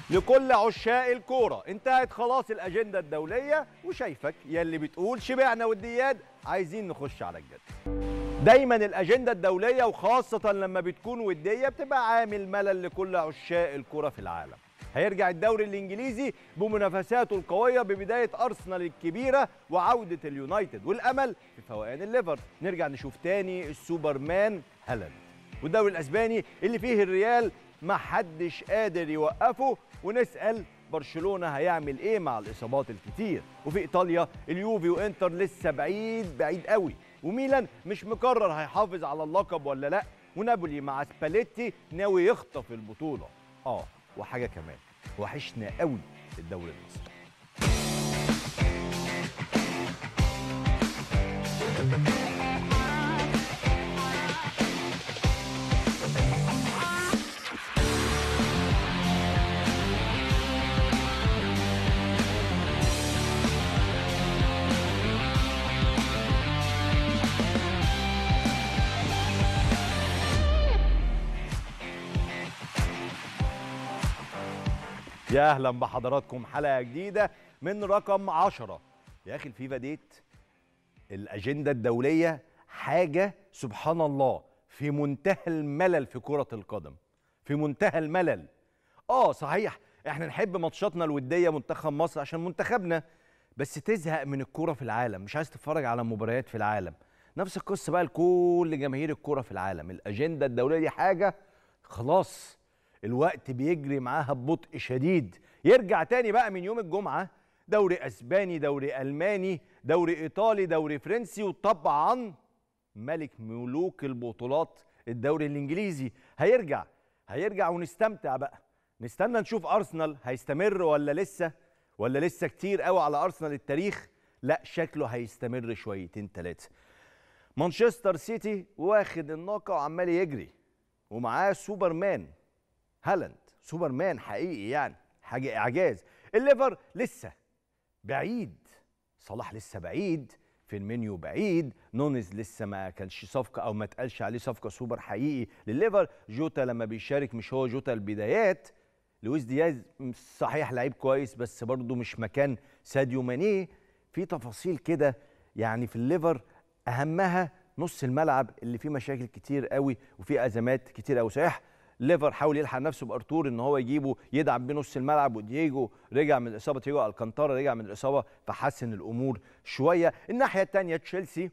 لكل عشاق الكورة انتهت خلاص الأجندة الدولية وشايفك يلي بتقول شبعنا وديات عايزين نخش على الجد دايما الأجندة الدولية وخاصة لما بتكون ودية بتبقى عامل ملل لكل عشاق الكورة في العالم هيرجع الدوري الإنجليزي بمنافساته القوية ببداية أرسنال الكبيرة وعودة اليونايتد والأمل في فوقان الليفر نرجع نشوف تاني السوبرمان هالاند والدوري الأسباني اللي فيه الريال ما حدش قادر يوقفه ونسأل برشلونة هيعمل ايه مع الاصابات الكتير وفي ايطاليا اليوفي وانتر لسه بعيد بعيد قوي وميلان مش مقرر هيحافظ على اللقب ولا لا ونابولي مع سباليتي ناوي يخطف البطولة اه وحاجة كمان وحشنا قوي الدوري المصري يا اهلا بحضراتكم حلقه جديده من رقم 10 يا اخي الفيفا ديت الاجنده الدوليه حاجه سبحان الله في منتهى الملل في كره القدم في منتهى الملل اه صحيح احنا نحب ماتشاتنا الوديه منتخب مصر عشان منتخبنا بس تزهق من الكوره في العالم مش عايز تتفرج على مباريات في العالم نفس القصه بقى لكل جماهير الكوره في العالم الاجنده الدوليه دي حاجه خلاص الوقت بيجري معاها ببطء شديد يرجع تاني بقى من يوم الجمعة دوري أسباني دوري ألماني دوري إيطالي دوري فرنسي وطبعا ملك ملوك البطولات الدوري الإنجليزي هيرجع هيرجع ونستمتع بقى نستنى نشوف أرسنال هيستمر ولا لسه ولا لسه كتير قوي على أرسنال التاريخ لا شكله هيستمر شويتين ثلاثة مانشستر سيتي واخد الناقة وعمال يجري ومعاه سوبرمان هالاند سوبرمان حقيقي يعني حاجه اعجاز الليفر لسه بعيد صلاح لسه بعيد فيرمينيو بعيد نونز لسه ما كانش صفقه او ما اتقالش عليه صفقه سوبر حقيقي لليفر جوتا لما بيشارك مش هو جوتا البدايات لويس دياز صحيح لعيب كويس بس برضه مش مكان ساديو ماني في تفاصيل كده يعني في الليفر اهمها نص الملعب اللي فيه مشاكل كتير قوي وفيه ازمات كتير قوي صحيح ليفر حاول يلحق نفسه بارتور ان هو يجيبه يدعم بيه نص الملعب ودييجو رجع من الاصابه دييجو الكانتارا رجع من الاصابه فحسن الامور شويه الناحيه الثانيه تشيلسي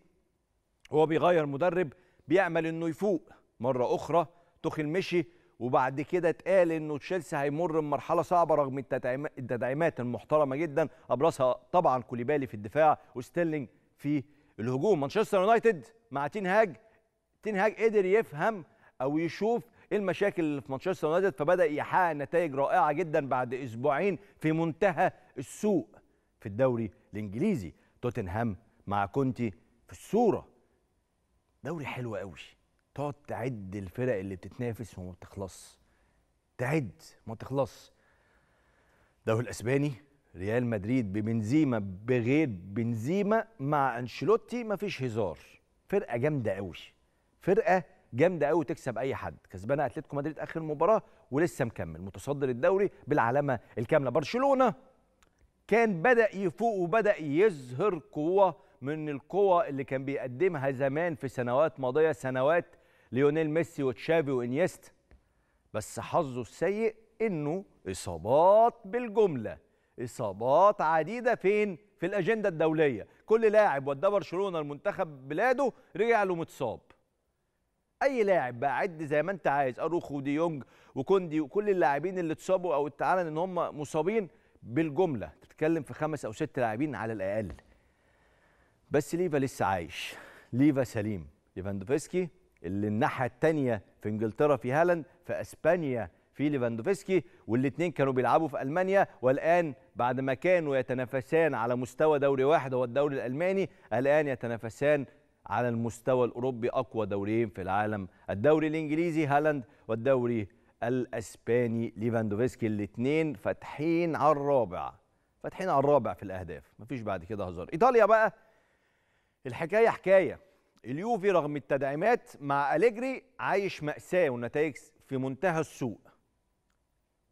هو بيغير مدرب بيعمل انه يفوق مره اخرى توخيل مشي وبعد كده اتقال انه تشيلسي هيمر بمرحله صعبه رغم التدعيمات المحترمه جدا ابرزها طبعا كوليبالي في الدفاع وستيرلينج في الهجوم مانشستر يونايتد مع تين هاج تين هاج قدر يفهم او يشوف ايه المشاكل اللي في مانشستر يونايتد فبدا يحقق نتائج رائعه جدا بعد اسبوعين في منتهى السوء في الدوري الانجليزي توتنهام مع كونتي في الصوره دوري حلو قوي تقعد تعد الفرق اللي بتتنافس وما بتخلص تعد ما تخلص الدوري الاسباني ريال مدريد ببنزيما بغير بنزيما مع انشيلوتي مفيش هزار فرقه جامده قوي فرقه جامده قوي تكسب اي حد كسبانه اتلتيكو مدريد اخر المباراه ولسه مكمل متصدر الدوري بالعلامه الكامله برشلونه كان بدا يفوق وبدا يظهر قوه من القوة اللي كان بيقدمها زمان في سنوات ماضيه سنوات ليونيل ميسي وتشافي وانيست بس حظه السيء انه اصابات بالجمله اصابات عديده فين في الاجنده الدوليه كل لاعب وداه برشلونه المنتخب بلاده رجع له متصاب اي لاعب بقى عد زي ما انت عايز اروخو ودي يونج وكوندي وكل اللاعبين اللي اتصابوا او اتعلن ان هم مصابين بالجمله تتكلم في خمس او ست لاعبين على الاقل بس ليفا لسه عايش ليفا سليم ليفاندوفسكي اللي الناحيه الثانيه في انجلترا في هالاند في اسبانيا في ليفاندوفسكي والاثنين كانوا بيلعبوا في المانيا والان بعد ما كانوا يتنافسان على مستوى دوري واحد هو الدوري الالماني الان يتنافسان على المستوى الاوروبي اقوى دوريين في العالم الدوري الانجليزي هالاند والدوري الاسباني ليفاندوفسكي الاثنين فاتحين على الرابع فاتحين على الرابع في الاهداف مفيش بعد كده هزار ايطاليا بقى الحكايه حكايه اليوفي رغم التدعيمات مع أليجري عايش مأساة والنتائج في منتهى السوء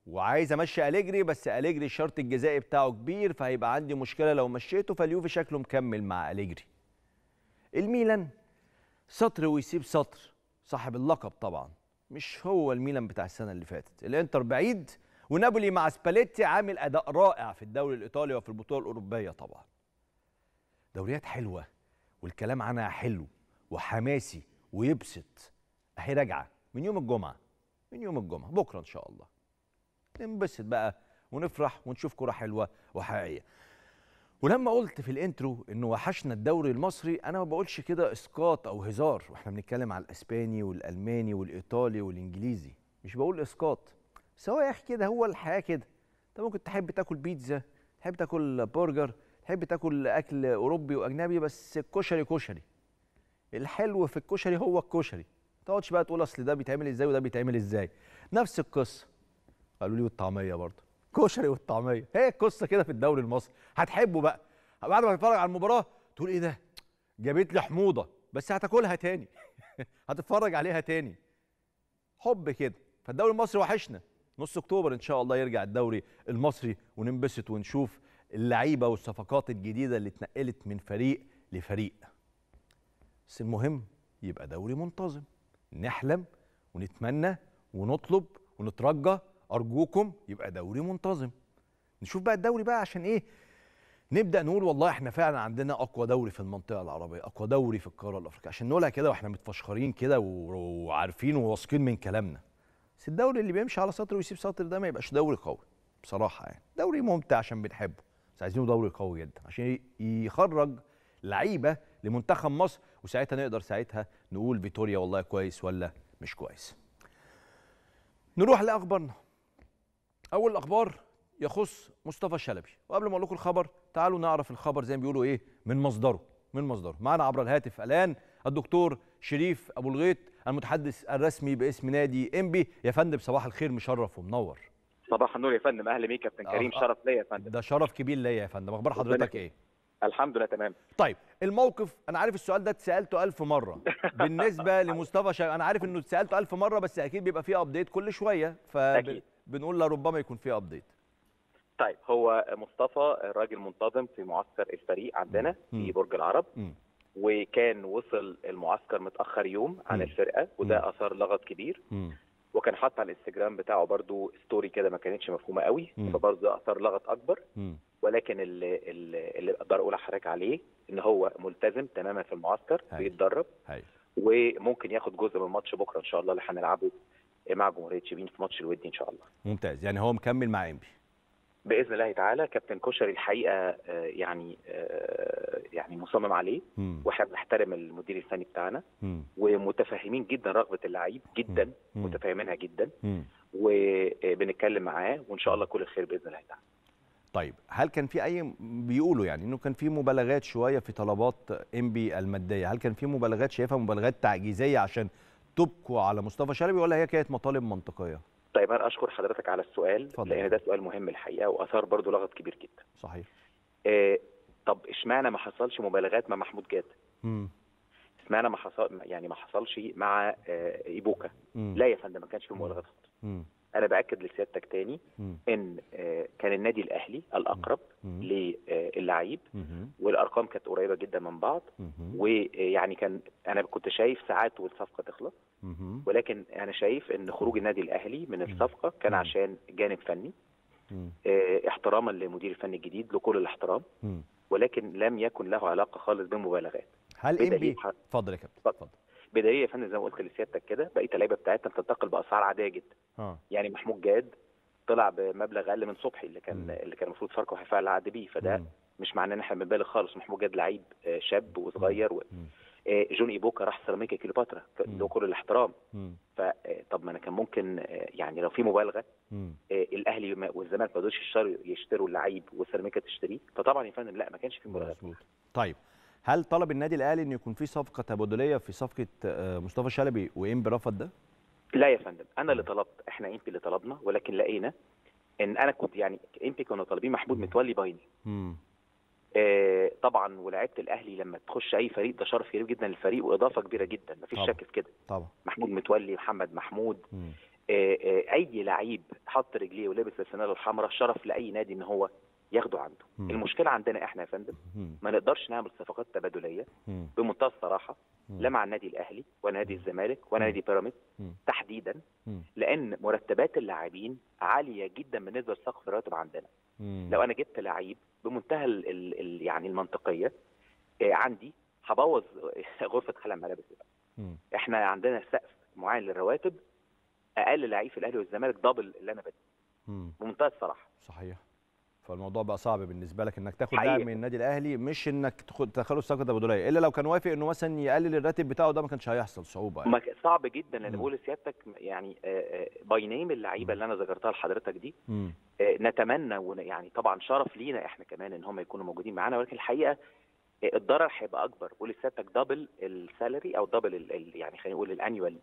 وعايز امشي اليجري بس اليجري الشرط الجزائي بتاعه كبير فهيبقى عندي مشكله لو مشيته فاليوفي شكله مكمل مع اليجري الميلان سطر ويسيب سطر صاحب اللقب طبعا مش هو الميلان بتاع السنه اللي فاتت الانتر بعيد ونابولي مع سباليتي عامل اداء رائع في الدوري الايطالي وفي البطوله الاوروبيه طبعا دوريات حلوه والكلام عنها حلو وحماسي ويبسط اهي راجعه من يوم الجمعه من يوم الجمعه بكره ان شاء الله ننبسط بقى ونفرح ونشوف كره حلوه وحقيقيه ولما قلت في الانترو انه وحشنا الدوري المصري انا ما بقولش كده اسقاط او هزار واحنا بنتكلم على الاسباني والالماني والايطالي والانجليزي مش بقول اسقاط بس هو يا اخي كده هو الحياه كده انت ممكن تحب تاكل بيتزا تحب تاكل برجر تحب تاكل اكل اوروبي واجنبي بس الكشري كشري الحلو في الكشري هو الكشري ما تقعدش بقى تقول اصل ده بيتعمل ازاي وده بيتعمل ازاي نفس القصه قالوا لي والطعميه برضه كشري والطعميه هي القصه كده في الدوري المصري هتحبه بقى بعد ما تتفرج على المباراه تقول ايه ده جابت لي حموضه بس هتاكلها تاني هتتفرج عليها تاني حب كده فالدوري المصري وحشنا نص اكتوبر ان شاء الله يرجع الدوري المصري وننبسط ونشوف اللعيبه والصفقات الجديده اللي اتنقلت من فريق لفريق بس المهم يبقى دوري منتظم نحلم ونتمنى ونطلب ونترجى ارجوكم يبقى دوري منتظم نشوف بقى الدوري بقى عشان ايه نبدا نقول والله احنا فعلا عندنا اقوى دوري في المنطقه العربيه اقوى دوري في القاره الافريقيه عشان نقولها كده واحنا متفشخرين كده وعارفين وواثقين من كلامنا بس الدوري اللي بيمشي على سطر ويسيب سطر ده ما يبقاش دوري قوي بصراحه يعني دوري ممتع عشان بنحبه بس عايزينه دوري قوي جدا عشان يخرج لعيبه لمنتخب مصر وساعتها نقدر ساعتها نقول فيتوريا والله كويس ولا مش كويس نروح لاخبارنا اول الاخبار يخص مصطفى شلبي وقبل ما اقول لكم الخبر تعالوا نعرف الخبر زي ما بيقولوا ايه من مصدره من مصدره معنا عبر الهاتف الان الدكتور شريف ابو الغيط المتحدث الرسمي باسم نادي انبي يا فندم صباح الخير مشرف ومنور صباح النور يا فندم اهلا بيك يا كابتن كريم آه، شرف ليا يا فندم ده شرف كبير ليا يا فندم اخبار ربنا حضرتك يخليك. ايه الحمد لله تمام طيب الموقف انا عارف السؤال ده اتسالته ألف مره بالنسبه لمصطفى شلبي انا عارف انه اتسالته ألف مره بس اكيد بيبقى فيه ابديت كل شويه أكيد. فبنقول لربما يكون فيه ابديت طيب هو مصطفى راجل منتظم في معسكر الفريق عندنا مم. في برج العرب مم. وكان وصل المعسكر متاخر يوم عن مم. الفرقه مم. وده اثار لغط كبير مم. وكان حاطط على الانستجرام بتاعه برضو ستوري كده ما كانتش مفهومه قوي مم. فبرضه اثار لغط اكبر مم. ولكن اللي, اللي اللي اقدر اقول لحضرتك عليه ان هو ملتزم تماما في المعسكر هاي. بيتدرب هاي وممكن ياخد جزء من ماتش بكره ان شاء الله اللي هنلعبه مع جمهوريه شبين في ماتش الودي ان شاء الله ممتاز يعني هو مكمل مع انبي باذن الله تعالى كابتن كشري الحقيقه آه، يعني آه، يعني مصمم عليه مم. واحنا بنحترم المدير الفني بتاعنا مم. ومتفاهمين جدا رغبه اللعيب جدا مم. متفاهمينها جدا مم. وبنتكلم معاه وان شاء الله كل الخير باذن الله تعالى طيب هل كان في اي بيقولوا يعني انه كان في مبالغات شويه في طلبات انبي الماديه هل كان في مبالغات شايفها مبالغات تعجيزيه عشان تبقوا على مصطفى شلبي ولا هي كانت مطالب منطقيه طيب انا اشكر حضرتك على السؤال اتفضل. لان ده سؤال مهم الحقيقه واثار برضو لغط كبير جدا صحيح آه، طب اشمعنى ما حصلش مبالغات مع محمود جاد مم. اشمعنى ما حصل يعني ما حصلش مع آه، ايبوكا مم. لا يا فندم ما كانش في مبالغات خالص مم. انا باكد لسيادتك تاني مم. ان آه، كان النادي الاهلي الاقرب مم. للعيب مم. والارقام كانت قريبه جدا من بعض مم. ويعني كان انا كنت شايف ساعات والصفقه تخلص مم. ولكن انا شايف ان خروج النادي الاهلي من الصفقه كان مم. عشان جانب فني مم. آه، احتراما للمدير الفني الجديد له كل الاحترام مم. ولكن لم يكن له علاقه خالص بالمبالغات هل بدليل انبي ح- اتفضل يا كابتن اتفضل. اتفضل بدليل يا فندم زي ما قلت لسيادتك كده بقيه اللعيبه بتاعتنا بتنتقل باسعار عاديه جدا اه يعني محمود جاد طلع بمبلغ اقل من صبحي اللي كان مم. اللي كان المفروض فاركو هيفعل العقد بيه فده مم. مش معناه ان احنا بنبالغ خالص محمود جاد لعيب آه، شاب وصغير و... مم. آه، جون ايبوكا راح سيراميكا كليوباترا ك- مم. له كل الاحترام مم. فطب ما انا كان ممكن آه، يعني لو في مبالغه مم. آه، الاهلي ما- والزمالك ما قدروش يشتروا يشتروا اللعيب وسيراميكا تشتريه فطبعا يا فندم لا ما كانش في مبالغه مظبوط طيب هل طلب النادي الاهلي انه يكون في صفقه تبادليه في صفقه آه، مصطفى شلبي وانبي رفض ده؟ لا يا فندم انا اللي طلبت احنا امبي اللي طلبنا ولكن لقينا ان انا كنت يعني امبي كانوا طالبين محمود متولي بايني مم. آه، طبعا ولاعيبه الاهلي لما تخش اي فريق ده شرف كبير جدا للفريق واضافه كبيره جدا مفيش طبعا. شك في كده طبعا محمود متولي محمد محمود مم. آه، آه، اي لعيب حط رجليه ولبس الفانيلا الحمراء شرف لاي نادي ان هو ياخده عنده مم. المشكله عندنا احنا يا فندم مم. ما نقدرش نعمل صفقات تبادليه مم. بمنتهى الصراحه مم. لا مع النادي الاهلي ولا نادي الزمالك ولا مم. نادي بيراميدز مم. تحديدا مم. لان مرتبات اللاعبين عاليه جدا بالنسبه لسقف الراتب عندنا مم. لو انا جبت لعيب بمنتهى ال ال ال يعني المنطقيه آه، عندي هبوظ غرفه خلع ملابس مم. احنا عندنا سقف معين للرواتب اقل لعيب في الاهلي والزمالك دبل اللي انا بدي مم. بمنتهى الصراحه صحيح فالموضوع بقى صعب بالنسبه لك انك تاخد حقيقي. لاعب من النادي الاهلي مش انك تاخد تدخله الصفقه التبادليه الا لو كان وافق انه مثلا يقلل الراتب بتاعه ده ما كانش هيحصل صعوبه يعني. ما ك- صعب جدا لان مم. بقول لسيادتك يعني باي نيم اللعيبه اللي انا ذكرتها لحضرتك دي مم. آه، نتمنى ون- يعني طبعا شرف لينا احنا كمان ان هم يكونوا موجودين معانا ولكن الحقيقه آه، الضرر هيبقى اكبر قول لسيادتك دبل السالري او دبل ال- ال- يعني خلينا نقول الانيوال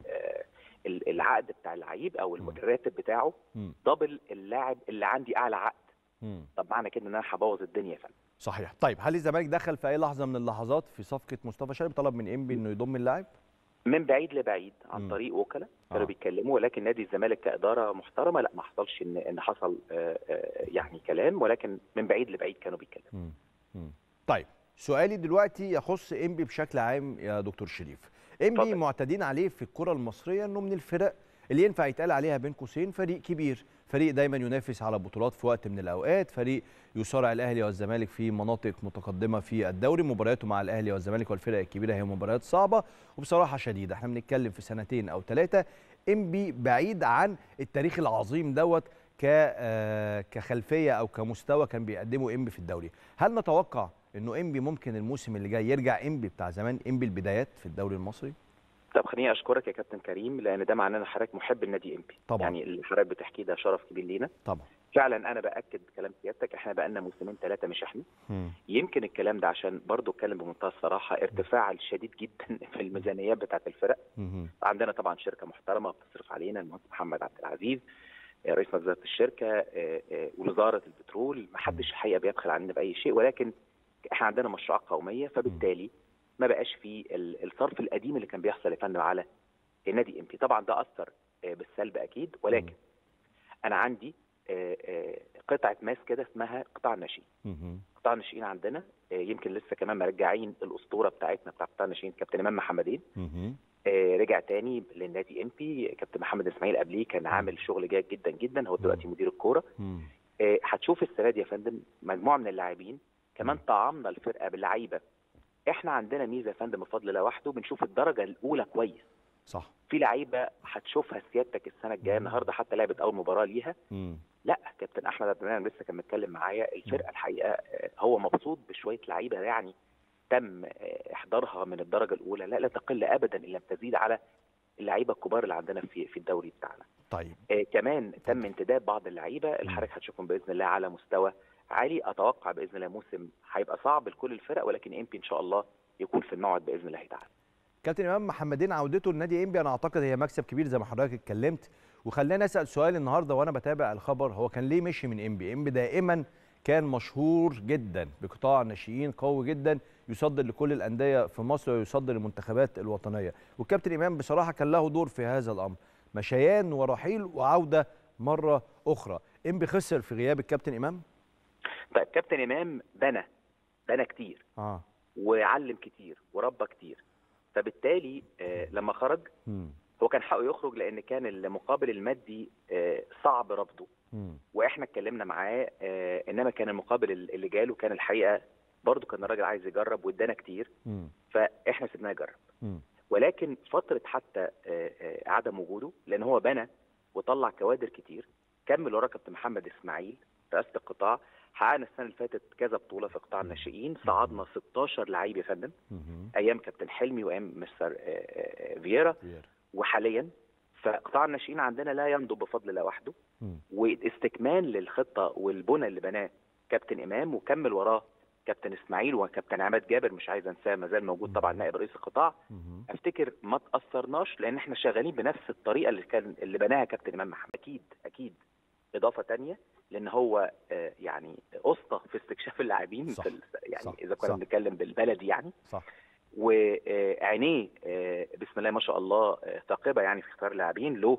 العقد بتاع اللعيب او مم. الراتب بتاعه مم. دبل اللاعب اللي عندي اعلى عقد مم. طب معنى كده ان انا هبوظ الدنيا يا فندم صحيح طيب هل الزمالك دخل في اي لحظه من اللحظات في صفقه مصطفى شلبي طلب من انبي انه يضم اللاعب من بعيد لبعيد عن مم. طريق وكلاء كانوا آه. بيتكلموا ولكن نادي الزمالك كاداره محترمه لا ما حصلش ان ان حصل آه، آه، يعني كلام ولكن من بعيد لبعيد كانوا بيتكلموا مم. مم. طيب سؤالي دلوقتي يخص انبي بشكل عام يا دكتور شريف انبي اتفضل. معتادين عليه في الكره المصريه انه من الفرق اللي ينفع يتقال عليها بين قوسين فريق كبير فريق دايما ينافس على بطولات في وقت من الاوقات فريق يصارع الاهلي والزمالك في مناطق متقدمه في الدوري مبارياته مع الاهلي والزمالك والفرق الكبيره هي مباريات صعبه وبصراحه شديده احنا بنتكلم في سنتين او ثلاثه انبي بعيد عن التاريخ العظيم دوت ك آه، كخلفيه او كمستوى كان بيقدمه انبي في الدوري هل نتوقع انه انبي ممكن الموسم اللي جاي يرجع انبي بتاع زمان انبي البدايات في الدوري المصري طب خليني اشكرك يا كابتن كريم لان ده معناه ان حضرتك محب النادي امبي طبعا. يعني اللي حضرتك بتحكيه ده شرف كبير لينا طبعا فعلا انا باكد كلام سيادتك احنا بقالنا موسمين ثلاثه مش احنا يمكن الكلام ده عشان برضو اتكلم بمنتهى الصراحه ارتفاع الشديد جدا في الميزانيات بتاعت الفرق مهم. عندنا طبعا شركه محترمه بتصرف علينا المهندس محمد عبد العزيز آه، رئيس مجلس إدارة الشركه آه، آه، ووزاره البترول ما حدش الحقيقه بيبخل عننا باي شيء ولكن احنا عندنا مشروعات قوميه فبالتالي ما بقاش في ال- الصرف القديم اللي كان بيحصل يا فندم على النادي امبي طبعا ده اثر آه، بالسلب اكيد ولكن انا عندي آه، آه، قطعه ماس كده اسمها قطاع الناشئين مهم. قطاع الناشئين عندنا آه، يمكن لسه كمان مرجعين الاسطوره بتاعتنا بتاع قطاع الناشئين كابتن امام محمدين مهم. آه، رجع تاني للنادي ام بي كابتن محمد اسماعيل قبليه كان عامل شغل جيد جدا جدا هو دلوقتي مدير الكوره مم. آه، هتشوف السنه دي يا فندم مجموعه من اللاعبين كمان مم. طعمنا الفرقه باللعيبه احنا عندنا ميزه يا فندم بفضل الله وحده بنشوف الدرجه الاولى كويس صح في لعيبه هتشوفها سيادتك السنه الجايه مم. النهارده حتى لعبت اول مباراه ليها مم. لا كابتن احمد عبد المنعم لسه كان متكلم معايا الفرقه الحقيقه آه، هو مبسوط بشويه لعيبه يعني تم آه، احضارها من الدرجه الاولى لا لا تقل ابدا ان لم تزيد على اللعيبه الكبار اللي عندنا في في الدوري بتاعنا طيب آه، كمان تم انتداب بعض اللعيبه اللي حضرتك هتشوفهم باذن الله على مستوى عالي اتوقع باذن الله موسم هيبقى صعب لكل الفرق ولكن امبي ان شاء الله يكون في الموعد باذن الله تعالى كابتن امام محمدين عودته لنادي انبي انا اعتقد هي مكسب كبير زي ما حضرتك اتكلمت وخلاني اسال سؤال النهارده وانا بتابع الخبر هو كان ليه مشي من انبي انبي دائما كان مشهور جدا بقطاع ناشئين قوي جدا يصدر لكل الانديه في مصر ويصدر للمنتخبات الوطنيه والكابتن امام بصراحه كان له دور في هذا الامر مشيان ورحيل وعوده مره اخرى انبي خسر في غياب الكابتن امام طيب كابتن امام بنى بنى كتير اه وعلم كتير وربى كتير فبالتالي آه، لما خرج مم. هو كان حقه يخرج لان كان المقابل المادي آه، صعب رفضه مم. واحنا اتكلمنا معاه آه، انما كان المقابل اللي جاله كان الحقيقه برضه كان الراجل عايز يجرب وادانا كتير مم. فاحنا سيبناه يجرب مم. ولكن فتره حتى آه، آه، عدم وجوده لان هو بنى وطلع كوادر كتير كمل وراه كابتن محمد اسماعيل رئاسه القطاع حققنا السنه اللي فاتت كذا بطوله في قطاع الناشئين صعدنا 16 لعيب يا فندم مم. ايام كابتن حلمي وايام مستر آه، آه، آه، فييرا وحاليا فقطاع الناشئين عندنا لا ينضب بفضل الله وحده مم. واستكمال للخطه والبنى اللي بناه كابتن امام وكمل وراه كابتن اسماعيل وكابتن عماد جابر مش عايز انساه ما زال موجود طبعا نائب رئيس القطاع مم. افتكر ما تاثرناش لان احنا شغالين بنفس الطريقه اللي كان اللي بناها كابتن امام محمد اكيد اكيد اضافه تانية لان هو آه، يعني اسطى في استكشاف اللاعبين صح. في ال- يعني صح. اذا كنا صح. بنتكلم بالبلدي يعني صح وعينيه آه، بسم الله ما شاء الله آه، ثاقبه يعني في اختيار اللاعبين له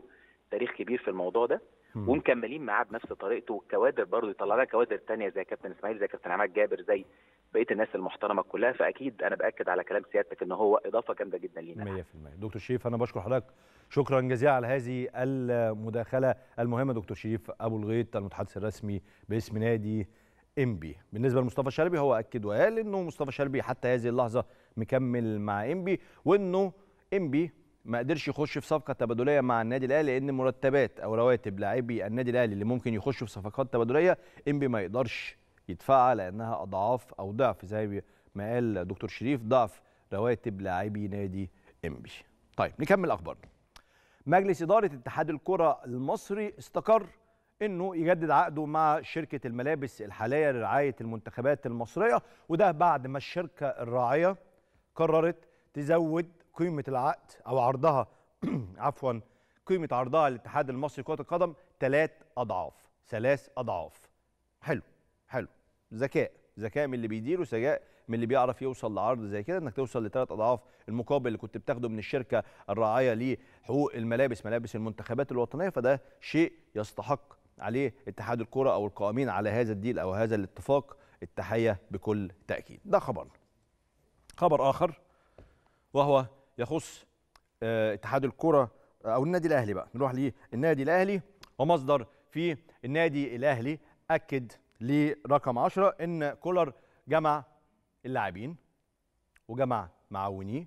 تاريخ كبير في الموضوع ده مم. ومكملين معاه بنفس طريقته والكوادر برضه يطلع لها كوادر تانية زي كابتن اسماعيل زي كابتن عماد جابر زي بقيه الناس المحترمه كلها فاكيد انا باكد على كلام سيادتك ان هو اضافه جامده جدا لينا 100% دكتور شريف انا بشكر حضرتك شكرا جزيلا على هذه المداخله المهمه دكتور شريف ابو الغيط المتحدث الرسمي باسم نادي انبي بالنسبه لمصطفى شلبي هو اكد وقال انه مصطفى شلبي حتى هذه اللحظه مكمل مع انبي وانه انبي ما قدرش يخش في صفقه تبادليه مع النادي الاهلي لان مرتبات او رواتب لاعبي النادي الاهلي اللي ممكن يخشوا في صفقات تبادليه انبي ما يقدرش يدفعها لانها اضعاف او ضعف زي ما قال دكتور شريف ضعف رواتب لاعبي نادي انبي. طيب نكمل اخبارنا. مجلس اداره اتحاد الكره المصري استقر انه يجدد عقده مع شركه الملابس الحاليه لرعايه المنتخبات المصريه وده بعد ما الشركه الراعيه قررت تزود قيمه العقد او عرضها عفوا قيمه عرضها للاتحاد المصري لكره القدم ثلاث اضعاف ثلاث اضعاف حلو حلو ذكاء ذكاء من اللي بيدير وذكاء من اللي بيعرف يوصل لعرض زي كده انك توصل لثلاث اضعاف المقابل اللي كنت بتاخده من الشركه الراعيه لحقوق الملابس ملابس المنتخبات الوطنيه فده شيء يستحق عليه اتحاد الكره او القائمين على هذا الديل او هذا الاتفاق التحيه بكل تاكيد ده خبرنا خبر اخر وهو يخص آه، اتحاد الكره او النادي الاهلي بقى نروح للنادي الاهلي ومصدر في النادي الاهلي اكد لرقم 10 ان كولر جمع اللاعبين وجمع معاونيه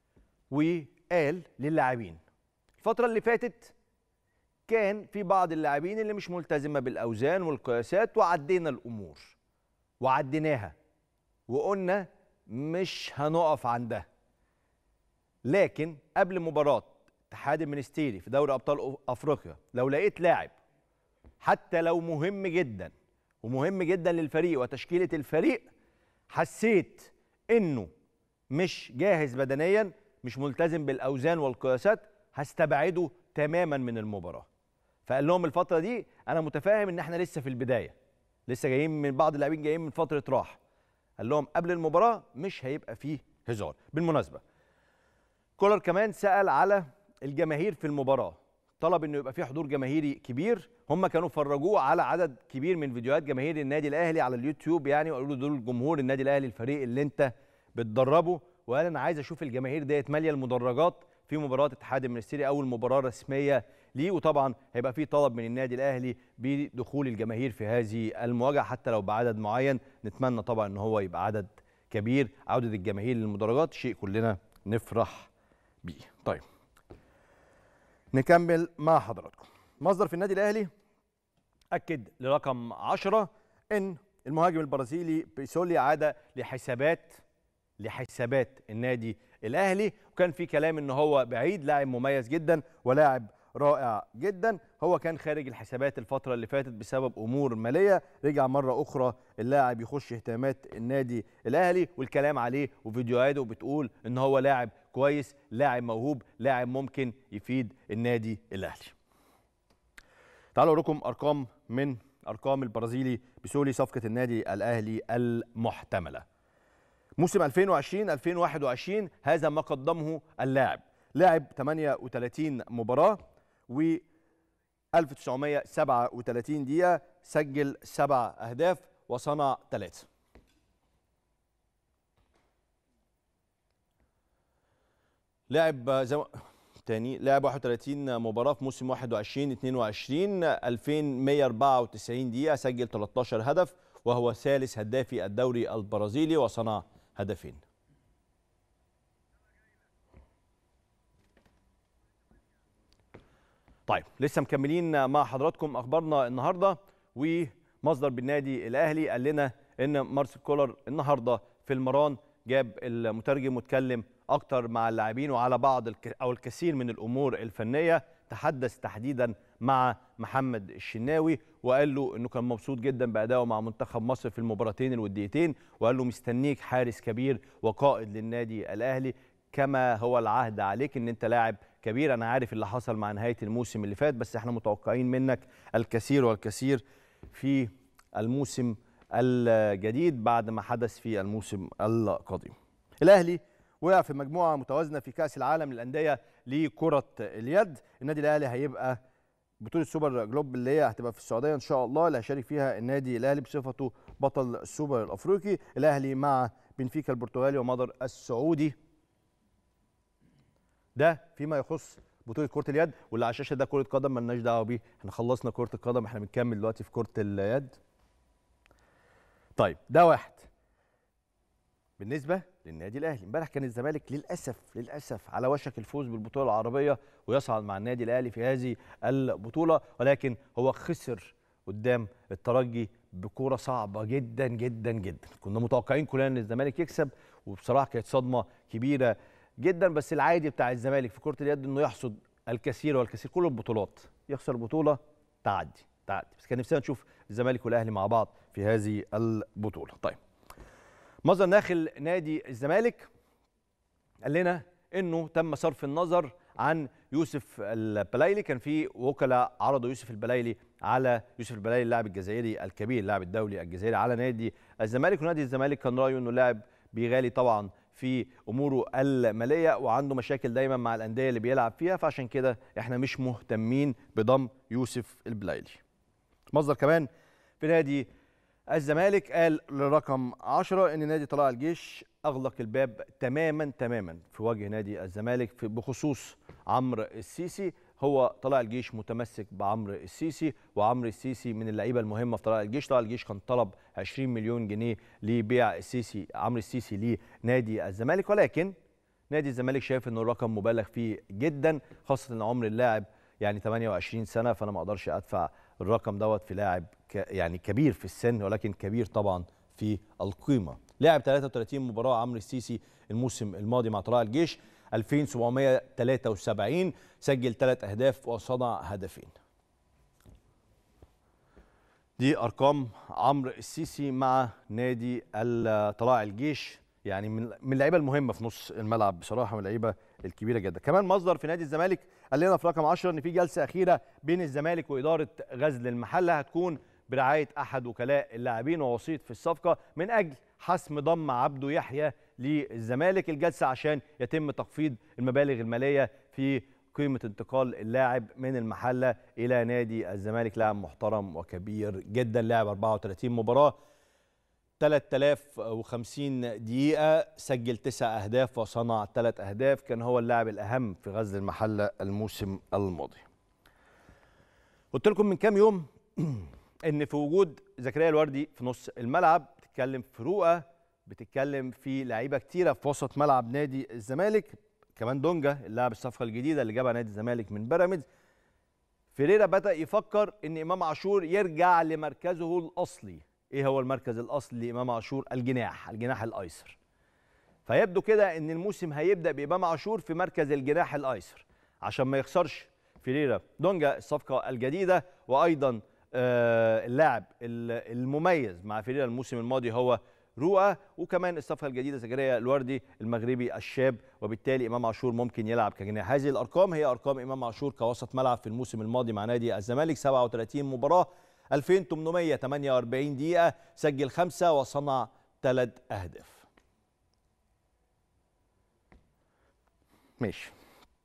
وقال للاعبين الفتره اللي فاتت كان في بعض اللاعبين اللي مش ملتزمه بالاوزان والقياسات وعدينا الامور وعديناها وقلنا مش هنقف عندها لكن قبل مباراه اتحاد المنستيري في دوري ابطال افريقيا لو لقيت لاعب حتى لو مهم جدا ومهم جدا للفريق وتشكيله الفريق حسيت انه مش جاهز بدنيا مش ملتزم بالاوزان والقياسات هستبعده تماما من المباراه فقال لهم الفتره دي انا متفاهم ان احنا لسه في البدايه لسه جايين من بعض اللاعبين جايين من فتره راحه قال لهم قبل المباراه مش هيبقى فيه هزار بالمناسبه كولر كمان سال على الجماهير في المباراه طلب انه يبقى في حضور جماهيري كبير هم كانوا فرجوه على عدد كبير من فيديوهات جماهير النادي الاهلي على اليوتيوب يعني وقالوا له دول جمهور النادي الاهلي الفريق اللي انت بتدربه وقال انا عايز اشوف الجماهير ديت ماليه المدرجات في مباراه اتحاد المنستيري اول مباراه رسميه ليه وطبعا هيبقى في طلب من النادي الاهلي بدخول الجماهير في هذه المواجهه حتى لو بعدد معين نتمنى طبعا ان هو يبقى عدد كبير عوده الجماهير للمدرجات شيء كلنا نفرح بيه طيب نكمل مع حضراتكم مصدر في النادي الاهلي اكد لرقم 10 ان المهاجم البرازيلي بيسولي عاد لحسابات لحسابات النادي الاهلي وكان في كلام ان هو بعيد لاعب مميز جدا ولاعب رائع جدا هو كان خارج الحسابات الفترة اللي فاتت بسبب أمور مالية رجع مرة أخرى اللاعب يخش اهتمامات النادي الأهلي والكلام عليه وفيديوهاته بتقول إن هو لاعب كويس لاعب موهوب لاعب ممكن يفيد النادي الأهلي تعالوا أوريكم أرقام من أرقام البرازيلي بسولي صفقة النادي الأهلي المحتملة موسم 2020 2021 هذا ما قدمه اللاعب لعب 38 مباراة و 1937 دقيقة سجل سبع أهداف وصنع ثلاثة لعب زي ما- تاني لعب 31 مباراة في موسم 21 22 2194 دقيقة سجل 13 هدف وهو ثالث هدافي الدوري البرازيلي وصنع هدفين طيب لسه مكملين مع حضراتكم اخبارنا النهارده ومصدر بالنادي الاهلي قال لنا ان مارسيل كولر النهارده في المران جاب المترجم واتكلم اكتر مع اللاعبين وعلى بعض الك او الكثير من الامور الفنيه تحدث تحديدا مع محمد الشناوي وقال له انه كان مبسوط جدا بادائه مع منتخب مصر في المباراتين الوديتين وقال له مستنيك حارس كبير وقائد للنادي الاهلي كما هو العهد عليك ان انت لاعب كبير انا عارف اللي حصل مع نهايه الموسم اللي فات بس احنا متوقعين منك الكثير والكثير في الموسم الجديد بعد ما حدث في الموسم القادم الاهلي وقع في مجموعه متوازنه في كاس العالم للانديه لكره اليد النادي الاهلي هيبقى بطوله سوبر جلوب اللي هي هتبقى في السعوديه ان شاء الله اللي هيشارك فيها النادي الاهلي بصفته بطل السوبر الافريقي الاهلي مع بنفيكا البرتغالي ومضر السعودي ده فيما يخص بطوله كره اليد واللي على الشاشه ده كره قدم مالناش دعوه بيه احنا خلصنا كره القدم احنا بنكمل دلوقتي في كره اليد طيب ده واحد بالنسبه للنادي الاهلي امبارح كان الزمالك للاسف للاسف على وشك الفوز بالبطوله العربيه ويصعد مع النادي الاهلي في هذه البطوله ولكن هو خسر قدام الترجي بكوره صعبه جدا جدا جدا كنا متوقعين كلنا ان الزمالك يكسب وبصراحه كانت صدمه كبيره جدا بس العادي بتاع الزمالك في كره اليد انه يحصد الكثير والكثير كل البطولات يخسر بطوله تعدي تعدي بس كان نفسنا نشوف الزمالك والاهلي مع بعض في هذه البطوله طيب مصدر داخل نادي الزمالك قال لنا انه تم صرف النظر عن يوسف البلايلي كان في وكلاء عرضوا يوسف البلايلي على يوسف البلايلي اللاعب الجزائري الكبير اللاعب الدولي الجزائري على نادي الزمالك ونادي الزمالك كان رايه انه لاعب بيغالي طبعا في اموره الماليه وعنده مشاكل دايما مع الانديه اللي بيلعب فيها فعشان كده احنا مش مهتمين بضم يوسف البلايلي مصدر كمان في نادي الزمالك قال لرقم 10 ان نادي طلائع الجيش اغلق الباب تماما تماما في وجه نادي الزمالك في بخصوص عمرو السيسي هو طلائع الجيش متمسك بعمرو السيسي وعمرو السيسي من اللعيبه المهمه في طلائع الجيش طلائع الجيش كان طلب 20 مليون جنيه لبيع السيسي عمرو السيسي لنادي الزمالك ولكن نادي الزمالك شايف انه الرقم مبالغ فيه جدا خاصه ان عمر اللاعب يعني 28 سنه فانا ما اقدرش ادفع الرقم دوت في لاعب يعني كبير في السن ولكن كبير طبعا في القيمه لعب 33 مباراه عمرو السيسي الموسم الماضي مع طلائع الجيش 2773 سجل ثلاث اهداف وصنع هدفين دي ارقام عمرو السيسي مع نادي طلائع الجيش يعني من من اللعيبه المهمه في نص الملعب بصراحه من اللعيبه الكبيره جدا كمان مصدر في نادي الزمالك قال لنا في رقم 10 ان في جلسه اخيره بين الزمالك واداره غزل المحله هتكون برعايه احد وكلاء اللاعبين ووسيط في الصفقه من اجل حسم ضم عبده يحيى للزمالك الجلسه عشان يتم تخفيض المبالغ الماليه في قيمه انتقال اللاعب من المحله الى نادي الزمالك لاعب محترم وكبير جدا لاعب 34 مباراه 3050 دقيقة سجل تسع أهداف وصنع ثلاث أهداف كان هو اللاعب الأهم في غزل المحلة الموسم الماضي قلت لكم من كام يوم ان في وجود زكريا الوردي في نص الملعب بتتكلم في رؤى بتتكلم في لعيبه كتيره في وسط ملعب نادي الزمالك كمان دونجا اللاعب الصفقه الجديده اللي جابها نادي الزمالك من بيراميدز فيريرا بدا يفكر ان امام عاشور يرجع لمركزه الاصلي ايه هو المركز الاصلي لامام عاشور الجناح الجناح الايسر فيبدو كده ان الموسم هيبدا بامام عاشور في مركز الجناح الايسر عشان ما يخسرش فيريرا دونجا الصفقه الجديده وايضا آه اللاعب المميز مع فيريرا الموسم الماضي هو رؤى وكمان الصفقه الجديده زكريا الوردي المغربي الشاب وبالتالي امام عاشور ممكن يلعب كجناح هذه الارقام هي ارقام امام عاشور كوسط ملعب في الموسم الماضي مع نادي الزمالك 37 مباراه 2848 دقيقه سجل خمسه وصنع ثلاث اهداف ماشي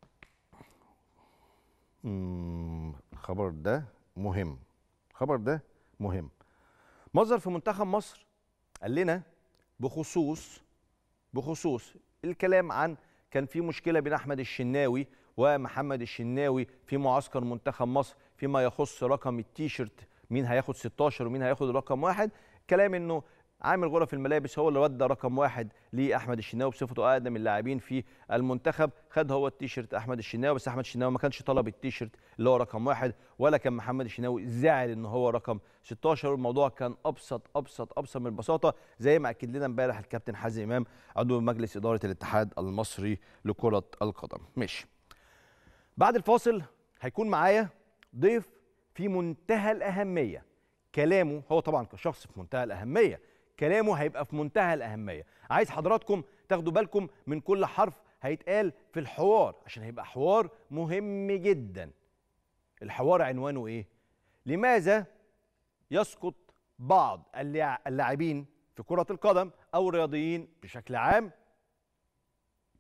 الخبر ده مهم الخبر ده مهم مصدر في منتخب مصر قال لنا بخصوص بخصوص الكلام عن كان في مشكله بين احمد الشناوي ومحمد الشناوي في معسكر منتخب مصر فيما يخص رقم التيشيرت مين هياخد 16 ومين هياخد رقم واحد كلام انه عامل غرف الملابس هو اللي ودى رقم واحد لاحمد الشناوي بصفته اقدم اللاعبين في المنتخب خد هو التيشيرت احمد الشناوي بس احمد الشناوي ما كانش طلب التيشيرت اللي هو رقم واحد ولا كان محمد الشناوي زعل ان هو رقم 16 الموضوع كان ابسط ابسط ابسط من البساطه زي ما اكد لنا امبارح الكابتن حازم امام عضو مجلس اداره الاتحاد المصري لكره القدم ماشي بعد الفاصل هيكون معايا ضيف في منتهى الاهميه كلامه هو طبعا كشخص في منتهى الاهميه كلامه هيبقى في منتهى الاهميه عايز حضراتكم تاخدوا بالكم من كل حرف هيتقال في الحوار عشان هيبقى حوار مهم جدا الحوار عنوانه ايه لماذا يسقط بعض اللاعبين في كرة القدم أو الرياضيين بشكل عام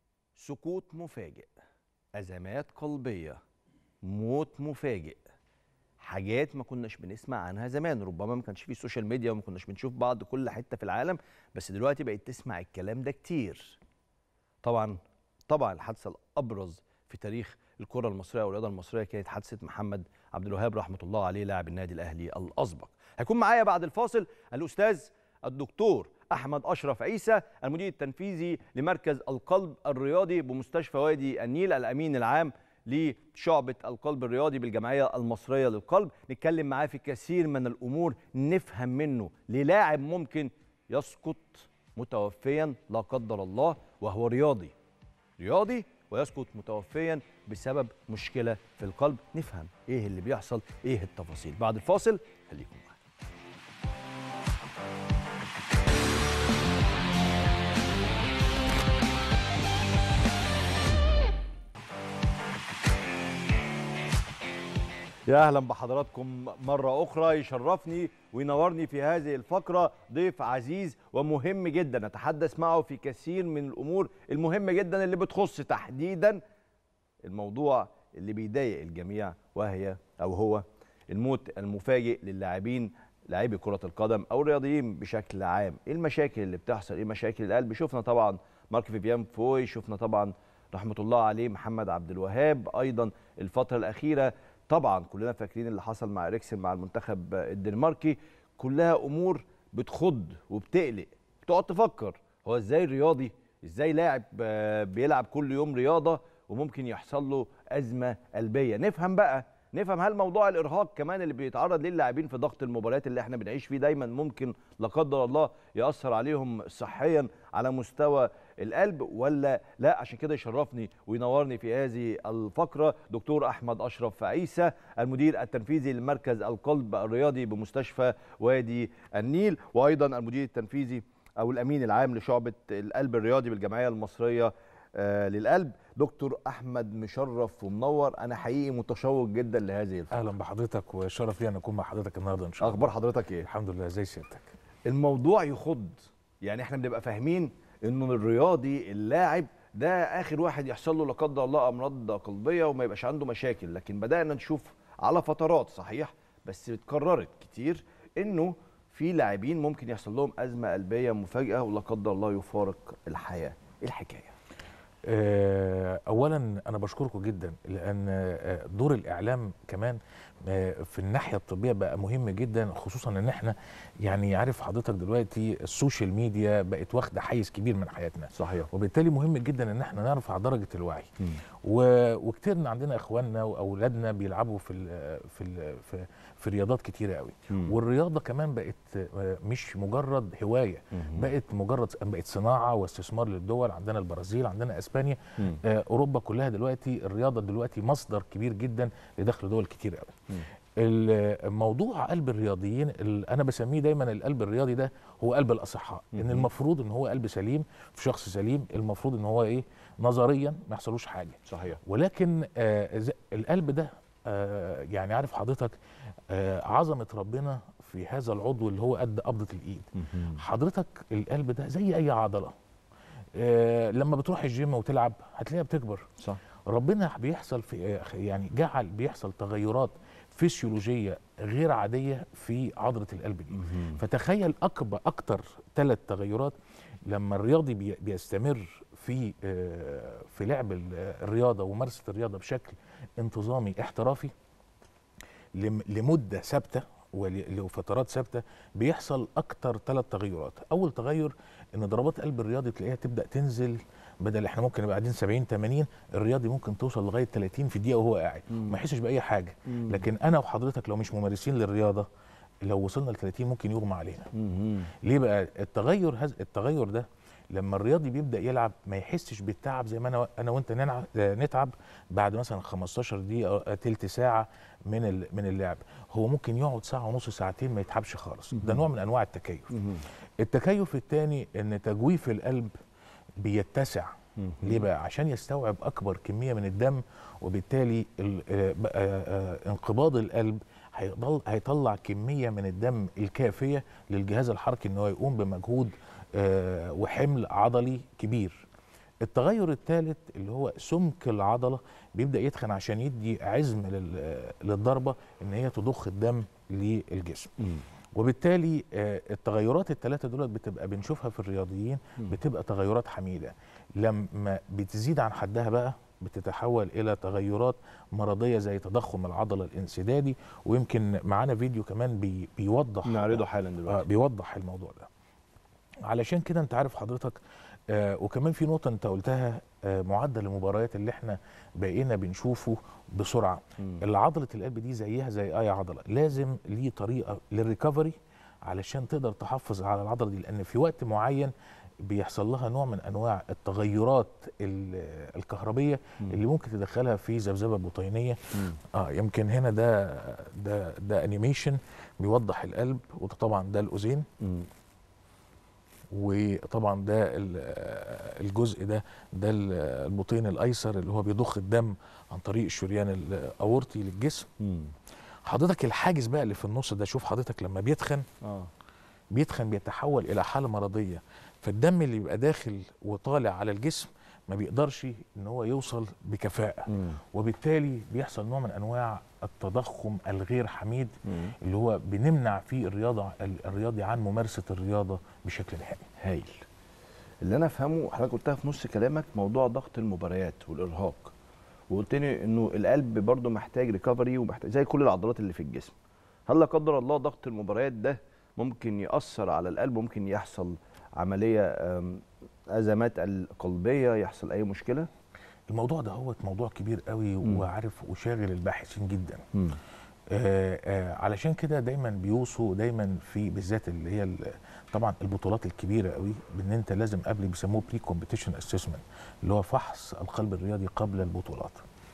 سقوط مفاجئ أزمات قلبية موت مفاجئ حاجات ما كناش بنسمع عنها زمان ربما ما كانش فيه سوشيال ميديا وما كناش بنشوف بعض كل حته في العالم بس دلوقتي بقيت تسمع الكلام ده كتير طبعا طبعا الحادثه الابرز في تاريخ الكره المصريه والرياضه المصريه كانت حادثه محمد عبد الوهاب رحمه الله عليه لاعب النادي الاهلي الاسبق هيكون معايا بعد الفاصل الاستاذ الدكتور احمد اشرف عيسى المدير التنفيذي لمركز القلب الرياضي بمستشفى وادي النيل الامين العام لشعبة القلب الرياضي بالجمعية المصرية للقلب نتكلم معاه في كثير من الأمور نفهم منه للاعب ممكن يسقط متوفيا لا قدر الله وهو رياضي رياضي ويسقط متوفيا بسبب مشكلة في القلب نفهم ايه اللي بيحصل ايه التفاصيل بعد الفاصل خليكم معانا يا اهلا بحضراتكم مره اخرى يشرفني وينورني في هذه الفقره ضيف عزيز ومهم جدا نتحدث معه في كثير من الامور المهمه جدا اللي بتخص تحديدا الموضوع اللي بيضايق الجميع وهي او هو الموت المفاجئ للاعبين لاعبي كرة القدم أو الرياضيين بشكل عام، إيه المشاكل اللي بتحصل؟ إيه مشاكل القلب؟ شفنا طبعا مارك فيفيان فوي، شفنا طبعا رحمة الله عليه محمد عبد الوهاب، أيضا الفترة الأخيرة طبعا كلنا فاكرين اللي حصل مع اريكسن مع المنتخب الدنماركي كلها امور بتخض وبتقلق بتقعد تفكر هو ازاي الرياضي ازاي لاعب بيلعب كل يوم رياضه وممكن يحصل له ازمه قلبيه نفهم بقى نفهم هل موضوع الارهاق كمان اللي بيتعرض ليه اللاعبين في ضغط المباريات اللي احنا بنعيش فيه دايما ممكن لا قدر الله ياثر عليهم صحيا على مستوى القلب ولا لا عشان كده يشرفني وينورني في هذه الفقره دكتور احمد اشرف عيسى المدير التنفيذي لمركز القلب الرياضي بمستشفى وادي النيل وايضا المدير التنفيذي او الامين العام لشعبه القلب الرياضي بالجمعيه المصريه آه للقلب دكتور احمد مشرف ومنور انا حقيقي متشوق جدا لهذه الفقره اهلا بحضرتك وشرف لي ان اكون مع حضرتك النهارده ان شاء الله اخبار حضرتك ايه الحمد لله زي سيادتك الموضوع يخض يعني احنا بنبقى فاهمين انه الرياضي اللاعب ده اخر واحد يحصل له لا قدر الله امراض قلبيه وما يبقاش عنده مشاكل لكن بدانا نشوف على فترات صحيح بس اتكررت كتير انه في لاعبين ممكن يحصل لهم ازمه قلبيه مفاجاه ولا قدر الله يفارق الحياه ايه الحكايه اولا انا بشكركم جدا لان دور الاعلام كمان في الناحيه الطبيه بقى مهم جدا خصوصا ان احنا يعني عارف حضرتك دلوقتي السوشيال ميديا بقت واخده حيز كبير من حياتنا صحيح وبالتالي مهم جدا ان احنا نرفع درجه الوعي و... وكتير عندنا اخواننا واولادنا بيلعبوا في ال... في ال... في, في رياضات كتيره قوي مم. والرياضه كمان بقت مش مجرد هوايه مم. بقت مجرد بقت صناعه واستثمار للدول عندنا البرازيل عندنا اسبانيا مم. آه اوروبا كلها دلوقتي الرياضه دلوقتي مصدر كبير جدا لدخل دول كتير قوي الموضوع قلب الرياضيين انا بسميه دايما القلب الرياضي ده هو قلب الاصحاء ان المفروض ان هو قلب سليم في شخص سليم المفروض ان هو ايه نظريا ما يحصلوش حاجه صحيح ولكن آه القلب ده آه يعني عارف حضرتك آه عظمه ربنا في هذا العضو اللي هو قد قبضه الايد حضرتك القلب ده زي اي عضله آه لما بتروح الجيم وتلعب هتلاقيها بتكبر صح ربنا بيحصل في يعني جعل بيحصل تغيرات فسيولوجيه غير عاديه في عضله القلب دي مهم. فتخيل اكبر اكتر ثلاث تغيرات لما الرياضي بي- بيستمر في آه، في لعب ال- الرياضه وممارسه الرياضه بشكل انتظامي احترافي لم- لمده ثابته ول- لفترات ثابته بيحصل اكتر ثلاث تغيرات اول تغير ان ضربات قلب الرياضي تلاقيها تبدا تنزل بدل احنا ممكن نبقى قاعدين 70 80 الرياضي ممكن توصل لغايه 30 في دقيقه وهو قاعد مم. ما يحسش باي حاجه مم. لكن انا وحضرتك لو مش ممارسين للرياضه لو وصلنا ل 30 ممكن يغمى علينا مهم. ليه بقى التغير هز... التغير ده لما الرياضي بيبدا يلعب ما يحسش بالتعب زي ما انا انا وانت ننع... آه، نتعب بعد مثلا 15 دقيقه آه، تلت ساعه من ال... من اللعب هو ممكن يقعد ساعه ونص ساعتين ما يتعبش خالص ده نوع من انواع التكيف مهم. التكيف الثاني ان تجويف القلب بيتسع مهم. ليه بقى عشان يستوعب اكبر كميه من الدم وبالتالي ال- آه، بقى- آه، انقباض القلب هيضل هيطلع كميه من الدم الكافيه للجهاز الحركي ان هو يقوم بمجهود آه، وحمل عضلي كبير التغير الثالث اللي هو سمك العضله بيبدا يتخن عشان يدي عزم لل- للضربه ان هي تضخ الدم للجسم وبالتالي آه، التغيرات الثلاثه دول بتبقى بنشوفها في الرياضيين بتبقى تغيرات حميده لما بتزيد عن حدها بقى بتتحول الى تغيرات مرضيه زي تضخم العضله الانسدادي ويمكن معانا فيديو كمان بي بيوضح نعرضه حالا آه دلوقتي بيوضح الموضوع ده علشان كده انت عارف حضرتك آه وكمان في نقطه انت قلتها آه معدل المباريات اللي احنا بقينا بنشوفه بسرعه مم. عضله القلب دي زيها زي اي عضله لازم ليه طريقه للريكفري علشان تقدر تحافظ على العضله دي لان في وقت معين بيحصل لها نوع من انواع التغيرات ال- الكهربيه مم. اللي ممكن تدخلها في ذبذبه بطينيه مم. اه يمكن هنا ده ده ده انيميشن بيوضح القلب وطبعا ده الاذين مم. وطبعا ده ال- آه، الجزء ده ده ال- البطين الايسر اللي هو بيضخ الدم عن طريق الشريان الاورطي للجسم مم. حضرتك الحاجز بقى اللي في النص ده شوف حضرتك لما بيتخن اه بيتخن بيتحول الى حاله مرضيه فالدم اللي بيبقى داخل وطالع على الجسم ما بيقدرش ان هو يوصل بكفاءه مم. وبالتالي بيحصل نوع من انواع التضخم الغير حميد مم. اللي هو بنمنع فيه الرياضه الرياضي عن ممارسه الرياضه بشكل نهائي هايل اللي انا افهمه حضرتك قلتها في نص كلامك موضوع ضغط المباريات والارهاق وقلت لي انه القلب برضه محتاج ريكفري ومحتاج زي كل العضلات اللي في الجسم هل لا قدر الله ضغط المباريات ده ممكن ياثر على القلب ممكن يحصل عمليه أم، ازمات القلبيه يحصل اي مشكله الموضوع ده هو موضوع كبير قوي مم. وعارف وشاغل الباحثين جدا مم. آه آه علشان كده دايما بيوصوا دايما في بالذات اللي هي ال- طبعا البطولات الكبيره قوي بان انت لازم قبل بيسموه بري كومبيتيشن اسسمنت اللي هو فحص القلب الرياضي قبل البطولات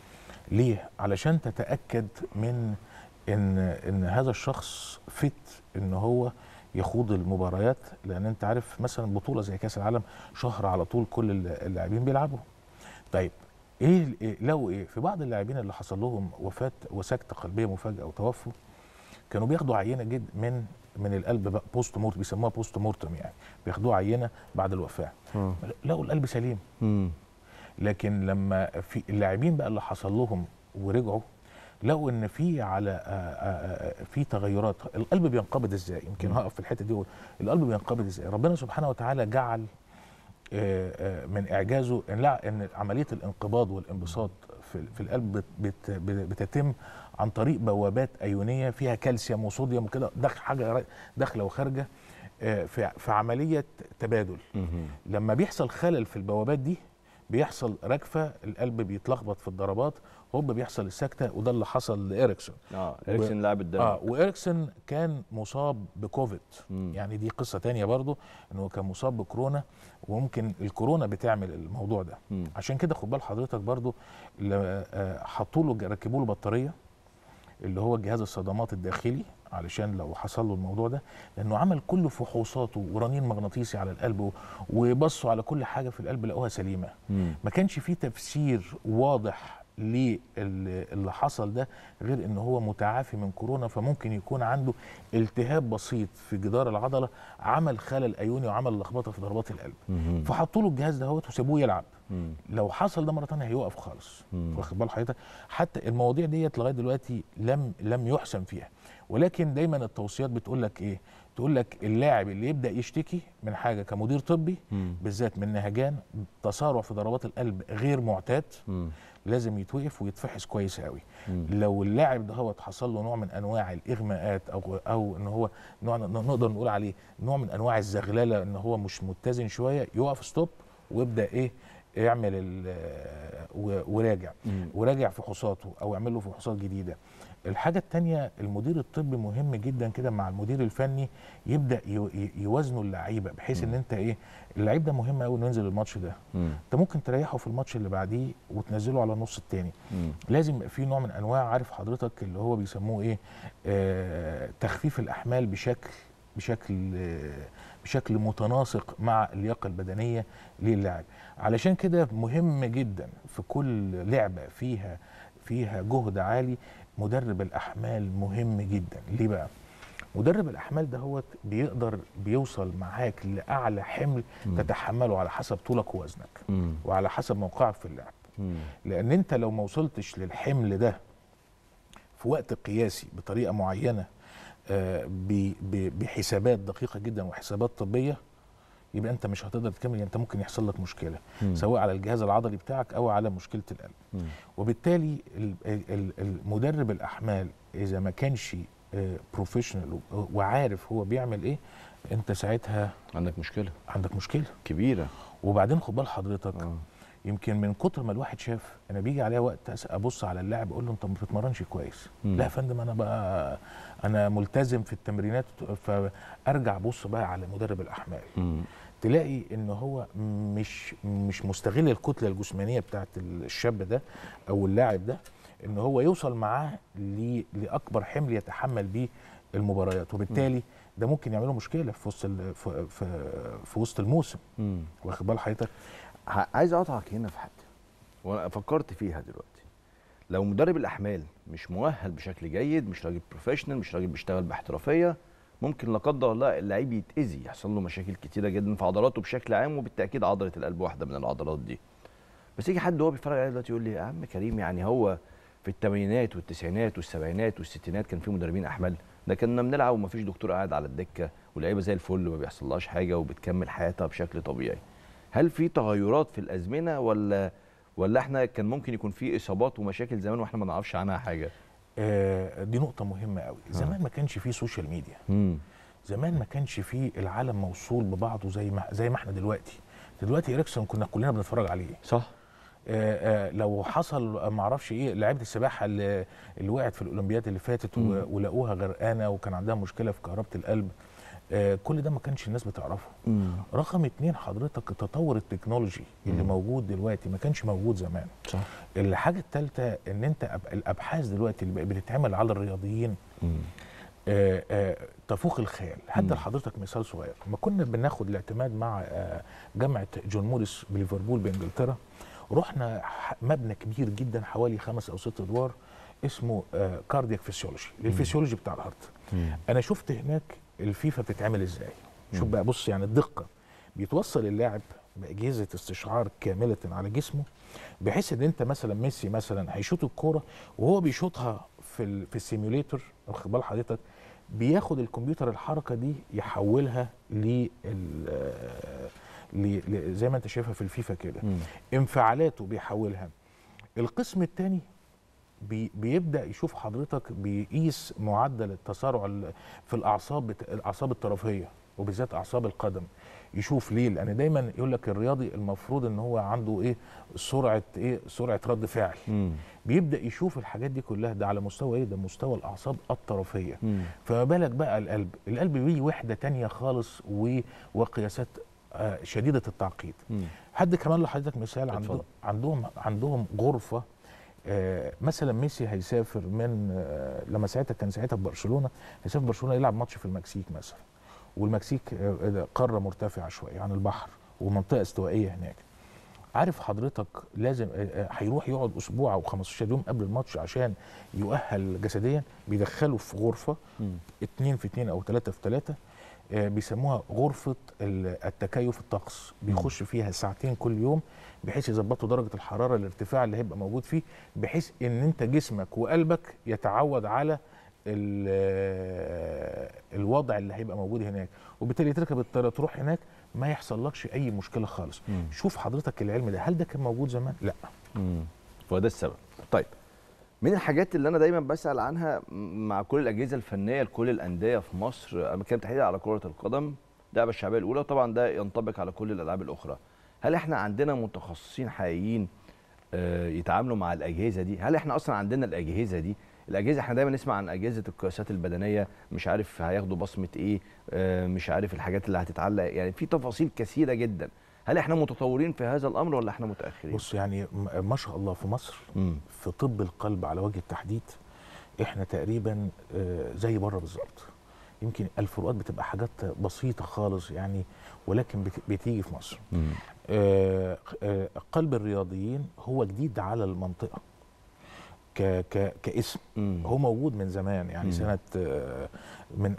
ليه علشان تتاكد من ان ان هذا الشخص فت ان هو يخوض المباريات لان انت عارف مثلا بطوله زي كاس العالم شهر على طول كل اللاعبين بيلعبوا طيب ايه ال- إيه لو ايه في بعض اللاعبين اللي حصل لهم وفاه وسكته قلبيه مفاجئه وتوفوا كانوا بياخدوا عينه جد من من القلب بقى بوست مورت بيسموها بوست مورتم يعني بياخدوها عينه بعد الوفاه آه. لقوا القلب سليم مم. لكن لما في اللاعبين بقى اللي حصل لهم ورجعوا لقوا ان في على آه، آه، آه، في تغيرات القلب بينقبض ازاي يمكن هقف في الحته دي واقول القلب بينقبض ازاي ربنا سبحانه وتعالى جعل آه، آه، من اعجازه ان لا ان عمليه الانقباض والانبساط في في القلب بت- بت- بت- بتتم عن طريق بوابات ايونيه فيها كالسيوم وصوديوم وكده داخل حاجه داخله وخارجه آه، في في عمليه تبادل مم. لما بيحصل خلل في البوابات دي بيحصل رجفه القلب بيتلخبط في الضربات هوب بيحصل السكته وده اللي حصل لإريكسون اه اريكسن لاعب الدم اه وإريكسون كان مصاب بكوفيد مم. يعني دي قصه تانية برضو انه كان مصاب بكورونا وممكن الكورونا بتعمل الموضوع ده مم. عشان كده خد بال حضرتك برضو ل- آه، حطوا له ركبوا له بطاريه اللي هو جهاز الصدمات الداخلي علشان لو حصل له الموضوع ده لانه عمل كل فحوصاته ورنين مغناطيسي على القلب و- وبصوا على كل حاجه في القلب لقوها سليمه مم. ما كانش فيه تفسير واضح للي حصل ده غير ان هو متعافي من كورونا فممكن يكون عنده التهاب بسيط في جدار العضله عمل خلل ايوني وعمل لخبطه في ضربات القلب مم. فحطوا له الجهاز دهوت وسابوه يلعب مم. لو حصل ده مره ثانيه هيوقف خالص مم. واخد بال حضرتك حتى المواضيع ديت لغايه دلوقتي لم لم يحسم فيها ولكن دايما التوصيات بتقول لك ايه تقول لك اللاعب اللي يبدا يشتكي من حاجه كمدير طبي مم. بالذات من نهجان تسارع في ضربات القلب غير معتاد مم. لازم يتوقف ويتفحص كويس قوي مم. لو اللاعب ده هو حصل له نوع من انواع الاغماءات او او ان هو نوع نقدر نقول عليه نوع من انواع الزغلله ان هو مش متزن شويه يقف ستوب ويبدا ايه يعمل ال- و- وراجع مم. وراجع فحوصاته او يعمل له فحوصات جديده الحاجه الثانيه المدير الطبي مهم جدا كده مع المدير الفني يبدا يو- ي- يوازنوا اللعيبه بحيث ان انت ايه اللعيب ده مهم قوي انه ينزل الماتش ده مم. انت ممكن تريحه في الماتش اللي بعديه وتنزله على النص الثاني مم. لازم يبقى في نوع من انواع عارف حضرتك اللي هو بيسموه ايه آه تخفيف الاحمال بشكل بشكل آه بشكل متناسق مع اللياقه البدنيه للاعب علشان كده مهم جدا في كل لعبه فيها فيها جهد عالي مدرب الاحمال مهم جدا ليه بقى مدرب الاحمال ده هو بيقدر بيوصل معاك لاعلى حمل مم. تتحمله على حسب طولك ووزنك مم. وعلى حسب موقعك في اللعب مم. لان انت لو ما وصلتش للحمل ده في وقت قياسي بطريقه معينه آه، ب- ب- بحسابات دقيقه جدا وحسابات طبيه يبقى انت مش هتقدر تكمل يعني انت ممكن يحصل لك مشكله مم. سواء على الجهاز العضلي بتاعك او على مشكله القلب مم. وبالتالي ال- ال- المدرب الاحمال اذا ما كانش بروفيشنال وعارف هو بيعمل ايه انت ساعتها عندك مشكله عندك مشكله كبيره وبعدين خد بال حضرتك آه. يمكن من كتر ما الواحد شاف انا بيجي عليا وقت أس- ابص على اللاعب اقول له انت ما بتتمرنش كويس مم. لا يا فندم انا بقى انا ملتزم في التمرينات فارجع ابص بقى على مدرب الاحمال مم. تلاقي ان هو مش مش مستغل الكتله الجسمانيه بتاعت الشاب ده او اللاعب ده ان هو يوصل معاه ل- لاكبر حمل يتحمل بيه المباريات وبالتالي ده ممكن يعمله مشكله في وسط ال- في, في, في وسط الموسم مم. واخد بال حضرتك ع- عايز اقطعك هنا في حاجه وانا فكرت فيها دلوقتي لو مدرب الاحمال مش مؤهل بشكل جيد مش راجل بروفيشنال مش راجل بيشتغل باحترافيه ممكن لا قدر الله اللعيب يتاذي يحصل له مشاكل كتيره جدا في عضلاته بشكل عام وبالتاكيد عضله القلب واحده من العضلات دي بس يجي حد وهو بيتفرج عليا دلوقتي يقول لي يا عم كريم يعني هو في الثمانينات والتسعينات والسبعينات والستينات كان في مدربين احمال ده كنا بنلعب ومفيش دكتور قاعد على الدكه واللعيبه زي الفل وما بيحصلهاش حاجه وبتكمل حياتها بشكل طبيعي هل في تغيرات في الازمنه ولا ولا احنا كان ممكن يكون في اصابات ومشاكل زمان واحنا ما نعرفش عنها حاجه آه دي نقطه مهمه قوي زمان ما كانش فيه سوشيال ميديا امم زمان ما كانش فيه العالم موصول ببعضه زي ما زي ما احنا دلوقتي دلوقتي اريكسون كنا كلنا بنتفرج عليه صح آه، آه، لو حصل ما اعرفش ايه لعيبه السباحه اللي, اللي وقعت في الاولمبياد اللي فاتت و- مم. ولقوها غرقانه وكان عندها مشكله في كهربه القلب آه، كل ده ما كانش الناس بتعرفه امم رقم اتنين حضرتك التطور التكنولوجي اللي مم. موجود دلوقتي ما كانش موجود زمان صح الحاجه الثالثه ان انت أب- الابحاث دلوقتي اللي بقت بتتعمل على الرياضيين امم آه، آه، تفوق الخيال مم. هدي لحضرتك مثال صغير ما كنا بناخد الاعتماد مع آه، جامعه جون موريس بليفربول بانجلترا رحنا ح- مبنى كبير جدا حوالي خمس او ست ادوار اسمه كاردياك فيسيولوجي للفسيولوجي بتاع الهارت انا شفت هناك الفيفا بتتعمل ازاي شوف مم. بقى بص يعني الدقه بيتوصل اللاعب باجهزه استشعار كامله على جسمه بحيث ان انت مثلا ميسي مثلا هيشوط الكوره وهو بيشوطها في ال في السيميوليتور واخد بال حضرتك بياخد الكمبيوتر الحركه دي يحولها ل ل- ل- زي ما انت شايفها في الفيفا كده مم. انفعالاته بيحولها القسم الثاني بي بيبدا يشوف حضرتك بيقيس معدل التسارع ال- في الاعصاب بت- الاعصاب الطرفيه وبالذات اعصاب القدم يشوف ليه لان دايما يقول لك الرياضي المفروض ان هو عنده ايه سرعه ايه سرعه رد فعل مم. بيبدا يشوف الحاجات دي كلها ده على مستوى ايه ده مستوى الاعصاب الطرفيه مم. فما بالك بقى القلب القلب ليه وحده تانية خالص و- وقياسات آه، شديده التعقيد مم. حد كمان لحضرتك مثال عنده اتفضل. عندهم عندهم غرفه آه، مثلا ميسي هيسافر من آه، لما ساعتها كان ساعتها في برشلونه هيسافر برشلونه يلعب ماتش في المكسيك مثلا والمكسيك آه، ده قاره مرتفعه شويه عن البحر ومنطقه استوائيه هناك عارف حضرتك لازم آه، آه، هيروح يقعد اسبوع او 15 يوم قبل الماتش عشان يؤهل جسديا بيدخله في غرفه مم. اتنين في اتنين او تلاتة في تلاتة آه، بيسموها غرفة ال- التكيف الطقس بيخش فيها ساعتين كل يوم بحيث يظبطوا درجة الحرارة الارتفاع اللي هيبقى موجود فيه بحيث ان انت جسمك وقلبك يتعود على ال- آه، الوضع اللي هيبقى موجود هناك وبالتالي تركب الطيارة تروح هناك ما يحصلكش اي مشكلة خالص مم. شوف حضرتك العلم ده هل ده كان موجود زمان لا مم. وده السبب طيب من الحاجات اللي انا دايما بسال عنها مع كل الاجهزه الفنيه لكل الانديه في مصر انا بتكلم تحديدا على كره القدم اللعبه الشعبيه الاولى طبعا ده ينطبق على كل الالعاب الاخرى هل احنا عندنا متخصصين حقيقيين آه، يتعاملوا مع الاجهزه دي هل احنا اصلا عندنا الاجهزه دي الاجهزه احنا دايما نسمع عن اجهزه القياسات البدنيه مش عارف هياخدوا بصمه ايه آه، مش عارف الحاجات اللي هتتعلق يعني في تفاصيل كثيره جدا هل احنا متطورين في هذا الامر ولا احنا متاخرين بص يعني م- ما شاء الله في مصر مم. في طب القلب على وجه التحديد احنا تقريبا آه، زي بره بالظبط يمكن الفروقات بتبقى حاجات بسيطه خالص يعني ولكن بت- بتيجي في مصر مم. آه، آه، قلب الرياضيين هو جديد على المنطقه ك ك كاسم مم. هو موجود من زمان يعني مم. سنه آه، من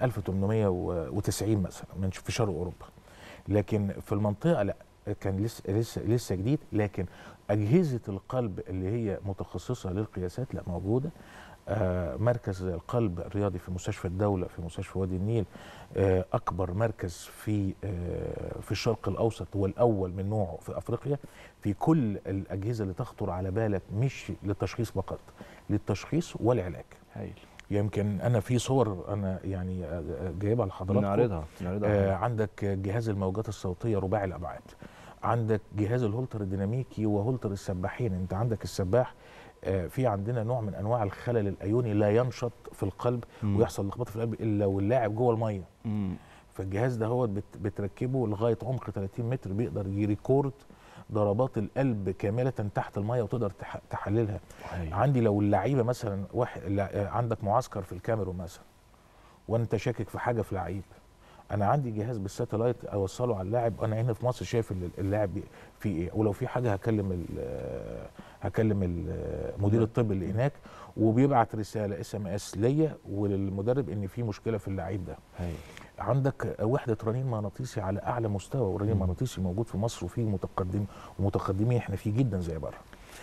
1890 مثلا من في شرق اوروبا لكن في المنطقه لا كان لسه لسه لسه جديد لكن اجهزه القلب اللي هي متخصصه للقياسات لا موجوده آه، مركز القلب الرياضي في مستشفى الدوله في مستشفى وادي النيل آه، اكبر مركز في آه، في الشرق الاوسط والاول من نوعه في افريقيا في كل الاجهزه اللي تخطر على بالك مش للتشخيص فقط للتشخيص والعلاج هايل يمكن انا في صور انا يعني آه، آه، جايبها لحضراتكم نعرضها نعرضها آه عندك جهاز الموجات الصوتيه رباعي الابعاد عندك جهاز الهولتر الديناميكي وهولتر السباحين انت عندك السباح آه في عندنا نوع من انواع الخلل الايوني لا ينشط في القلب مم. ويحصل لخبطه في القلب الا واللاعب جوه الميه مم. فالجهاز ده هو بت بتركبه لغايه عمق 30 متر بيقدر يريكورد ضربات القلب كامله تحت الميه وتقدر تح- تحللها هايل. عندي لو اللعيبه مثلا واحد لا- عندك معسكر في الكاميرون مثلا وانت شاكك في حاجه في لعيب انا عندي جهاز بالساتلايت اوصله على اللاعب انا هنا في مصر شايف ال- اللاعب بي- في ايه ولو في حاجه هكلم ال- هكلم المدير الطبي اللي هناك وبيبعت رساله اس ام اس ليا وللمدرب ان في مشكله في اللعيب ده هايل. عندك وحده رنين مغناطيسي على اعلى مستوى والرنين مم. المغناطيسي موجود في مصر وفي متقدم ومتقدمين احنا فيه جدا زي بره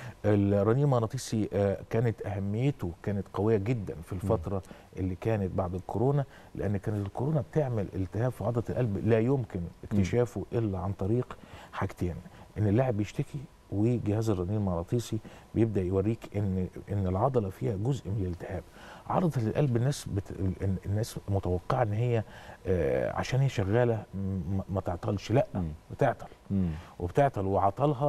الرنين المغناطيسي آه، كانت اهميته كانت قويه جدا في الفتره اللي كانت بعد الكورونا لان كانت الكورونا بتعمل التهاب في عضله القلب لا يمكن اكتشافه الا عن طريق حاجتين ان اللاعب بيشتكي وجهاز الرنين المغناطيسي بيبدا يوريك ان ان العضله فيها جزء من الالتهاب عضله القلب الناس بت... ال- الناس متوقعه ان هي آه، عشان هي شغاله م- ما تعطلش لا مم. بتعطل مم. وبتعطل وعطلها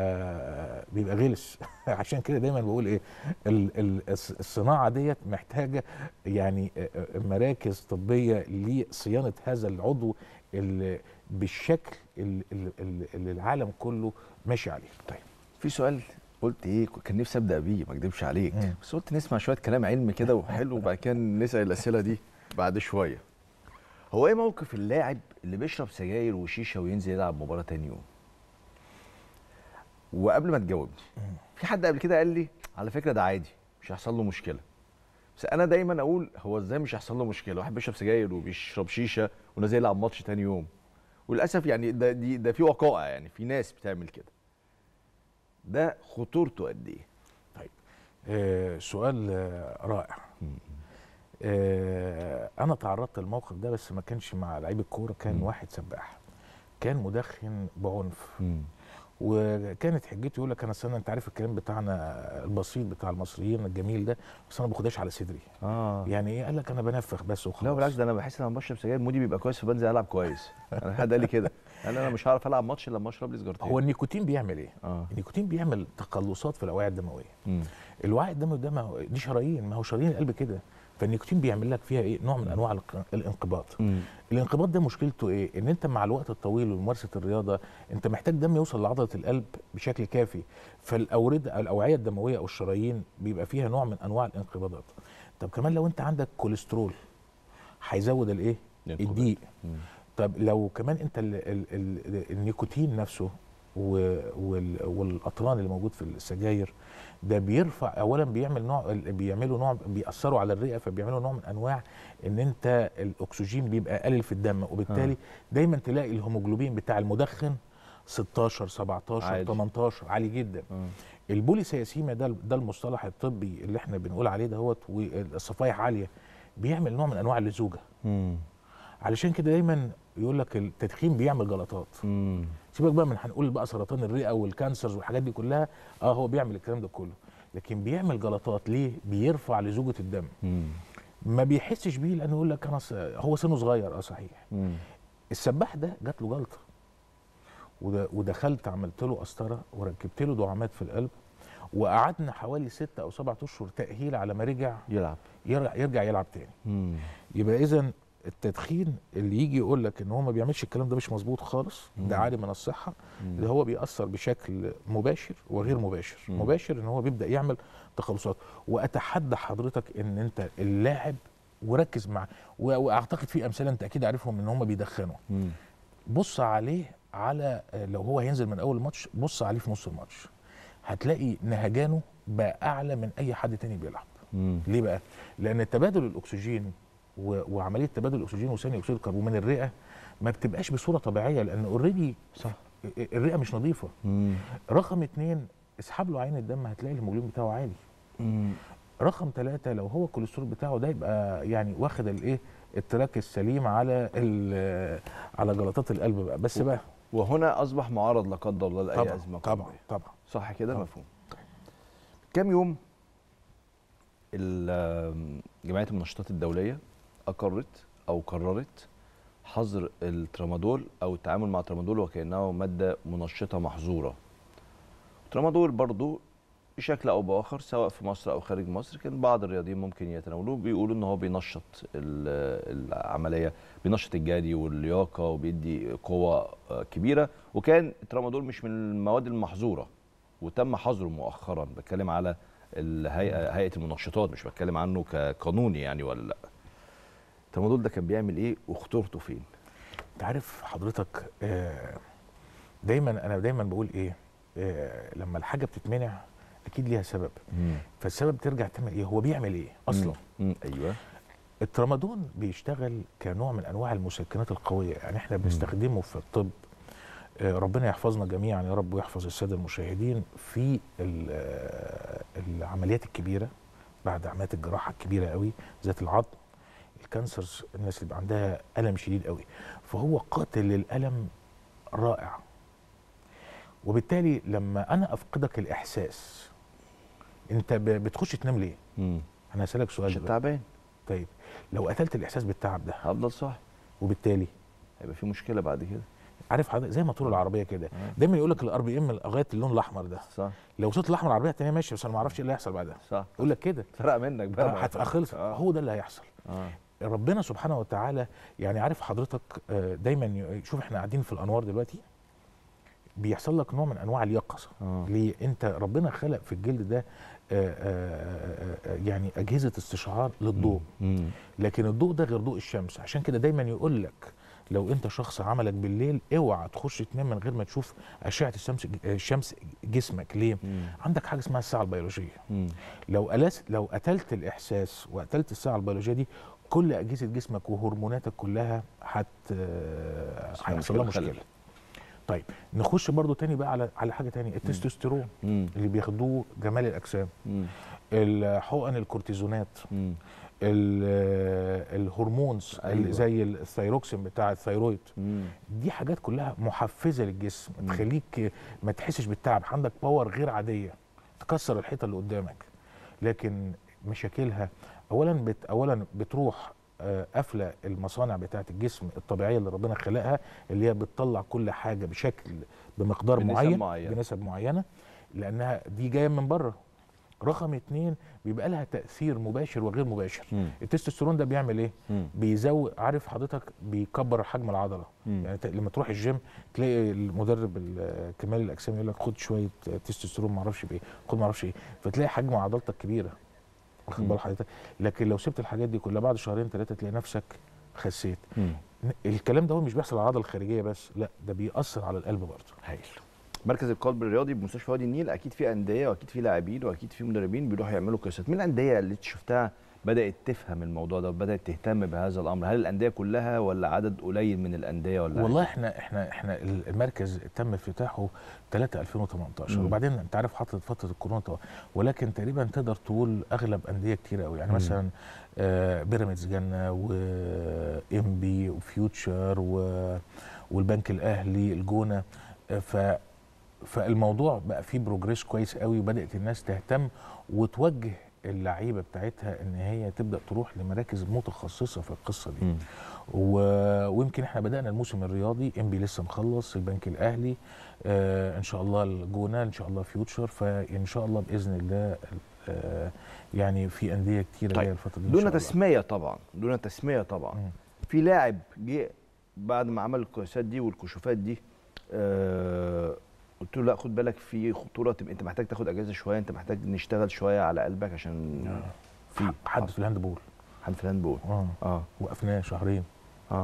بيبقى بيبقى غلس عشان كده دايما بقول ايه ال- ال- الص- الصناعه ديت محتاجه يعني آه، آه، مراكز طبيه لصيانه هذا العضو اللي بالشكل ال- ال- ال- اللي العالم كله ماشي عليه طيب في سؤال قلت ايه كان نفسي ابدا بيه ما اكدبش عليك مم. بس قلت نسمع شويه كلام علمي كده وحلو وبعد كده نسال الاسئله دي بعد شويه هو ايه موقف اللاعب اللي بيشرب سجاير وشيشه وينزل يلعب مباراه تاني يوم وقبل ما تجاوبني في حد قبل كده قال لي على فكره ده عادي مش هيحصل له مشكله بس انا دايما اقول هو ازاي مش هيحصل له مشكله واحد بيشرب سجاير وبيشرب شيشه ونازل يلعب ماتش تاني يوم وللاسف يعني ده دي ده في وقائع يعني في ناس بتعمل كده ده خطورته قد ايه طيب آه سؤال آه رائع آه انا تعرضت للموقف ده بس ما كانش مع لعيب الكوره كان مم. واحد سباح كان مدخن بعنف وكانت حجته يقول لك انا استنى انت عارف الكلام بتاعنا البسيط بتاع المصريين الجميل ده بس انا ما باخدهاش على صدري اه يعني ايه قال لك انا بنفخ بس وخلاص لا بالعكس ده انا بحس لما بشرب سجاير مودي بيبقى كويس فبنزل العب كويس انا حد قال لي كده قال انا مش هعرف العب ماتش الا لما اشرب لي سجارتين هو النيكوتين بيعمل ايه اه النيكوتين بيعمل تقلصات في الاوعيه الدمويه مم. الوعي الدموي ده ما هو دي شرايين ما هو شرايين القلب كده فالنيكوتين بيعمل لك فيها ايه نوع من انواع الق- الانقباض مم. الانقباض ده مشكلته ايه ان انت مع الوقت الطويل وممارسه الرياضه انت محتاج دم يوصل لعضله القلب بشكل كافي فالاورده الاوعيه الدمويه او الشرايين بيبقى فيها نوع من انواع الانقباضات طب كمان لو انت عندك كوليسترول هيزود الايه الانقباض. الضيق مم. طب لو كمان انت ال ال ال النيكوتين نفسه و- وال- والاطران اللي موجود في السجاير ده بيرفع اولا بيعمل نوع بيعملوا نوع بيأثروا على الرئه فبيعملوا نوع من انواع ان انت الاكسجين بيبقى قليل في الدم وبالتالي آه. دايما تلاقي الهيموجلوبين بتاع المدخن 16 17 عالي. 18 عالي جدا آه. البوليسياسيميا ده ده المصطلح الطبي اللي احنا بنقول عليه دهوت والصفائح عاليه بيعمل نوع من انواع اللزوجه مم. علشان كده دايما يقول لك التدخين بيعمل جلطات مم. سيبك بقى من هنقول بقى سرطان الرئه والكانسرز والحاجات دي كلها اه هو بيعمل الكلام ده كله لكن بيعمل جلطات ليه بيرفع لزوجه الدم مم. ما بيحسش بيه لانه يقول لك انا ص- هو سنه صغير اه صحيح مم. السباح ده جات له جلطه وده ودخلت عملت له قسطره وركبت له دعامات في القلب وقعدنا حوالي ستة او سبعة اشهر تاهيل على ما رجع يلعب يرجع, يرجع يلعب تاني مم. يبقى اذا التدخين اللي يجي يقول لك ان هو ما بيعملش الكلام ده مش مظبوط خالص مم. ده عالي من الصحه مم. ده هو بيأثر بشكل مباشر وغير مباشر مم. مباشر ان هو بيبدأ يعمل تخلصات واتحدى حضرتك ان انت اللاعب وركز مع و- واعتقد في امثله انت اكيد عارفهم ان هم بيدخنوا مم. بص عليه على لو هو هينزل من اول الماتش بص عليه في نص الماتش هتلاقي نهجانه بقى اعلى من اي حد تاني بيلعب مم. ليه بقى لان تبادل الاكسجين و... وعمليه تبادل الاكسجين وثاني اكسيد الكربون من الرئه ما بتبقاش بصوره طبيعيه لان اوريدي صح الرئه مش نظيفه مم. رقم اتنين اسحب له عين الدم هتلاقي الهيموجلوبين بتاعه عالي مم. رقم ثلاثة لو هو الكوليسترول بتاعه ده يبقى يعني واخد الايه التراك السليم على ال- على جلطات القلب بقى بس بقى وهنا اصبح معرض لا قدر الله لاي طبعا ازمه طبعا قلبية. طبعا صح كده طبعا. مفهوم كام يوم ال- جمعيه المنشطات الدوليه اقرت او قررت حظر الترامادول او التعامل مع الترامادول وكانه ماده منشطه محظوره الترامادول برضو بشكل او باخر سواء في مصر او خارج مصر كان بعض الرياضيين ممكن يتناولوه بيقولوا ان هو بينشط ال- العمليه بينشط الجري واللياقه وبيدي قوه آه، كبيره وكان الترامادول مش من المواد المحظوره وتم حظره مؤخرا بتكلم على الهيئه هيئه المنشطات مش بتكلم عنه كقانوني يعني ولا لا الترامادول ده كان بيعمل ايه وخطورته فين انت عارف حضرتك آه، دايما انا دايما بقول ايه آه، لما الحاجه بتتمنع اكيد ليها سبب فالسبب ترجع تعمل ايه هو بيعمل ايه اصلا مم. ايوه الترامادون بيشتغل كنوع من انواع المسكنات القويه يعني احنا بنستخدمه في الطب آه، ربنا يحفظنا جميعا يا رب ويحفظ الساده المشاهدين في ال- آه، العمليات الكبيره بعد عمليات الجراحه الكبيره قوي ذات العظم الكانسرز الناس اللي بيبقى عندها الم شديد قوي فهو قاتل للالم رائع وبالتالي لما انا افقدك الاحساس انت ب- بتخش تنام ليه مم. انا هسالك سؤال عشان دلوقتي. تعبان طيب لو قتلت الاحساس بالتعب ده هفضل صح وبالتالي هيبقى في مشكله بعد كده عارف حضرتك زي موتور العربيه كده آه. دايما يقول لك الار بي ام لغايه اللون الاحمر ده صح لو وصلت الاحمر العربيه الثانيه ماشي بس انا ما اعرفش ايه اللي هيحصل بعدها صح يقول لك كده فرق منك بقى هتبقى خلص آه. هو ده اللي هيحصل آه. ربنا سبحانه وتعالى يعني عارف حضرتك آه، دايما ي- شوف احنا قاعدين في الانوار دلوقتي بيحصل لك نوع من انواع اليقظه آه. ليه انت ربنا خلق في الجلد ده آه، آه، آه، يعني اجهزه استشعار للضوء مم. لكن الضوء ده غير ضوء الشمس عشان كده دايما يقول لك لو انت شخص عملك بالليل اوعى تخش تنام من غير ما تشوف اشعه الشمس الشمس جسمك ليه مم. عندك حاجه اسمها الساعه البيولوجيه مم. لو ألست لو قتلت الاحساس وقتلت الساعه البيولوجيه دي كل اجهزه جسمك وهرموناتك كلها هت هيحصل لها مشكلة خلل. مشكله طيب نخش برضو تاني بقى على على حاجه تانية التستوستيرون مم. اللي بياخدوه جمال الاجسام مم. الحقن الكورتيزونات مم. ال- الهرمونز أيوة. أيوة. زي الثيروكسين بتاع الثيرويد مم. دي حاجات كلها محفزه للجسم مم. تخليك ما تحسش بالتعب عندك باور غير عاديه تكسر الحيطه اللي قدامك لكن مشاكلها اولا بت اولا بتروح آه، قافله المصانع بتاعه الجسم الطبيعيه اللي ربنا خلقها اللي هي بتطلع كل حاجه بشكل بمقدار بنسب معين معينة. بنسب معينه لانها دي جايه من بره رقم اتنين بيبقى لها تاثير مباشر وغير مباشر مم. التستوستيرون ده بيعمل ايه مم. بيزود عارف حضرتك بيكبر حجم العضله مم. يعني ت- لما تروح الجيم تلاقي المدرب ال- كمال الاجسام يقول لك خد شويه تستوستيرون ما اعرفش بايه خد ما اعرفش ايه فتلاقي حجم عضلتك كبيره واخد مم. بال حضرتك لكن لو سبت الحاجات دي كلها بعد شهرين ثلاثه تلاقي نفسك خسيت مم. ن- الكلام ده هو مش بيحصل على العضله الخارجيه بس لا ده بيأثر على القلب برضه هايل مركز القلب الرياضي بمستشفى وادي النيل اكيد في انديه واكيد في لاعبين واكيد في مدربين بيروحوا يعملوا قياسات مين الانديه اللي انت شفتها بدات تفهم الموضوع ده وبدات تهتم بهذا الامر هل الانديه كلها ولا عدد قليل من الانديه ولا والله عادي؟ احنا احنا احنا المركز تم افتتاحه 3 2018 مم. وبعدين انت عارف حصلت فتره الكورونا طبعا ولكن تقريبا تقدر تقول اغلب انديه كتير قوي يعني مم. مثلا آه، بيراميدز جنه وام بي وفيوتشر و- والبنك الاهلي الجونه آه، ف فالموضوع بقى فيه بروجريس كويس قوي وبدات الناس تهتم وتوجه اللعيبه بتاعتها ان هي تبدا تروح لمراكز متخصصه في القصه دي مم. و... ويمكن احنا بدانا الموسم الرياضي ام بي لسه مخلص البنك الاهلي آه ان شاء الله الجونه ان شاء الله فيوتشر فان شاء الله باذن الله آه يعني في انديه كتيره طيب، جايه الفتره دي إن دون شاء الله. تسميه طبعا دون تسميه طبعا مم. في لاعب جه بعد ما عمل القياسات دي والكشوفات دي آه قلت له لا خد بالك في خطوره تبقى انت محتاج تاخد اجازه شويه انت محتاج نشتغل شويه على قلبك عشان في حد في الهاند بول حد في الهاندبول اه اه وقفناه شهرين اه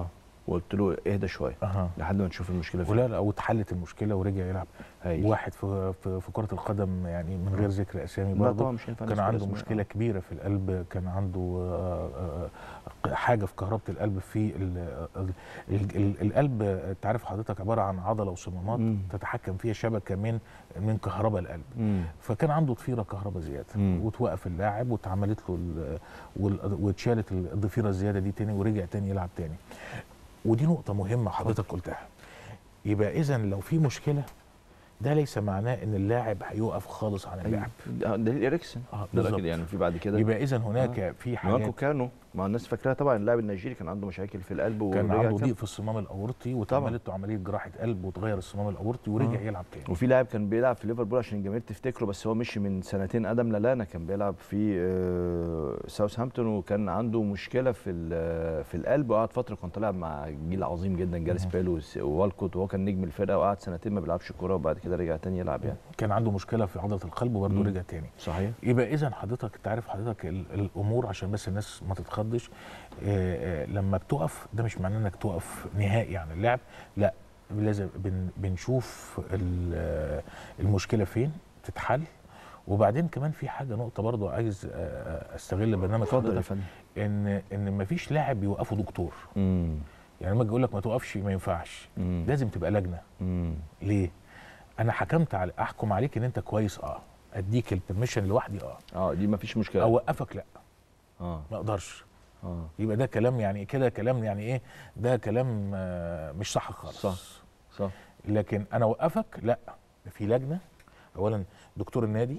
وقلت له اهدى شويه اها لحد ما نشوف المشكله فين ولا لا واتحلت المشكله ورجع يلعب هايل. واحد في في, في كره القدم يعني من غير ذكر اسامي لا برضه طبعا مش هينفع كان نذكر عنده اسماء. مشكله كبيره في القلب كان عنده آه، آه، حاجه في كهربه القلب في ال- ال- ال- القلب انت عارف حضرتك عباره عن عضله وصمامات مم. تتحكم فيها شبكه من من كهرباء القلب مم. فكان عنده ضفيره كهرباء زياده مم. وتوقف اللاعب واتعملت له ال- وال- واتشالت الضفيره الزياده دي تاني ورجع تاني يلعب تاني ودي نقطه مهمه حضرتك قلتها يبقى اذا لو في مشكله ده ليس معناه ان اللاعب هيقف خالص عن اللعب أيوة. ده الاريكسن اه ده بالظبط الأكيد يعني في بعد كده يبقى اذا هناك في ماركو حاجات كانو ما الناس فاكراها طبعا اللاعب النيجيري كان عنده مشاكل في القلب كان ورجع عنده كان- ضيق في الصمام الاورطي واتعملت له عمليه جراحه قلب وتغير الصمام الاورطي ورجع آه. يلعب تاني وفي لاعب كان بيلعب في ليفربول عشان الجماهير تفتكره بس هو مشي من سنتين ادم لالانا كان بيلعب في آه، ساوثهامبتون وكان عنده مشكله في ال- في القلب وقعد فتره كان طالع مع جيل عظيم جدا جاريس مم. بيل وس- ووالكوت وهو كان نجم الفرقه وقعد سنتين ما بيلعبش كوره وبعد كده رجع تاني يلعب يعني كان عنده مشكله في عضله القلب وبرضه مم. رجع تاني صحيح يبقى اذا حضرتك انت عارف حضرتك ال- الامور عشان بس الناس ما تتخضش آه، آه، لما بتقف ده مش معناه انك تقف نهائي عن اللعب لا لازم بن بنشوف ال- آه، المشكله فين تتحل وبعدين كمان في حاجه نقطه برضو عايز آه، استغل برنامج اتفضل يا حضرتك فندم ان ان مفيش لاعب بيوقفه دكتور مم. يعني لما اجي اقول لك ما توقفش ما ينفعش مم. لازم تبقى لجنه مم. ليه انا حكمت على احكم عليك ان انت كويس اه اديك البرميشن لوحدي اه اه دي ما فيش مشكله اوقفك لا اه ما اقدرش اه يبقى ده كلام يعني كده كلام يعني ايه ده كلام آه، مش صح خالص صح. صح لكن انا اوقفك لا في لجنه اولا دكتور النادي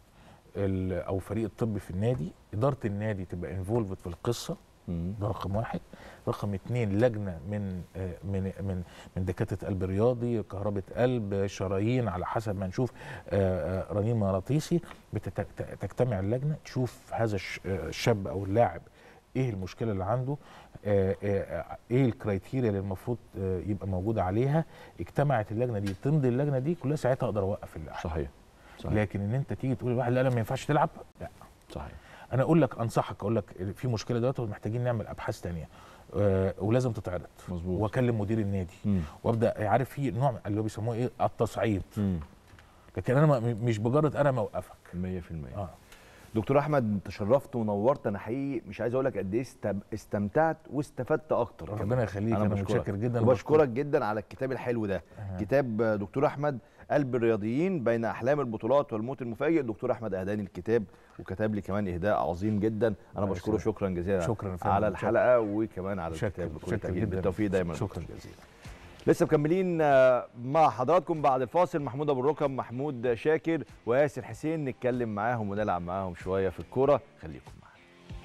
ال- او فريق الطب في النادي اداره النادي تبقى انفولفد في القصه مم. ده رقم واحد رقم اتنين لجنه من آه، من من من دكاتره قلب رياضي كهرباء قلب شرايين على حسب ما نشوف آه، آه، رنين مغناطيسي بتت- ت- تجتمع اللجنه تشوف هذا الش- آه، الشاب او اللاعب ايه المشكله اللي عنده آه، آه، ايه الكرايتيريا اللي المفروض آه، يبقى موجوده عليها اجتمعت اللجنه دي تمضي اللجنه دي كلها ساعتها اقدر اوقف اللاعب صحيح صحيح لكن ان انت تيجي تقول لواحد لا لا ما ينفعش تلعب لا صحيح انا اقول لك انصحك اقول لك في مشكله دلوقتي ومحتاجين نعمل ابحاث تانية آه ولازم تتعرض مظبوط واكلم مدير النادي مم. وابدا عارف في نوع اللي هو بيسموه ايه التصعيد مم. لكن انا ما مش مجرد انا موقفك 100% اه دكتور احمد انت شرفت ونورت انا حقيقي مش عايز اقول لك قد ايه استم- استمتعت واستفدت اكتر كمان. ربنا يخليك انا, بشكرك. متشكر جدا وبشكرك جدا على الكتاب الحلو ده آه. كتاب دكتور احمد قلب الرياضيين بين احلام البطولات والموت المفاجئ دكتور احمد اهداني الكتاب وكتب لي كمان اهداء عظيم جدا انا الله بشكره يسلمك. شكرا جزيلا شكرا يا فندم. على متشكر. الحلقه وكمان على متشكر الكتاب بكل متشكر تأكيد جدا بالتوفيق دايما شكرا جزيلا لسه مكملين آه، مع حضراتكم بعد الفاصل محمود ابو الركب محمود شاكر وياسر حسين نتكلم معاهم ونلعب معاهم شويه في الكوره خليكم معانا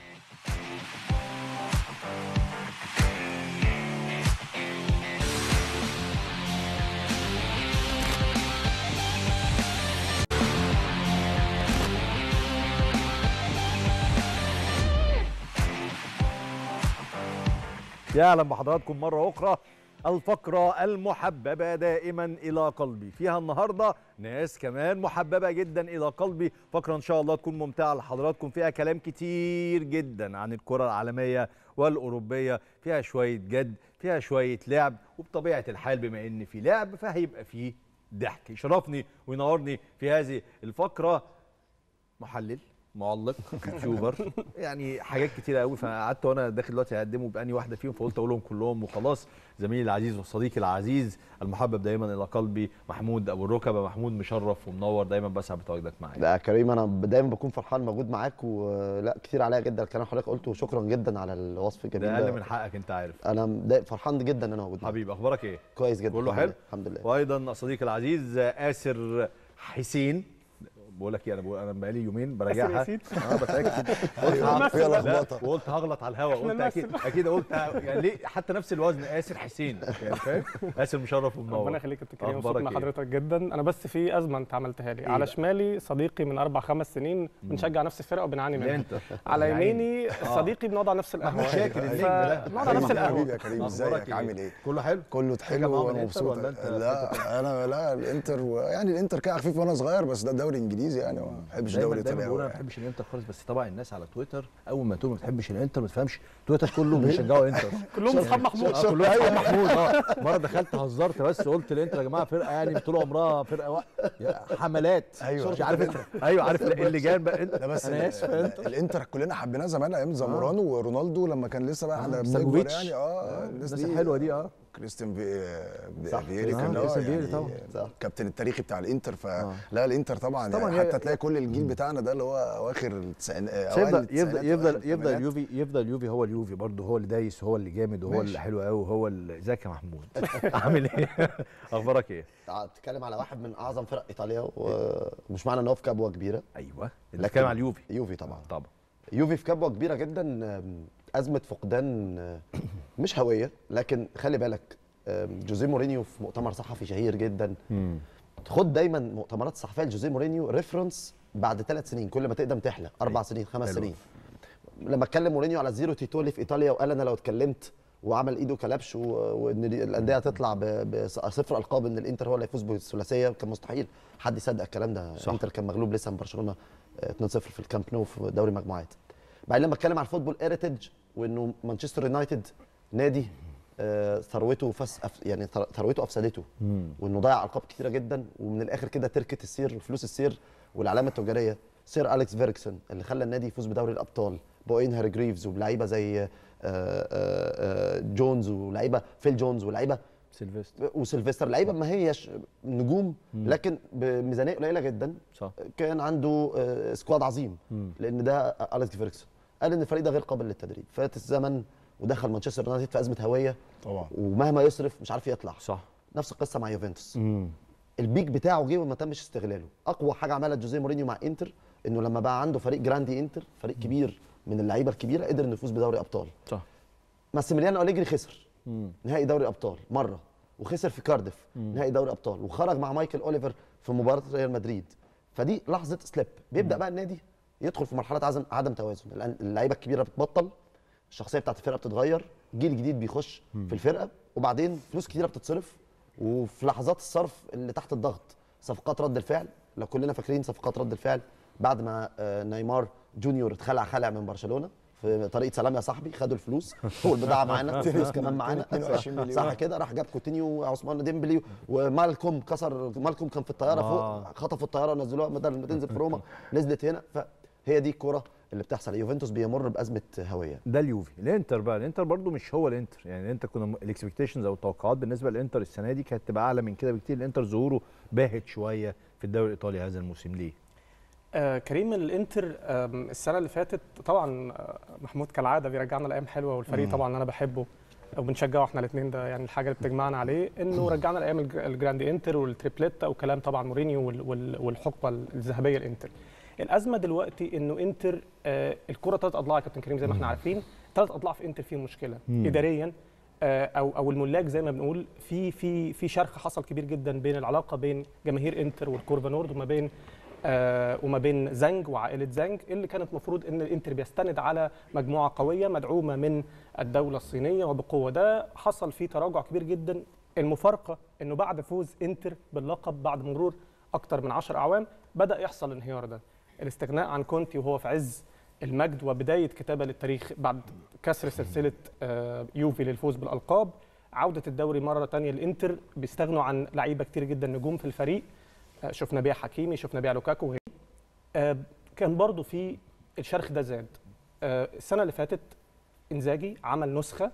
يا اهلا بحضراتكم مره اخرى الفقرة المحببة دائما إلى قلبي فيها النهاردة ناس كمان محببة جدا إلى قلبي فقرة إن شاء الله تكون ممتعة لحضراتكم فيها كلام كتير جدا عن الكرة العالمية والأوروبية فيها شوية جد فيها شوية لعب وبطبيعة الحال بما إن في لعب فهيبقى فيه ضحك يشرفني وينورني في هذه الفقرة محلل معلق يوتيوبر يعني حاجات كتيره قوي فقعدت وانا داخل دلوقتي اقدمه باني واحده فيهم فقلت اقولهم كلهم وخلاص زميلي العزيز وصديقي العزيز المحبب دايما الى قلبي محمود ابو الركبه محمود مشرف ومنور دايما بسعد بتواجدك معايا لا يا كريم انا دايما بكون فرحان موجود معاك ولا كتير عليا جدا الكلام حضرتك قلته وشكرا جدا على الوصف الجميل ده اقل من حقك انت عارف انا دا- فرحان جدا ان انا موجود معاك حبيبي اخبارك ايه كويس جدا كله الحمد حلو؟ لله، الحمد لله وايضا صديقي العزيز اسر حسين بقول لك ايه انا بقول انا بقالي يومين براجعها ياسين. اه بتاكد قلت أيوة، هغلط- فيها لا، لخبطة. وقلت هغلط على الهوا قلت إحنا اكيد اكيد قلت يعني ليه حتى نفس الوزن اسر حسين يعني فاهم اسر مشرف ومنور ربنا يخليك يا كابتن كريم مبسوط أخبارك مع إيه؟ حضرتك جدا انا بس في ازمه انت عملتها لي إيه على بقى؟ شمالي صديقي من اربع خمس سنين بنشجع نفس الفرقه وبنعاني ليه منها انت على يا عيني. يميني صديقي بنقعد على نفس القهوه شاكر ف- النجم ده. بنقعد على نفس حبيبي القهوه يا كريم أخبارك ازيك عامل ايه؟ كله حلو كله تشجع حلو معاهم وانا الإنتر مبسوط ولا أنت لا انا لا الانتر و... يعني الانتر كان خفيف وانا صغير بس ده الدوري الانجليزي انجليزي يعني ما بحبش دايما الدوري دايما الايطالي بقول أوي انا ما يعني. بحبش الانتر خالص بس طبعا الناس على تويتر اول ما تقول ما بتحبش الانتر ما تفهمش تويتر كله بيشجعوا الانتر كلهم اصحاب محمود اه كلهم اصحاب محمود اه مره دخلت هزرت بس قلت الانتر يا جماعه فرقه يعني طول عمرها فرقه و... حملات أيوة. مش عارف انت ايوه عارف اللجان بقى انت لا بس انا اسف يا انتر الانتر كلنا حبيناه زمان ايام زامورانو ورونالدو لما كان لسه بقى احنا بنكبر ستانكوفيتش. يعني اه الناس الحلوه دي اه كريستيان في... صح، فييري آه، كان كريستيان آه، فييري يعني طبعا. صح. الكابتن التاريخي بتاع الانتر فلا الانتر طبعا, طبعاً يعني هي- حتى تلاقي كل الجيل بتاعنا ده اللي هو اواخر التسعينات بس اوائل يفضل يفضل التسعينات يفضل أواخر يفضل الثمانينات. اليوفي يفضل اليوفي هو اليوفي برضه هو اللي دايس وهو اللي جامد وهو اللي ماشي. حلو قوي وهو اللي ازيك يا محمود عامل ايه اخبارك ايه تع- بتتكلم على واحد من اعظم فرق ايطاليا ومش معنى ان هو في كبوه كبيره ايوه اللي لكن- بتتكلم على اليوفي يوفي طبعا طبعا يوفي في كبوه كبيره جدا آم، ازمه فقدان آه، مش هويه لكن خلي بالك آم، جوزيه مورينيو في مؤتمر صحفي شهير جدا خد دايما مؤتمرات الصحفيه لجوزيه مورينيو ريفرنس بعد ثلاث سنين كل ما تقدم تحلى اربع سنين خمس حلو. سنين لما اتكلم مورينيو على زيرو تيتولي في ايطاليا وقال انا لو اتكلمت وعمل ايده كلبش و- وان دي- الانديه هتطلع ب- بصفر القاب ان الانتر هو اللي هيفوز بالثلاثيه كان مستحيل حد يصدق الكلام ده صح. الانتر كان مغلوب لسه من برشلونه آه، 2-0 في الكامب نو في دوري مجموعات بعدين لما اتكلم على الفوتبول هيريتج وانه مانشستر يونايتد نادي آه، ثروته فس أف يعني ثر- ثروته افسدته وانه ضيع القاب كتيره جدا ومن الاخر كده تركه السير وفلوس السير والعلامه التجاريه سير اليكس فيركسون اللي خلى النادي يفوز بدوري الابطال بوين هاري جريفز وبلعيبه زي آه، آه، آه، جونز ولعيبه فيل جونز ولعيبه سيلفستر وسيلفستر لعيبه ما هيش نجوم لكن بميزانيه قليله جدا صح كان عنده آه، سكواد عظيم لان ده اليكس فيركسون قال ان الفريق ده غير قابل للتدريب فات الزمن ودخل مانشستر يونايتد في ازمه هويه طبعا ومهما يصرف مش عارف يطلع صح نفس القصه مع يوفنتوس البيك بتاعه جه وما تمش استغلاله اقوى حاجه عملها جوزيه مورينيو مع انتر انه لما بقى عنده فريق جراندي انتر فريق كبير من اللعيبه الكبيره قدر انه يفوز بدوري ابطال صح ماسيميليانو أليجري خسر نهائي دوري ابطال مره وخسر في كارديف نهائي دوري ابطال وخرج مع مايكل اوليفر في مباراه ريال مدريد فدي لحظه سليب بيبدا بقى النادي يدخل في مرحله عدم عدم توازن الآن اللعيبه الكبيره بتبطل الشخصيه بتاعت الفرقه بتتغير جيل جديد بيخش في الفرقه وبعدين فلوس كتيره بتتصرف وفي لحظات الصرف اللي تحت الضغط صفقات رد الفعل لو كلنا فاكرين صفقات رد الفعل بعد ما آه، نيمار جونيور اتخلع خلع من برشلونه في طريقه سلام يا صاحبي خدوا الفلوس والبضاعه معانا الفلوس كمان معانا 22 مليون. صح كده راح جاب كوتينيو وعثمان ديمبلي ومالكوم كسر مالكوم كان في الطياره آه. فوق خطفوا الطياره ونزلوها بدل ما تنزل في روما نزلت هنا فهي دي الكوره اللي بتحصل يوفنتوس بيمر بازمه هويه ده اليوفي الانتر بقى الانتر برضو مش هو الانتر يعني الانتر كنا الاكسبكتيشنز او التوقعات بالنسبه للانتر السنه دي كانت تبقى اعلى من كده بكتير الانتر ظهوره باهت شويه في الدوري الايطالي هذا الموسم ليه آه كريم الانتر آم، السنه اللي فاتت طبعا آه، محمود كالعاده بيرجعنا لايام حلوه والفريق طبعا انا بحبه وبنشجعه احنا الاثنين ده يعني الحاجه اللي بتجمعنا عليه انه رجعنا لايام الج- الجراندي انتر والتريبليتا وكلام طبعا مورينيو وال- وال- والحقبه الذهبيه الانتر الازمه دلوقتي انه انتر آه الكره ثلاث اضلاع يا كابتن كريم زي ما احنا عارفين ثلاث اضلاع في انتر فيهم مشكله اداريا آه، او او الملاك زي ما بنقول في في في شرخ حصل كبير جدا بين العلاقه بين جماهير انتر والكورفا نورد وما بين آه، وما بين زانج وعائله زانج اللي كانت المفروض ان الانتر بيستند على مجموعه قويه مدعومه من الدوله الصينيه وبقوه ده حصل فيه تراجع كبير جدا المفارقه انه بعد فوز انتر باللقب بعد مرور اكثر من 10 اعوام بدا يحصل الانهيار ده الاستغناء عن كونتي وهو في عز المجد وبدايه كتابه للتاريخ بعد كسر سلسله آه، يوفي للفوز بالالقاب عوده الدوري مره تانية الانتر بيستغنوا عن لعيبه كتير جدا نجوم في الفريق آه، شفنا بيع حكيمي شفنا بيع لوكاكو وهي. آه، كان برضو في الشرخ ده زاد آه، السنه اللي فاتت انزاجي عمل نسخه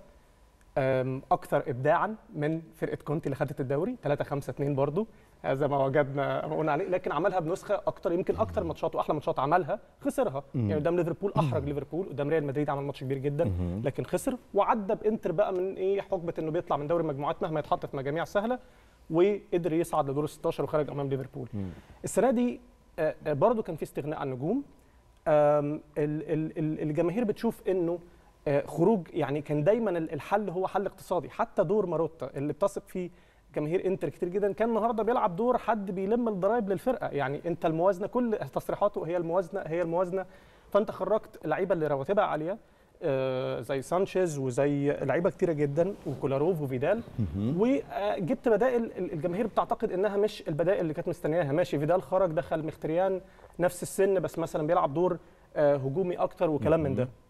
آم، اكثر ابداعا من فرقه كونتي اللي خدت الدوري 3 5 2 برضو هذا ما وجدنا ما قلنا عليه لكن عملها بنسخه اكتر يمكن اكتر ماتشات واحلى ماتشات عملها خسرها يعني قدام ليفربول احرج ليفربول قدام ريال مدريد عمل ماتش كبير جدا لكن خسر وعدى بانتر بقى من ايه حقبه انه بيطلع من دوري المجموعات مهما يتحط في مجاميع سهله وقدر يصعد لدور ال 16 وخرج امام ليفربول السنه دي آه، آه، برضو كان في استغناء عن نجوم آم، ال- ال- ال- الجماهير بتشوف انه آه، خروج يعني كان دايما ال- الحل هو حل اقتصادي حتى دور ماروتا اللي بتثق فيه جماهير انتر كتير جدا كان النهارده بيلعب دور حد بيلم الضرايب للفرقه يعني انت الموازنه كل تصريحاته هي الموازنه هي الموازنه فانت خرجت اللعيبه اللي رواتبها عاليه آه، زي سانشيز وزي لعيبه كتيره جدا وكولاروف وفيدال وجبت بدائل ال- الجماهير بتعتقد انها مش البدائل اللي كانت مستنياها ماشي فيدال خرج دخل مختريان نفس السن بس مثلا بيلعب دور آه، هجومي اكتر وكلام من ده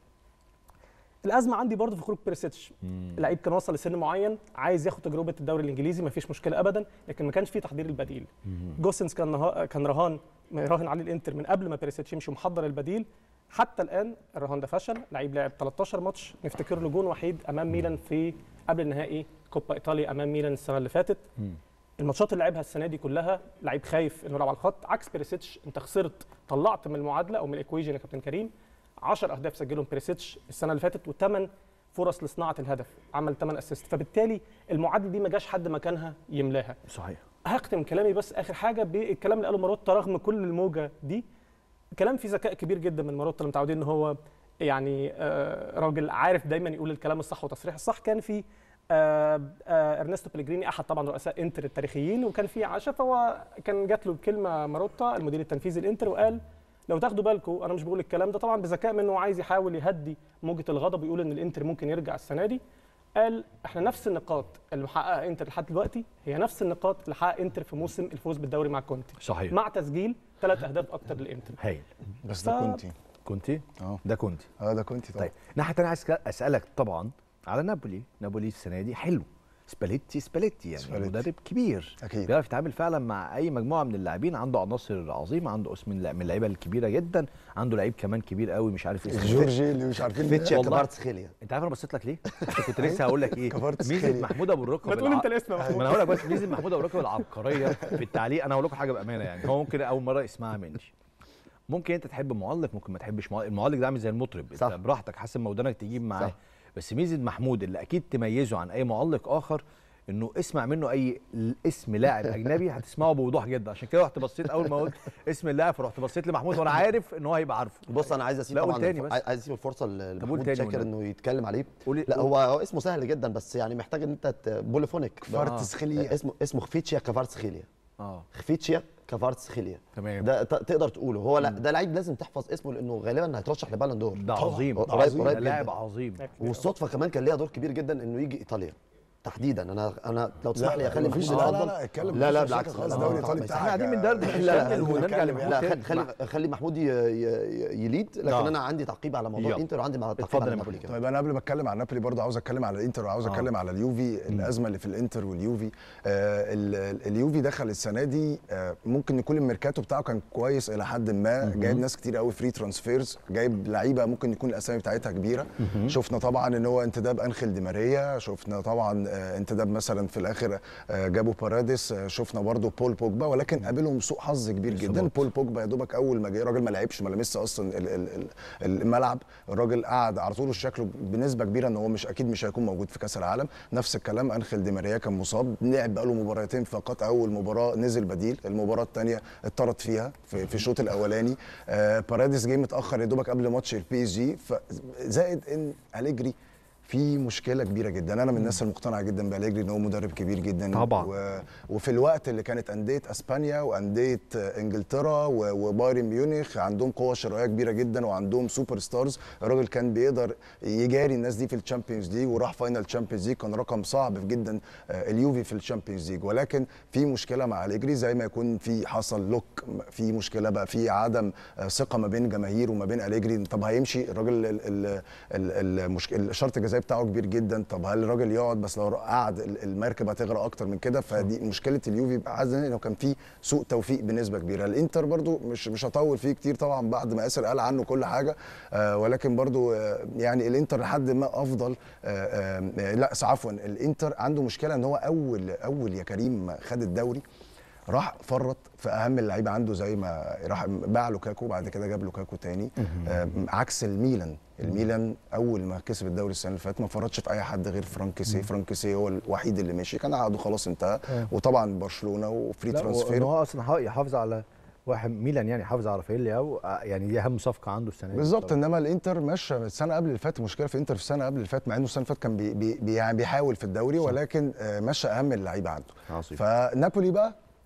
الازمه عندي برضو في خروج بيريسيتش اللعيب كان وصل لسن معين عايز ياخد تجربه الدوري الانجليزي مفيش مشكله ابدا لكن ما كانش فيه تحضير البديل جوسنس كان نها... كان رهان راهن عليه الانتر من قبل ما بيريسيتش يمشي ومحضر البديل حتى الان الرهان ده فشل لعيب لعب 13 ماتش نفتكر له جون وحيد امام ميلان في قبل النهائي كوبا ايطاليا امام ميلان السنه اللي فاتت الماتشات اللي لعبها السنه دي كلها لعيب خايف انه يلعب على الخط عكس بيريسيتش انت خسرت طلعت من المعادله او من الايكويجن يا كابتن كريم 10 اهداف سجلهم بيريسيتش السنه اللي فاتت وثمان فرص لصناعه الهدف عمل 8 اسيست فبالتالي المعادله دي ما جاش حد مكانها يملاها صحيح هختم كلامي بس اخر حاجه بالكلام اللي قاله ماروتا رغم كل الموجه دي كلام فيه ذكاء كبير جدا من ماروتا اللي متعودين ان هو يعني آه، راجل عارف دايما يقول الكلام الصح وتصريح الصح كان في آه، آه، ارنستو بليجريني احد طبعا رؤساء انتر التاريخيين وكان في عشاء فهو كان جات له الكلمه ماروتا المدير التنفيذي الانتر وقال لو تاخدوا بالكم انا مش بقول الكلام ده طبعا بذكاء منه عايز يحاول يهدي موجه الغضب ويقول ان الانتر ممكن يرجع السنه دي قال احنا نفس النقاط اللي محققها انتر لحد دلوقتي هي نفس النقاط اللي حقق انتر في موسم الفوز بالدوري مع كونتي صحيح مع تسجيل ثلاث اهداف اكتر للانتر هايل بس ده ف- كنتي كنتي اه ده كنتي اه ده كنتي طبعا طيب الناحيه الثانيه عايز اسالك طبعا على نابولي نابولي السنه دي حلو سباليتي سباليتي يعني سباليتي. مدرب كبير أكيد. بيعرف يتعامل فعلا مع اي مجموعه من اللاعبين عنده عناصر عظيمه عنده اسم من من اللعيبه الكبيره جدا عنده لعيب كمان كبير قوي مش عارف اسمه جورجي اللي مش عارفين فيتشا والله. كفارتسخيليا انت عارف انا بصيت لك ليه؟ عشان كنت لسه هقول لك ايه كفرت ميزه سخيلي. محمود ابو الركب ما تقول انت الاسم يا ما محمود انا هقول لك بس ميزه محمود ابو الركب العبقريه في التعليق انا هقول لكم حاجه بامانه يعني هو ممكن اول مره يسمعها مني ممكن انت تحب معلق ممكن ما تحبش معلق المعلق ده عامل زي المطرب صح. انت براحتك حسب ما ودانك تجيب معاه صح. بس ميزه محمود اللي اكيد تميزه عن اي معلق اخر انه اسمع منه اي اسم لاعب اجنبي هتسمعه بوضوح جدا عشان كده رحت بصيت اول ما قلت اسم اللاعب فرحت بصيت لمحمود وانا عارف ان هو هيبقى عارفه بص انا عايز اسيب لا، قول طبعا تاني الف- بس. عايز عايز اسيب الفرصه قول لمحمود تاني شاكر والنبي. انه يتكلم عليه قولي- لا قول. هو هو اسمه سهل جدا بس يعني محتاج ان انت ت- بوليفونيك كفارتسخيليا. اسمه اسمه خفيتشيا كفارتسخيليا اه خفيتشيا كفارتسخيليا تمام ده ت- تقدر تقوله هو لا ده لعيب لازم تحفظ اسمه لانه غالبا هيترشح لبالون دور ده عظيم قريب- عظيم قريب ده جداً. لاعب عظيم والصدفه كمان كان ليها دور كبير جدا انه يجي ايطاليا تحديدا انا انا لو تسمح لي لا، اخلي مفيش- محمود لا، لا، يتفضل. لا، اتكلم لا لا مفيش بالعكس مشاكل خالص، لا، الدوري لا، الإيطالي ما بتاعك. احنا قاعدين بندردش لا، لا، نكمل ونرجع نتكلم لمحمود لا تاني. خلي خلي خلي محمود ي- ي- يليد لكن آه. انا عندي تعقيب على موضوع يلا. انتر وعندي مع- تعقيب اتفضل على يا نابولي محمود. كمان طيب انا قبل ما اتكلم على نابولي برضه عاوز اتكلم على الانتر وعاوز آه. اتكلم على اليوفي الازمه اللي في الانتر واليوفي آه ال- ال- اليوفي دخل السنه دي آه ممكن يكون الميركاتو بتاعه كان كويس الى حد ما جايب ناس كتير قوي فري ترانسفيرز جايب لعيبه ممكن يكون الاسامي بتاعتها كبيره شفنا طبعا ان هو انتداب انخيل دي ماريا شفنا طبعا آه انتداب مثلا في الاخر آه جابوا باراديس آه شفنا برضه بول بوجبا ولكن قابلهم سوء حظ كبير جدا بول بوجبا يا دوبك اول ما جه راجل ما لعبش ما لمسش اصلا ال- ال- ال- الملعب الراجل قعد على طول شكله بنسبه كبيره ان هو مش اكيد مش هيكون موجود في كاس العالم نفس الكلام انخيل دي ماريا كان مصاب لعب بقاله مباراتين فقط اول مباراه نزل بديل المباراه الثانيه اتطرد فيها في, في الشوط الاولاني آه باراديس جه متاخر يا دوبك قبل ماتش البي اس جي زائد ان اليجري في مشكله كبيره جدا انا من الناس المقتنعه جدا باليجري ان هو مدرب كبير جدا طبعاً. و... وفي الوقت اللي كانت انديه اسبانيا وانديه انجلترا و- وبايرن ميونخ عندهم قوه شرائيه كبيره جدا وعندهم سوبر ستارز الراجل كان بيقدر يجاري الناس دي في الشامبيونز ليج وراح فاينل تشامبيونز ليج كان رقم صعب جدا آه، اليوفي في الشامبيونز ليج ولكن في مشكله مع اليجري زي ما يكون في حصل لوك في مشكله بقى في عدم آه، ثقه ما بين جماهير وما بين اليجري طب هيمشي الراجل ال- ال- ال- المشك- الشرط الجزائي بتاعه كبير جدا طب هل الراجل يقعد بس لو قعد ال- المركب هتغرق اكتر من كده فدي مشكله اليوفي عايز انه كان في سوء توفيق بنسبه كبيره الانتر برضو مش مش هطول فيه كتير طبعا بعد ما ياسر قال عنه كل حاجه آه ولكن برضو آه يعني الانتر لحد ما افضل آه آه لا عفوا الانتر عنده مشكله ان هو اول اول يا كريم ما خد الدوري راح فرط في اهم اللعيبه عنده زي ما راح باع لوكاكو بعد كده جاب لوكاكو تاني آه عكس الميلان الميلان اول ما كسب الدوري السنه اللي فاتت ما فرطش في اي حد غير فرانكيسي فرانكيسي هو الوحيد اللي مشي كان عقده خلاص انتهى وطبعا برشلونه وفري لا، وان ترانسفير هو اصلا حا- يحافظ على واحد ميلان يعني يحافظ على رافائيل او يعني دي اهم صفقه عنده السنه دي بالظبط طبعاً. انما الانتر مشى السنه قبل اللي فاتت المشكله في الانتر في السنه قبل اللي فاتت مع انه السنه اللي فاتت كان بي بي بي يعني بيحاول في الدوري ولكن آه، مشى اهم اللعيبه عنده عظيم. فنابولي بقى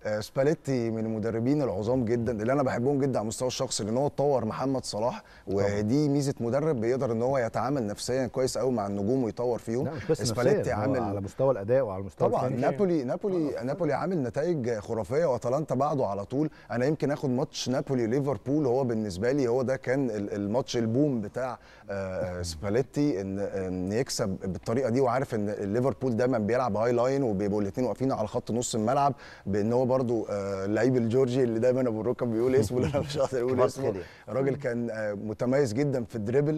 آه، سباليتي من المدربين العظام جدا اللي انا بحبهم جدا على المستوى الشخصي لان هو اتطور محمد صلاح ودي ميزه مدرب بيقدر ان هو يتعامل نفسيا كويس قوي مع النجوم ويطور فيهم لا مش بس سباليتي نفسيا هو عامل على مستوى الاداء وعلى مستوى طبعا الفني. نابولي نابولي نابولي عامل نتائج خرافيه واتلانتا بعده على طول انا يمكن اخد ماتش نابولي ليفربول هو بالنسبه لي هو ده كان ال- الماتش البوم بتاع آه، سباليتي ان ان يكسب بالطريقه دي وعارف ان ليفربول دايما بيلعب هاي لاين وبيبقوا الاثنين واقفين على خط نص الملعب بان هو برده اللعيب الجورجي اللي دايما ابو الركب بيقول اسمه اللي انا مش قادر اقول اسمه كفاراتسخيليا. الراجل كان آه، متميز جدا في الدريبل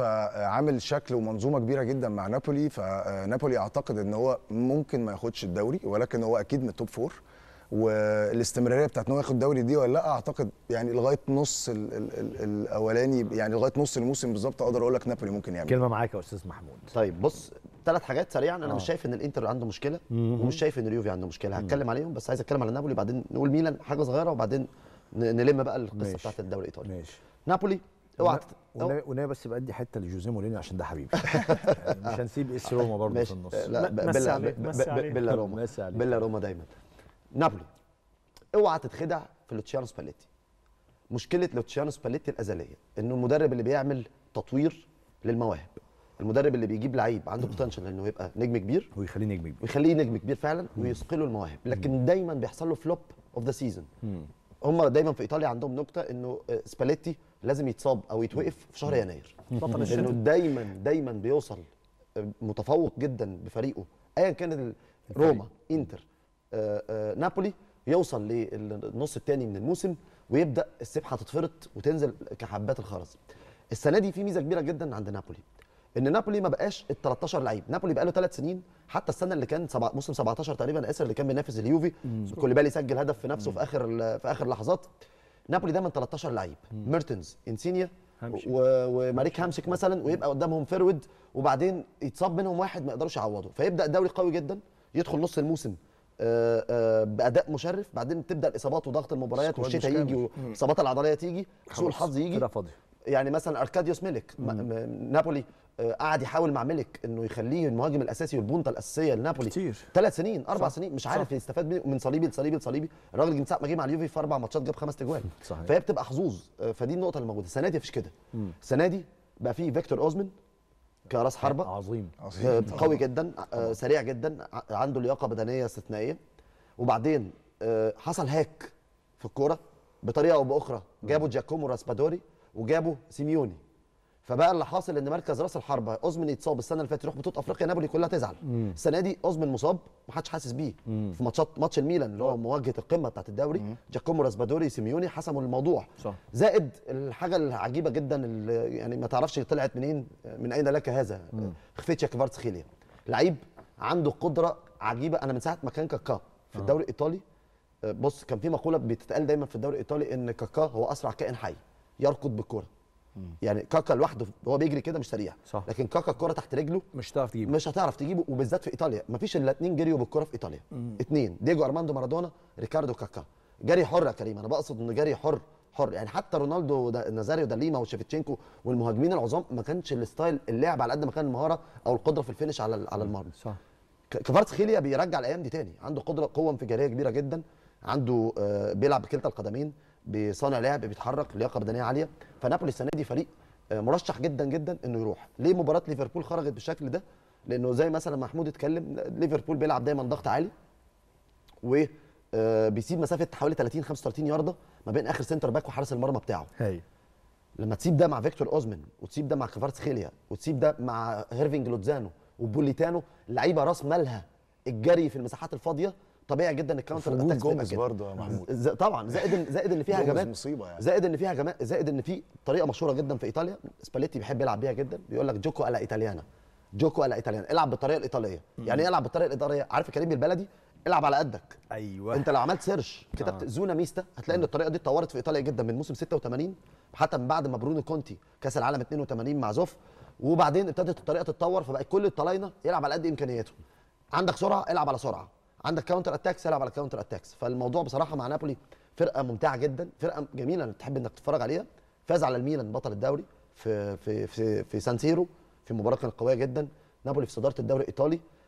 فعامل شكل ومنظومه كبيره جدا مع نابولي فنابولي اعتقد ان هو ممكن ما ياخدش الدوري ولكن هو اكيد من التوب فور والاستمراريه بتاعت ان هو ياخد الدوري دي ولا لا اعتقد يعني لغايه نص ال ال ال الاولاني يعني لغايه نص الموسم بالظبط اقدر اقول لك نابولي ممكن يعمل كلمه معاك يا استاذ محمود طيب بص ثلاث حاجات سريعا انا آه. مش شايف ان الانتر عنده مشكله ومش شايف ان اليوفي عنده مشكله هتكلم عليهم بس عايز اتكلم على نابولي بعدين نقول ميلان حاجه صغيره وبعدين ن- نلم بقى القصه ماشي. بتاعت الدوري الايطالي ماشي نابولي اوعى تت- وناوي وناوي بس بدي حته لجوزيه مورينيو عشان ده حبيبي يعني مش هنسيب اس روما برضه في ماشي النص لا ب- مسي بيلا عليه، ب- مسي ب- عليه. بيلا روما مسي عليه. بيلا روما دايما نابولي اوعى تتخدع في لوتشيانو سباليتي مشكله لوتشيانو سباليتي الازليه انه المدرب اللي بيعمل تطوير للمواهب المدرب اللي بيجيب لعيب عنده بوتنشال انه يبقى نجم كبير ويخليه نجم كبير ويخليه نجم كبير فعلا ويثقله المواهب لكن دايما بيحصل له فلوب اوف ذا سيزون هم دايما في ايطاليا عندهم نكته انه آه، سباليتي لازم يتصاب او يتوقف في شهر يناير بطل لانه الشتاء دايما دايما بيوصل آه، متفوق جدا بفريقه ايا كان ال- روما انتر آه، آه، نابولي يوصل للنص الثاني من الموسم ويبدا السبحه تتفرط وتنزل كحبات الخرز السنه دي في ميزه كبيره جدا عند نابولي ان نابولي ما بقاش ال 13 لعيب نابولي بقى له ثلاث سنين حتى السنه اللي كان سبع موسم 17 تقريبا اسر اللي كان بينافس اليوفي كوليبالي سجل هدف في نفسه في اخر ال- في اخر لحظات نابولي دايما 13 لعيب ميرتنز انسينيا هامشيك. و- وماريك هامشيك مثلا ويبقى قدامهم فيرود وبعدين يتصاب منهم واحد ما يقدروش يعوضوا فيبدا الدوري قوي جدا يدخل نص الموسم آه، آه، باداء مشرف بعدين تبدا الاصابات وضغط المباريات سكواد والشتاء مش يجي كامل. والاصابات العضليه تيجي سوء الحظ يجي فرقه فاضيه يعني مثلا اركاديوس ميلك م- م- نابولي آه، قعد يحاول مع ميلك انه يخليه المهاجم الاساسي والبونتا الاساسيه لنابولي كتير. ثلاث سنين اربع صح. سنين مش عارف يستفاد منه من صليبي لصليبي لصليبي الراجل من ساعه ما جه مع اليوفي في اربع ماتشات جاب خمس اجوان صحيح. فهي بتبقى حظوظ آه، فدي النقطه اللي موجوده السنه دي مفيش كده السنه دي بقى في فيكتور اوزمن كراس حربه عظيم آه، قوي جدا آه، سريع جدا ع- عنده لياقه بدنيه استثنائيه وبعدين آه، حصل هاك في الكوره بطريقه او باخرى جابوا جاكومو راسبادوري وجابوا سيميوني فبقى اللي حاصل ان مركز راس الحربه اوزمن يتصاب السنه اللي فاتت يروح بطوله افريقيا نابولي كلها تزعل السنه دي اوزمن مصاب محدش حاسس بيه في ماتشات ماتش الميلان اللي هو مواجهه القمه بتاعت الدوري جاكومو راسبادوري سيميوني حسموا الموضوع صح. زائد الحاجه العجيبه جدا اللي يعني ما تعرفش طلعت منين من اين لك هذا خفيتشا كفارتسخيليا لعيب عنده قدره عجيبه انا من ساعه ما كان كاكا في الدوري الايطالي آه، بص كان في مقوله بتتقال دايما في الدوري الايطالي ان كاكا هو اسرع كائن حي يركض بالكره يعني كاكا لوحده هو بيجري كده مش سريع صح. لكن كاكا الكره تحت رجله مش هتعرف تجيبه مش هتعرف تجيبه وبالذات في ايطاليا مفيش الا اتنين جريوا بالكره في ايطاليا اتنين ديجو ارماندو مارادونا ريكاردو كاكا جري حر يا كريم انا بقصد انه جري حر حر يعني حتى رونالدو دا- نازاريو داليما وشيفتشينكو والمهاجمين العظام ما كانش الستايل اللعب على قد ما كان المهاره او القدره في الفينش على على المرمى صح ك- كفارتسخيليا بيرجع الايام دي تاني عنده قدره قوه انفجاريه كبيره جدا عنده آه، بيلعب بكلتا القدمين بيصانع لعب بيتحرك لياقه بدنيه عاليه فنابولي السنه دي فريق آه، مرشح جدا جدا انه يروح ليه مباراه ليفربول خرجت بالشكل ده لانه زي مثلا محمود اتكلم ليفربول بيلعب دايما ضغط عالي و آه، بيسيب مسافه حوالي 30 35 يارده ما بين اخر سنتر باك وحارس المرمى بتاعه هاي لما تسيب ده مع فيكتور اوزمن وتسيب ده مع كفارتسخيليا وتسيب ده مع هيرفينج لوتزانو وبوليتانو لعيبه راس مالها الجري في المساحات الفاضيه طبيعي جدا الكاونتر وجود اتاكس بيبقى جوميز كده. برضه يا محمود. ز- طبعا زائد إن- زائد ان فيها جوميز هجمات مصيبة يعني. زائد ان فيها هجمات زائد ان في طريقه مشهوره جدا في ايطاليا سباليتي بيحب يلعب بيها جدا بيقول لك جوكو الا ايطاليانا جوكو الا ايطاليانا العب بالطريقه الايطاليه يعني ايه العب بالطريقه الايطاليه عارف يا كريم بالبلدي العب على قدك ايوه انت لو عملت سيرش كتبت زونا ميستا هتلاقي ان الطريقه دي اتطورت في ايطاليا جدا من موسم 86 حتى من بعد ما برونو كونتي كاس العالم 82 مع زوف وبعدين ابتدت الطريقه تتطور فبقت كل الطلاينه يلعب على قد امكانياته عندك سرعه العب على سرعه عندك كاونتر اتاكس العب على كاونتر اتاكس فالموضوع بصراحه مع نابولي فرقه ممتعه جدا فرقه جميله انك تحب انك تتفرج عليها فاز على الميلان بطل الدوري في في في في سان سيرو في مباراه كانت قويه جدا نابولي في صداره الدوري الايطالي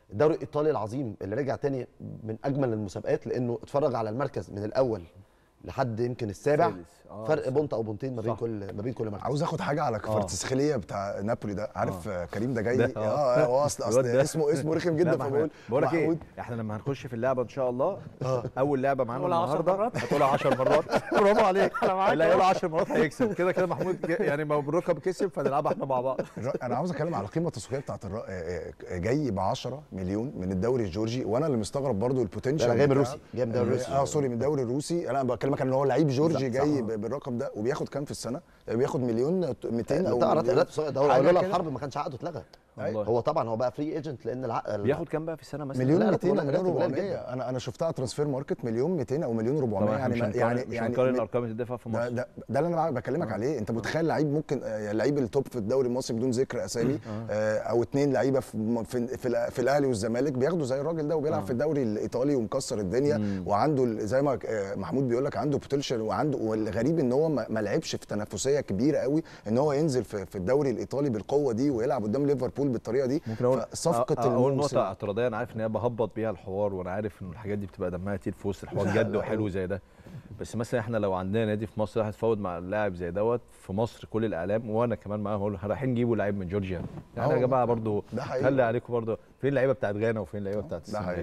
الدوري الايطالي العظيم اللي رجع تاني من اجمل المسابقات لانه اتفرج على المركز من الاول لحد يمكن السابع السادس. آه، فرق صح. بونت او بونتين ما بين صح. كل ما بين كل مركز عاوز اخد حاجه على كفارتسخيليا بتاع نابولي ده عارف آه. كريم ده جاي ده، اه آه. اه هو اصل اصل الواد ده. اسمه اسمه رخم جدا لا، ما فبقول احنا- بقول لك ايه محمود احنا لما هنخش في اللعبه ان شاء الله اول لعبه معانا هقولها عشر النهارده مرات؟ هتقولها 10 مرات برافو عليك أنا معاك اللي أهو. هيقولها 10 مرات هيكسب كده كده محمود ج- يعني ما الركب كسب فنلعبها احنا مع بعض الر- انا عاوز اتكلم على القيمه التسويقيه بتاعت الر... آه، آه، جاي ب 10 مليون من الدوري الجورجي وانا اللي مستغرب برضو البوتنشال لا، لا، جاي من بتاع- الروسي، جاي من الدوري الروسي. اه سوري من الدوري الروسي انا بكلمك ان هو لعيب جورجي صح، جاي صح. ب- بالرقم ده وبياخد كام في السنه بياخد مليون 200 او تعرف مليون. ده هو حاجة لولا كده. الحرب ما كانش عقده اتلغى والله. هو طبعا هو بقى فري ايجنت لان العقد بياخد كام بقى في السنه مثلا مليون لا، لا، 200 والله مليون راتب قليل 400 جدا. انا انا شفتها ترانسفير ماركت مليون 200 او مليون 400 طبعا احنا يعني مش ما- هنقارن يعني مش يعني هنقارن م- الارقام اللي بتدفع في ده, مصر ده, ده اللي انا بكلمك عليه انت متخيل لعيب ممكن آه، لعيب التوب في الدوري المصري بدون ذكر اسامي آه، او اتنين لعيبه في م- في, في, الأ- في الاهلي والزمالك بياخدوا زي الراجل ده وبيلعب في الدوري الايطالي ومكسر الدنيا وعنده ال- زي ما آه، محمود بيقول لك عنده بوتنشال وعنده والغريب ان هو ما ما لعبش في تنافسيه كبيره قوي ان هو ينزل في, في الدوري الايطالي بالقوه دي ويلعب قدام ليفربول بالطريقه دي ممكن اقول صفقه أ- اول الموسم. نقطه اعتراضيه انا عارف ان هي بهبط بيها الحوار وانا عارف ان الحاجات دي بتبقى دمها تقيل في وسط الحوار جد وحلو زي ده بس مثلا احنا لو عندنا نادي في مصر راح يتفاوض مع اللاعب زي دوت في مصر كل الاعلام وانا كمان معاهم اقول رايحين نجيبوا لعيب من جورجيا يعني يا آه، جماعه برضو ده حقيقي. خلي عليكم برضو فين اللعيبه بتاعت غانا وفين اللعيبه بتاعت ده السنغال حقيقي.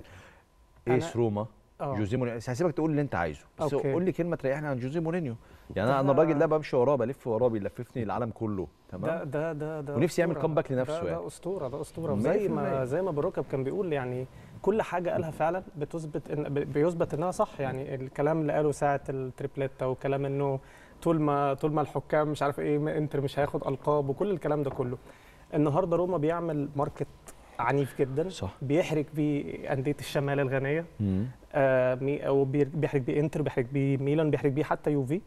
ايس أنا- روما آه. جوزيه مورينيو بس هسيبك تقول اللي انت عايزه بس أوكي. قول لي كلمه تريحني عن جوزيه مورينيو يعني انا انا الراجل ده بمشي وراه بلف وراه بيلففني العالم كله ده تمام ده ده ده ونفسي يعمل أسطورة. كومباك لنفسه ده, يعني. ده اسطوره ده اسطوره 100% زي ما زي ما بالركب كان بيقول يعني كل حاجه قالها فعلا بتثبت ان ب- بيثبت انها صح يعني الكلام اللي قاله ساعه التريبليتا وكلام انه طول ما طول ما الحكام مش عارف ايه ما انتر مش هياخد القاب وكل الكلام ده كله النهارده روما بيعمل ماركت عنيف جدا صح. بيحرك بيه انديه الشمال الغنيه مم. آه، مي- او بير- بيحرك بيه انتر بيحرك بيه ميلان بيحرك بيه حتى يوفي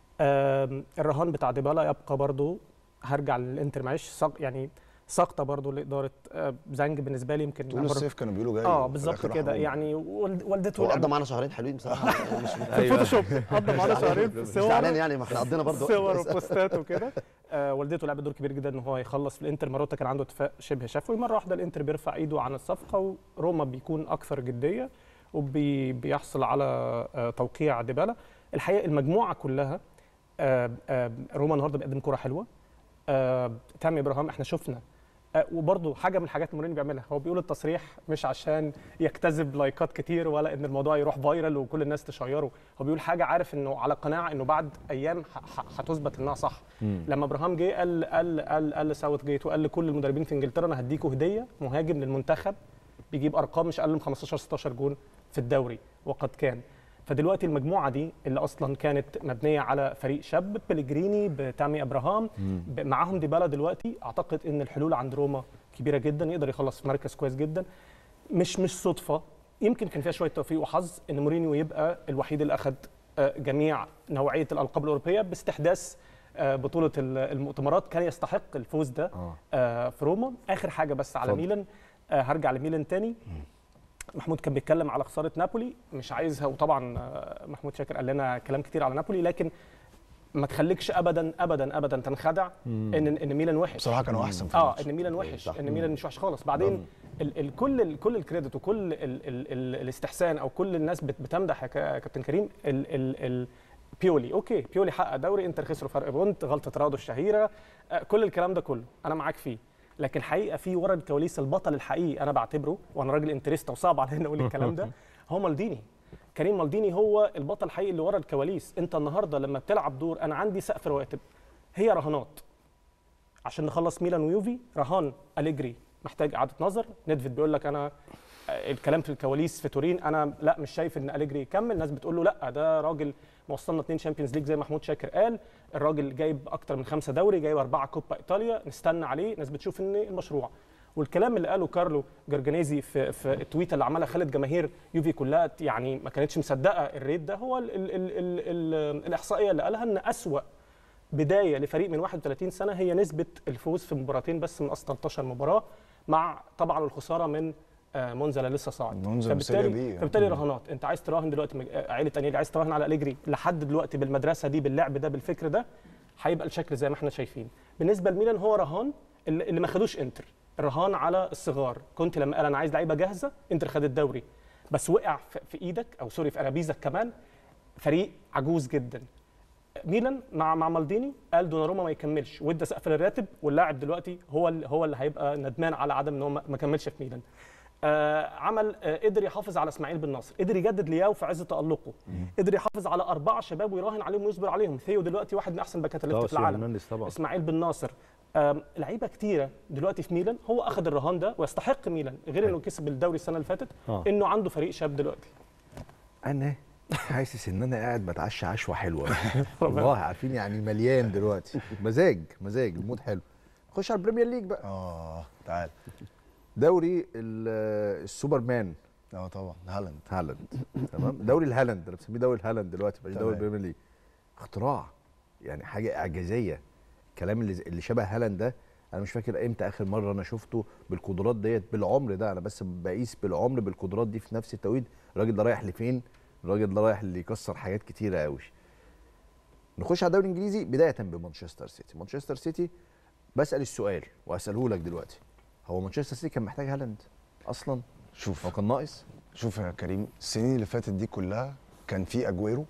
آم، الرهان بتاع ديبالا يبقى برضو هرجع للانتر معلش سق يعني سقطه برضو لاداره آه، زانج بالنسبه لي يمكن طول أمر- الصيف كانوا بيقولوا جاي اه وفي بالظبط الآخر كده راحوا يعني والد- والدته هو لعبت قضى معانا شهرين حلوين بصراحه مش في الفوتوشوب قضى معانا شهرين في مش الصور زعلان يعني ما احنا قضينا برضه صور وبوستات وكده آه والدته لعبت دور كبير جدا ان هو يخلص في الانتر ماروتا كان عنده اتفاق شبه شفوي مره واحده الانتر بيرفع ايده عن الصفقه وروما بيكون اكثر جديه وبيحصل على آه توقيع ديبالا الحقيقه المجموعه كلها آه آه روما النهارده بيقدم كره حلوه آه تامي ابراهام احنا شفنا آه وبرضه حاجه من الحاجات مورينيو بيعملها هو بيقول التصريح مش عشان يجتذب لايكات كتير ولا ان الموضوع يروح فايرال وكل الناس تشيره هو بيقول حاجه عارف انه على قناعه انه بعد ايام ح- ح- هتثبت انها صح لما ابراهام جه قال قال قال قال لساوث جيت وقال لكل المدربين في انجلترا انا هديكوا هديه مهاجم للمنتخب بيجيب ارقام مش اقل من 15 16 جون في الدوري وقد كان فدلوقتي المجموعه دي اللي اصلا كانت مبنيه على فريق شاب بليجريني بتامي ابراهام ب- معاهم ديبالا دلوقتي اعتقد ان الحلول عند روما كبيره جدا يقدر يخلص في مركز كويس جدا مش مش صدفه يمكن كان فيها شويه توفيق وحظ ان مورينيو يبقى الوحيد اللي اخذ آه، جميع نوعيه الالقاب الاوروبيه باستحداث آه، بطوله ال- المؤتمرات كان يستحق الفوز ده آه. آه، في روما اخر حاجه بس على اتفضل. ميلان آه، هرجع لميلان تاني محمود كان بيتكلم على خساره نابولي مش عايزها وطبعا آه، محمود شاكر قال لنا كلام كتير على نابولي لكن ما تخليكش ابدا ابدا ابدا تنخدع ان ان ميلان وحش بصراحه كانوا احسن في اه الماتش. ان ميلان وحش صح. ان ميلان مش وحش خالص بعدين ال ال كل ال كل الكريدت وكل ال ال ال الاستحسان او كل الناس بت بتمدح يا كا- كابتن كريم ال ال ال بيولي اوكي بيولي حقق دوري انتر خسروا فرق بونت غلطه رادو الشهيره آه كل الكلام ده كله انا معاك فيه لكن الحقيقه في ورا الكواليس البطل الحقيقي انا بعتبره وانا راجل انتريستا وصعب عليا إني اقول الكلام ده هو مالديني كريم مالديني هو البطل الحقيقي اللي ورا الكواليس انت النهارده لما بتلعب دور انا عندي سقف رواتب هي رهانات عشان نخلص ميلان ويوفي رهان أليجري محتاج إعادة نظر ندفيد بيقول لك أنا آه، الكلام في الكواليس في تورين أنا لا مش شايف إن أليجري يكمل ناس بتقول له لا ده راجل موصلنا اتنين شامبيونز ليج زي ما محمود شاكر قال الراجل جايب أكتر من خمسة دوري جايب أربعة كوبا إيطاليا نستنى عليه ناس بتشوف إن المشروع والكلام اللي قاله كارلو جرجانيزي في في التويته اللي عملها خالد جماهير يوفي كلها يعني ما كانتش مصدقه الريت ده هو ال ال ال ال ال الاحصائيه اللي قالها ان اسوأ بدايه لفريق من 31 سنه هي نسبه الفوز في مباراتين بس من اصل 13 مباراه مع طبعا الخساره من آه، منزل اللي لسه صاعد منزل بسيريا فبالتالي بي. فبالتالي مم. رهانات انت عايز تراهن دلوقتي مج- آه، عيله انيلي عايز تراهن على اليجري لحد دلوقتي بالمدرسه دي باللعب ده بالفكر ده هيبقى الشكل زي ما احنا شايفين بالنسبه لميلان هو رهان اللي اللي ما خدوش انتر رهان على الصغار كنت لما قال انا عايز لعيبه جاهزه انتر خد الدوري بس وقع في في ايدك او سوري في ارابيزك كمان فريق عجوز جدا ميلان مع مع مالديني قال دوناروما ما يكملش وادى سقف للراتب واللاعب دلوقتي هو اللي هو اللي هيبقى ندمان على عدم ان هو ما ما كملش في ميلان آه عمل آه قدر يحافظ على اسماعيل بن ناصر قدر يجدد لياو في عز تالقه قدر يحافظ على اربعه شباب ويراهن عليهم ويصبر عليهم ثيو دلوقتي واحد من احسن باكات الليفت في العالم هرنانديز طبعا اسماعيل بن ناصر آم، لعيبه كتيره دلوقتي في ميلان هو اخذ الرهان ده ويستحق ميلان غير انه كسب الدوري السنه اللي فاتت آه. انه عنده فريق شاب دلوقتي انا حاسس ان انا قاعد بتعشى عشوه حلوه والله عارفين يعني مليان دلوقتي مزاج مزاج المود حلو نخش على البريمير ليج بقى اه تعال دوري ال- السوبرمان اه طبعا هالاند هالاند تمام دوري الهالاند انا بسميه دوري الهالاند دلوقتي مش دوري تمام. البريمير ليج اختراع يعني حاجه اعجازيه الكلام اللي اللي شبه هالاند ده انا مش فاكر امتى اخر مره انا شفته بالقدرات ديت بالعمر ده انا بس بقيس بالعمر بالقدرات دي في نفس التوقيت الراجل ده رايح لفين الراجل ده رايح اللي يكسر حاجات كتيره قوي نخش على الدوري الانجليزي بدايه بمانشستر سيتي مانشستر سيتي بسال السؤال واساله لك دلوقتي هو مانشستر سيتي كان محتاج هالاند اصلا شوف هو كان ناقص شوف يا كريم السنين اللي فاتت دي كلها كان في اجويرو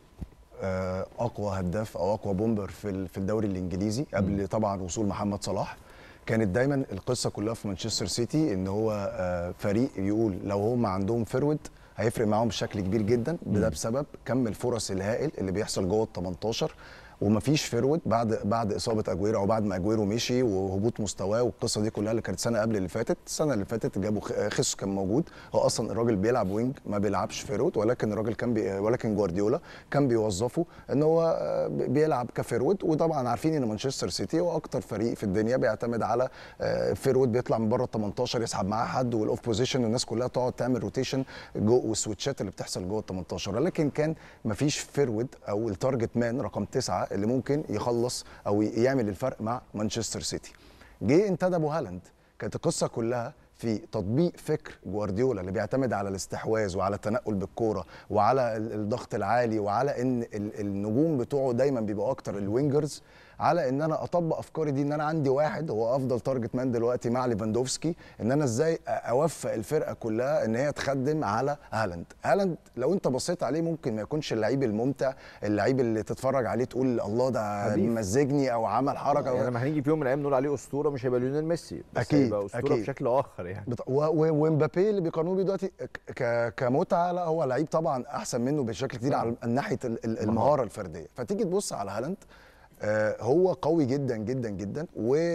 آه، اقوى هداف او اقوى بومبر في ال- في الدوري الانجليزي قبل طبعا وصول محمد صلاح كانت دايما القصه كلها في مانشستر سيتي ان هو آه، فريق يقول لو هم عندهم فرود هيفرق معاهم بشكل كبير جدا ده بسبب كم الفرص الهائل اللي بيحصل جوه ال 18 ومفيش فرود بعد بعد اصابه اجويرو او بعد ما اجويرو مشي وهبوط مستواه والقصه دي كلها اللي كانت سنه قبل اللي فاتت السنه اللي فاتت جابوا خ- خيسوس كان موجود هو اصلا الراجل بيلعب وينج ما بيلعبش فرود ولكن الراجل كان بي ولكن جوارديولا كان بيوظفه ان هو آه، بي- بيلعب كفرود وطبعا عارفين ان مانشستر سيتي هو اكتر فريق في الدنيا بيعتمد على آه، فرود بيطلع من بره ال 18 يسحب معاه حد والاوف بوزيشن والناس كلها تقعد تعمل روتيشن جو والسويتشات اللي بتحصل جوه ال 18 ولكن كان مفيش فرود او التارجت مان رقم تسعه اللي ممكن يخلص او يعمل الفرق مع مانشستر سيتي جه انتدبوا هالاند كانت القصه كلها في تطبيق فكر جوارديولا اللي بيعتمد على الاستحواذ وعلى التنقل بالكوره وعلى ال- الضغط العالي وعلى ان ال- النجوم بتوعه دايما بيبقوا اكتر الوينجرز على ان انا اطبق افكاري دي ان انا عندي واحد هو افضل تارجت مان دلوقتي مع ليفاندوفسكي ان انا ازاي أ- اوفق الفرقه كلها ان هي تخدم على هالاند هالاند لو انت بصيت عليه ممكن ما يكونش اللعيب الممتع اللعيب اللي تتفرج عليه تقول الله ده حبيب. مزجني او عمل حركه يعني لما هنيجي في يوم من الايام نقول عليه اسطوره مش هيبقى ليونيل ميسي بس أكيد، هيبقى اسطوره أكيد. بشكل اخر يعني بت... و... و... ومبابي اللي بيقارنوه بيه دلوقتي ك... ك... كمتعه لا هو لعيب طبعا احسن منه بشكل كتير على ناحيه ال- ال- المهاره الفرديه فتيجي تبص على هالاند آه هو قوي جدا جدا جدا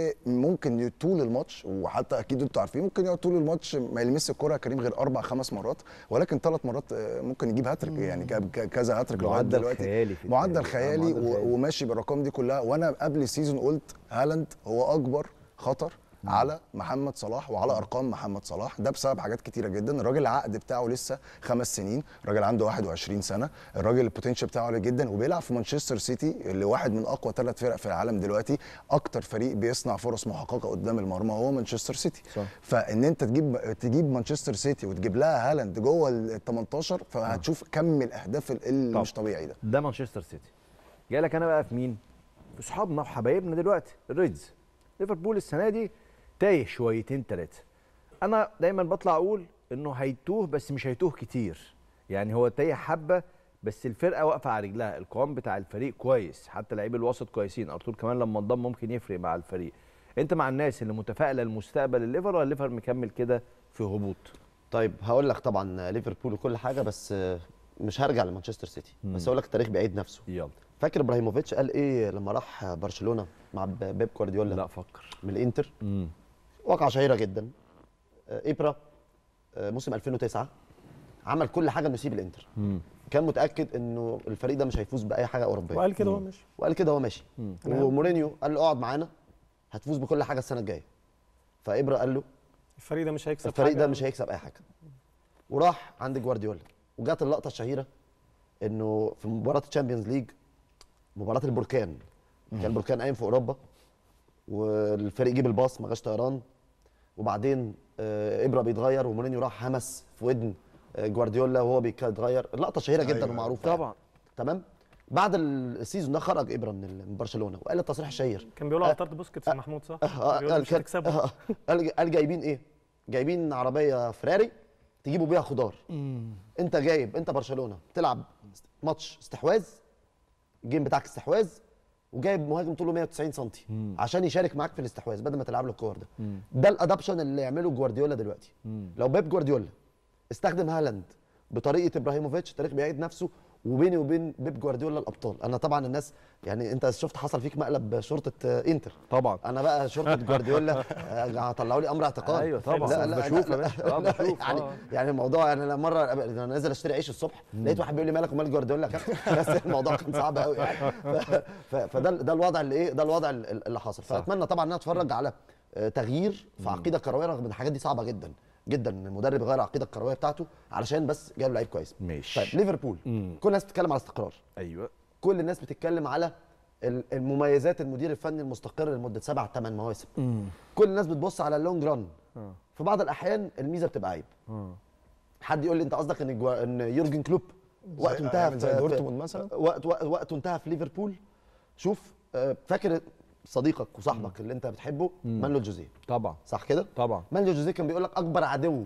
وممكن ي- طول الماتش وحتى اكيد انتوا عارفين ممكن يقعد طول الماتش ما يلمس الكره يا كريم غير اربع خمس مرات ولكن ثلاث مرات آه، ممكن يجيب هاتريك يعني جاب ك- كذا هاتريك لغايه معدل دلوقتي خيالي في معدل التاريخ. آه، خيالي معدل و... خيالي. وماشي بالارقام دي كلها وانا قبل السيزون قلت هالاند هو اكبر خطر على محمد صلاح وعلى ارقام محمد صلاح ده بسبب حاجات كتيره جدا الراجل العقد بتاعه لسه خمس سنين الراجل عنده 21 سنه الراجل البوتنشال بتاعه عالي جدا وبيلعب في مانشستر سيتي اللي واحد من اقوى ثلاث فرق في العالم دلوقتي اكتر فريق بيصنع فرص محققه قدام المرمى هو مانشستر سيتي صح. فان انت تجيب تجيب مانشستر سيتي وتجيب لها هالاند جوه ال 18 فهتشوف كم الاهداف اللي مش طبيعي ده ده مانشستر سيتي جاي لك انا بقى في مين في اصحابنا وحبايبنا دلوقتي الريدز ليفربول السنه دي تايه شويتين ثلاثه انا دايما بطلع اقول انه هيتوه بس مش هيتوه كتير يعني هو تايه حبه بس الفرقه واقفه على رجلها القوام بتاع الفريق كويس حتى لعيب الوسط كويسين ارتور كمان لما انضم ممكن يفرق مع الفريق انت مع الناس اللي متفائله لمستقبل الليفر ولا الليفر مكمل كده في هبوط طيب هقول لك طبعا ليفربول وكل حاجه بس آه، مش هرجع لمانشستر سيتي بس هقول لك التاريخ بيعيد نفسه يلا فاكر ابراهيموفيتش قال ايه لما راح برشلونه مع ب- بيب جوارديولا لا فكر من الانتر امم واقعه شهيره جدا آه، ابرا آه، موسم 2009 عمل كل حاجه انه يسيب الانتر كان متاكد انه الفريق ده مش هيفوز باي حاجه اوروبيه وقال كده هو ماشي وقال كده هو ماشي ومورينيو قال له اقعد معانا هتفوز بكل حاجه السنه الجايه فابرا قال له الفريق ده مش هيكسب الفريق حاجة. ده مش هيكسب اي حاجه وراح عند جوارديولا وجات اللقطه الشهيره انه في مباراه الشامبيونز ليج مباراه البركان كان البركان قايم في اوروبا والفريق جيب الباص ما جاش طيران وبعدين آه، ابره بيتغير ومورينيو راح همس في ودن آه، جوارديولا وهو بيتغير اللقطه شهيره جدا أيوة، ومعروفه طبعا تمام بعد السيزون ده خرج ابره من ال- من برشلونه وقال التصريح الشهير كان بيقولوا على طرد بوسكيتس يا محمود صح؟ آه، بيقولوا قال مش كده- هتكسبوا آه، قال قال جايبين ايه؟ جايبين عربيه فراري تجيبوا بيها خضار انت جايب انت برشلونه تلعب ماتش استحواذ الجيم بتاعك استحواذ وجايب مهاجم طوله 190 سم عشان يشارك معاك في الاستحواذ بدل ما تلعب له الكور ده ده الادابشن اللي يعمله جوارديولا دلوقتي لو بيب جوارديولا استخدم هالاند بطريقه ابراهيموفيتش التاريخ بيعيد نفسه وبيني وبين بيب جوارديولا الابطال انا طبعا الناس يعني انت شفت حصل فيك مقلب شرطه آه، انتر طبعا انا بقى شرطه جوارديولا آه، هطلعوا لي امر اعتقال أيوة طبعا. لا لا بشوف لا يا لا باشا. آه، لا بشوف. يعني آه. يعني الموضوع انا مره انا نازل اشتري عيش الصبح لقيت واحد بيقول لي مالك ومال جوارديولا يا كابتن بس الموضوع كان صعب قوي يعني ف- ف- فده ده الوضع اللي ايه ده الوضع اللي اللي حصل فاتمنى طبعا ان انا اتفرج على آه، تغيير في عقيده كرويه رغم ان الحاجات دي صعبه جدا جدا ان المدرب يغير العقيده الكرويه بتاعته علشان بس جايب لعيب كويس ماشي. طيب ليفربول كل الناس بتتكلم على استقرار ايوه كل الناس بتتكلم على ال- المميزات المدير الفني المستقر لمده سبع ثمان مواسم كل الناس بتبص على اللونج ران في بعض الاحيان الميزه بتبقى عيب حد يقول لي انت قصدك ان جوا... ان يورجن كلوب وقته انتهى عامل زي في- دورتموند مثلا؟ وقت وقت- وقته انتهى في ليفربول شوف آه، فاكر صديقك وصاحبك اللي انت بتحبه مانلو جوزيه طبعا صح كده طبعا مانلو جوزيه كان بيقول لك اكبر عدو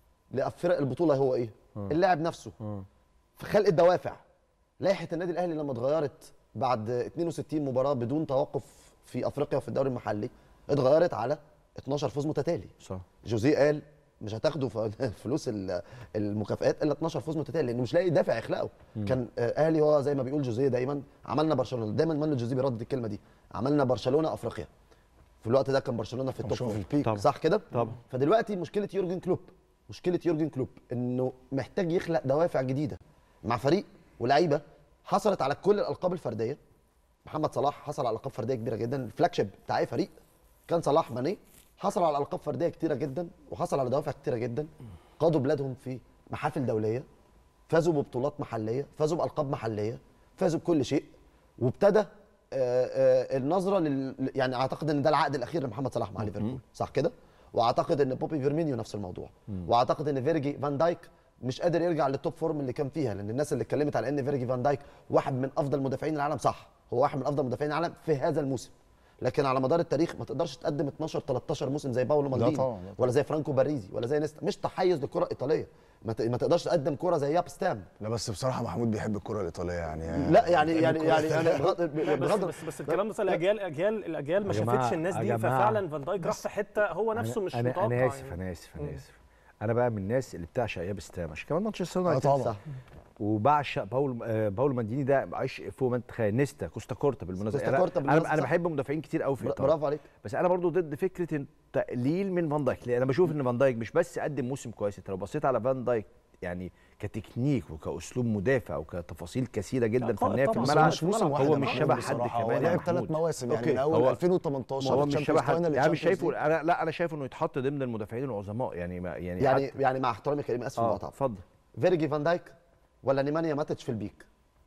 لفرق البطوله هو ايه اللاعب نفسه في خلق الدوافع لائحه النادي الاهلي لما اتغيرت بعد 62 مباراه بدون توقف في افريقيا وفي الدوري المحلي اتغيرت على 12 فوز متتالي صح جوزيه قال مش هتاخدوا ف- فلوس ال- المكافآت الا 12 فوز متتالي لانه مش لاقي دافع يخلقه كان آه، اهلي هو زي ما بيقول جوزيه دايما عملنا برشلونه دايما مانو جوزيه بيردد الكلمه دي عملنا برشلونه افريقيا في الوقت ده كان برشلونه في التوب برشلونة في فورم. البيك. طبعا. صح كده طبعا. فدلوقتي مشكله يورجن كلوب مشكله يورجن كلوب انه محتاج يخلق دوافع جديده مع فريق ولعيبه حصلت على كل الالقاب الفرديه محمد صلاح حصل على القاب فرديه كبيره جدا الفلاج شيب بتاع اي فريق كان صلاح ماني حصل على القاب فرديه كتيره جدا وحصل على دوافع كتيره جدا قادوا بلادهم في محافل دوليه فازوا ببطولات محليه فازوا بالقاب محليه فازوا بكل شيء وابتدى آه، آه، النظره لل... يعني اعتقد ان ده العقد الاخير لمحمد صلاح مع ليفربول صح كده واعتقد ان بوبي فيرمينيو نفس الموضوع واعتقد ان فيرجي فان دايك مش قادر يرجع للتوب فورم اللي كان فيها لان الناس اللي اتكلمت على ان فيرجي فان دايك واحد من افضل مدافعين العالم صح هو واحد من افضل مدافعين العالم في هذا الموسم لكن على مدار التاريخ ما تقدرش تقدم 12 13 موسم زي باولو مالديني طبعاً، لا ولا زي فرانكو باريزي ولا زي نيستا مش تحيز للكره الايطاليه ما ت- ما تقدرش تقدم كره زي ياب ستام لا بس بصراحه محمود بيحب الكره الايطاليه يعني لا يعني بيحب يعني الكرة يعني الإيطالية. يعني بغض لا بس بغض بس, بس الكلام ده الاجيال الاجيال الاجيال ما يا جماعة- شافتش الناس يا دي جماعة. ففعلا فان دايك راح في حته هو نفسه مش انا متوقع انا اسف يعني. انا اسف انا اسف انا بقى من الناس اللي بتعشق اياب ستام عشان كمان مانشستر اه يونايتد طبعا صح وبعشق باول آه، باول مانديني ده عايش فوق ما انت تتخيل نيستا كوستا كورتا بالمناسبه كوستا أنا- كورتا بالمناسبة انا انا صح. بحب مدافعين كتير قوي في بر- ايطاليا برافو عليك بس انا برضو ضد فكره التقليل من فان دايك لان انا بشوف ان فان دايك مش بس قدم موسم كويس انت لو بصيت على فان دايك يعني كتكنيك وكاسلوب مدافع وكتفاصيل كثيره جدا قائد فنيه في طبعاً. بس هو الملعب مش موسم واحد هو يا مش محمود شبه حد بصراحة. هو كمان يا لعب ثلاث محمود. مواسم يعني أوكي. من اول هو- 2018 هو مش Champions شبه حد Final يعني مش Champions شايفه League. انا لا انا شايفه انه يتحط ضمن المدافعين العظماء يعني ما يعني يعني حتى- يعني مع احترامي كريم اسف اه المقاطعه اتفضل فيرجي فان دايك ولا نيمانيا ماتش في البيك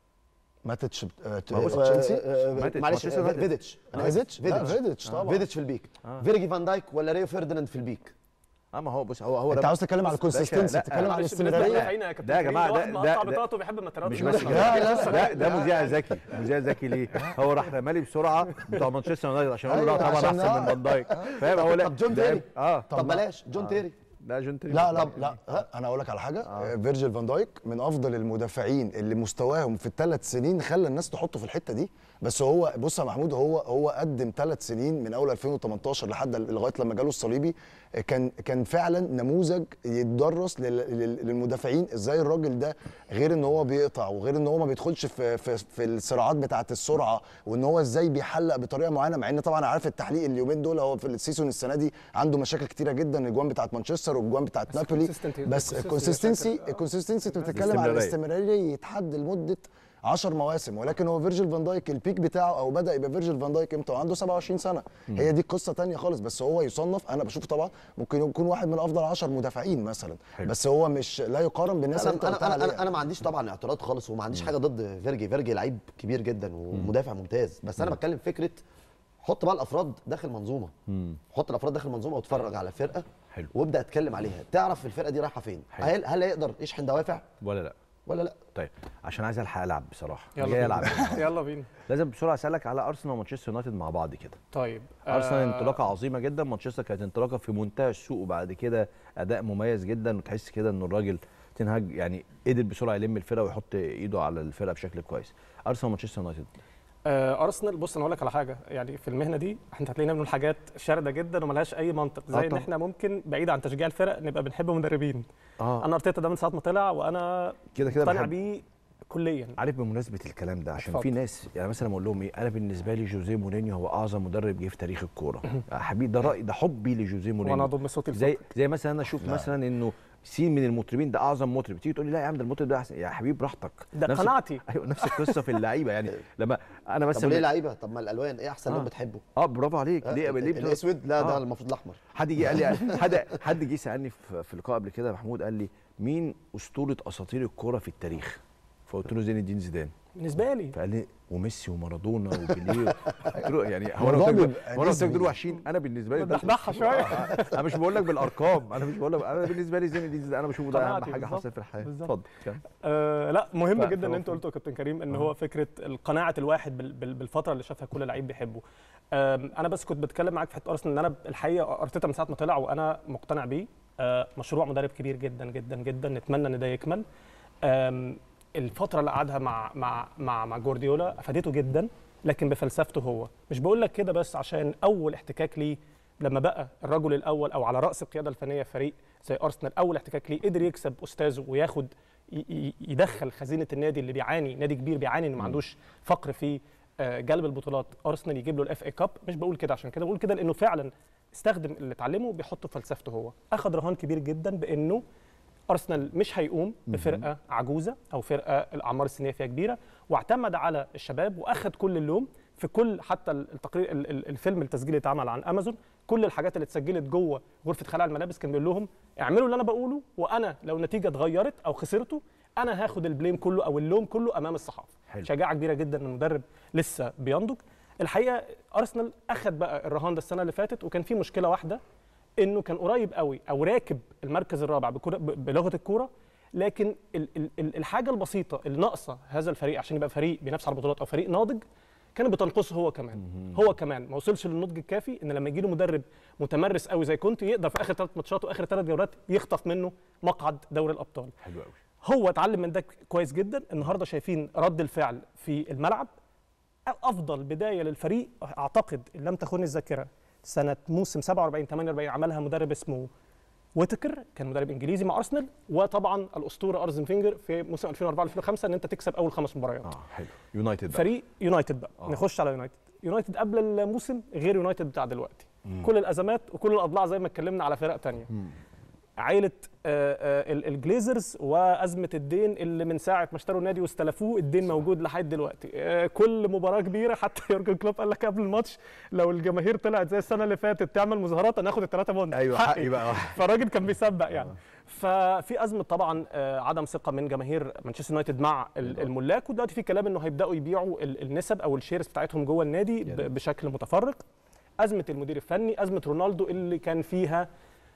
ماتش آه، ما هو بص، آه، تشيلسي آه، ماتش- معلش مانشستر آه، يونايتد. فيديتش أنا آسف. فيديتش لا فيديتش طبعا فيديتش في البيك فيرجي فان دايك ولا ريو فيرديناند في البيك اه ما هو بص هو هو انت ده عاوز تتكلم على بص، باشا، الكونسستنسي لا، تتكلم على معلش، بالنسبة الاستمراريه للمدافعين يا كابتن ده يا كريم، جماعة، ده واحد ده- مقطع ده- بطاقته وبيحب الماتشات مش دي. بس لا، لا، ده ده مذيع ذكي مذيع ذكي ليه هو راح رمالي بسرعه بتوع مانشستر يونايتد عشان اقول له لا أيوة، طبعا عشان احسن آه. من فان دايك فاهم هو لا طب جون ده- تيري اه طب بلاش جون تيري ده جون تيري لا لا لا ها، انا اقول لك على حاجه آه. فيرجيل فان دايك من افضل المدافعين اللي مستواهم في الثلاث سنين خلى الناس تحطه في الحته دي بس هو بص يا محمود هو هو قدم ثلاث سنين من اول 2018 لحد لغايه لما جاله الصليبي آه، كان كان فعلا نموذج يتدرس لل- لل- للمدافعين ازاي الراجل ده غير ان هو بيقطع وغير ان هو ما بيدخلش في في, في الصراعات بتاعه السرعه وان هو ازاي بيحلق بطريقه معينه مع ان طبعا عارف التحليق اليومين دول هو في السيزون السنه دي عنده مشاكل كتيره جدا الاجوان بتاعت مانشستر والاجوان بتاعت نابولي consistent- بس consistent الكونسستنسي مشاكل. الكونسستنسي انت بتتكلم على الاستمرارية. الاستمراريه يتحد لمده 10 مواسم ولكن هو فيرجيل فان دايك البيك بتاعه او بدا يبقى فيرجيل فان دايك امتى وعنده 27 سنه هي دي قصه تانية خالص بس هو يصنف انا بشوفه طبعا ممكن يكون واحد من افضل 10 مدافعين مثلا حلو. بس هو مش لا يقارن بالناس اللي انا انت قلتها انا انا, عليها أنا, أنا ما عنديش طبعا اعتراض خالص وما عنديش حاجه ضد فيرجي فيرجي لعيب كبير جدا ومدافع ممتاز بس انا بتكلم فكره حط بقى الافراد داخل منظومه حط الافراد داخل منظومه واتفرج على فرقه حلو. وابدا اتكلم عليها تعرف الفرقه دي رايحه فين حلو. هل هل هيقدر يشحن دوافع ولا لا ولا لا طيب عشان عايز الحق العب بصراحه يلا جاي بينا. العب يلا بينا لازم بسرعه اسالك على ارسنال ومانشستر يونايتد مع بعض كده طيب ارسنال آه، انطلاقه عظيمه جدا مانشستر كانت انطلاقه في منتهى السوق وبعد كده اداء مميز جدا وتحس كده ان الراجل تنهاج يعني قدر بسرعه يلم الفرقه ويحط ايده على الفرقه بشكل كويس ارسنال ومانشستر يونايتد آه، ارسنال بص انا اقول لك على حاجه يعني في المهنه دي احنا هتلاقينا بنقول حاجات شارده جدا وملهاش اي منطق زي ان طبعا. احنا ممكن بعيد عن تشجيع الفرق نبقى بنحب مدربين اه انا ارتيتا ده من ساعه ما طلع وانا كده كده مقتنع بحب بيه كليا عارف بمناسبه الكلام ده عشان اتفضل. في ناس يعني مثلا اقول لهم ايه انا بالنسبه لي جوزيه مورينيو هو اعظم مدرب جه في تاريخ الكوره يا حبيبي ده راي ده حبي لجوزيه وانا مورينيو ضم صوتي زي لصوتك. زي مثلا انا اشوف مثلا انه سين من المطربين ده اعظم مطرب تيجي تقول لي لا يا عم ده المطرب ده احسن يا حبيبي براحتك ده نفس- قناعتي ايوه نفس القصه في اللعيبه يعني لما انا طب مثلا وليه لعيبه طب ما الالوان ايه احسن آه. لون بتحبه اه برافو عليك آه، ليه ال- ليه بتقول- الاسود لا ده آه. المفروض الاحمر حد جه قال لي حد حد جه سالني في في لقاء قبل كده محمود قال لي مين اسطوره اساطير الكوره في التاريخ فقلت له زين الدين زيدان بالنسبه لي فقال لي وميسي ومارادونا وبيليه قلت له يعني هو انا الموضوع قلت لك بيبقى هو انا قلت لك نسبي. دول وحشين انا بالنسبه لي ده- بتضحى شويه انا مش بقول لك بالارقام انا مش بقول لك انا بالنسبه لي زين الدين زيدان انا بشوفه ده اهم قناعتي حاجه بالظبط. حصلت في الحياه بالظبط. اتفضل كمل. آه لا مهم ف- جدا ان فهو انت في- قلته يا كابتن كريم ان هو فكره قناعه الواحد بال- بال- بالفتره اللي شافها كل لعيب بيحبه آم، انا بس كنت بتكلم معاك في حته ارسنال ان انا الحقيقه ارتيتا من ساعه ما طلع وانا مقتنع بيه آه، مشروع مدرب كبير جدا جدا جدا نتمنى ان ده يكمل آم، الفتره اللي قعدها مع مع مع مع جوارديولا افادته جدا لكن بفلسفته هو مش بقول لك كده بس عشان اول احتكاك ليه لما بقى الرجل الاول او على راس القياده الفنيه في فريق زي ارسنال اول احتكاك ليه قدر يكسب استاذه وياخد ي- ي- يدخل خزينه النادي اللي بيعاني نادي كبير بيعاني انه ما عندوش فقر في آه، جلب البطولات ارسنال يجيب له الاف اي كاب مش بقول كده عشان كده بقول كده لانه فعلا استخدم اللي اتعلمه بيحطه في فلسفته هو اخذ رهان كبير جدا بانه ارسنال مش هيقوم بفرقه عجوزه او فرقه الاعمار السنيه فيها كبيره واعتمد على الشباب واخذ كل اللوم في كل حتى التقرير ال- ال- الفيلم التسجيلي اللي اتعمل عن امازون كل الحاجات اللي اتسجلت جوه غرفه خلع الملابس كان بيقول لهم اعملوا اللي انا بقوله وانا لو النتيجه اتغيرت او خسرته انا هاخد البليم كله او اللوم كله امام الصحافه حلو. شجاعه كبيره جدا من مدرب لسه بينضج الحقيقه ارسنال اخذ بقى الرهان ده السنه اللي فاتت وكان في مشكله واحده انه كان قريب قوي او راكب المركز الرابع بكرة ب- بلغه الكوره لكن ال- ال- ال- الحاجه البسيطه اللي ناقصه هذا الفريق عشان يبقى فريق بينافس على البطولات او فريق ناضج كانت بتنقصه هو كمان هو كمان ما وصلش للنضج الكافي ان لما يجي له مدرب متمرس قوي زي كنت يقدر في اخر ثلاث ماتشات واخر ثلاث جولات يخطف منه مقعد دوري الابطال حلو قوي هو اتعلم من ده كويس جدا النهارده شايفين رد الفعل في الملعب افضل بدايه للفريق اعتقد ان لم تخن الذاكره سنه موسم 47 48 عملها مدرب اسمه ويتكر كان مدرب انجليزي مع ارسنال وطبعا الاسطوره ارزن فينجر في موسم 2004 2005 ان انت تكسب اول خمس مباريات اه حلو يونايتد بقى. فريق يونايتد بقى آه. نخش على يونايتد يونايتد قبل الموسم غير يونايتد بتاع دلوقتي كل الازمات وكل الاضلاع زي ما اتكلمنا على فرق تانية عائله آه، آه، ال- الجليزرز وازمه الدين اللي من ساعه ما اشتروا النادي واستلفوه الدين موجود لحد دلوقتي آه، كل مباراه كبيره حتى يورجن كلوب قال لك قبل الماتش لو الجماهير طلعت زي السنه اللي فاتت تعمل مظاهرات انا هاخد الثلاثه بوند ايوه حقي بقى فالراجل كان بيسبق يعني ففي ازمه طبعا آه، عدم ثقه من جماهير مانشستر يونايتد مع ال- الملاك ودلوقتي في كلام انه هيبداوا يبيعوا ال- النسب او الشيرز بتاعتهم جوه النادي ب- بشكل متفرق ازمه المدير الفني ازمه رونالدو اللي كان فيها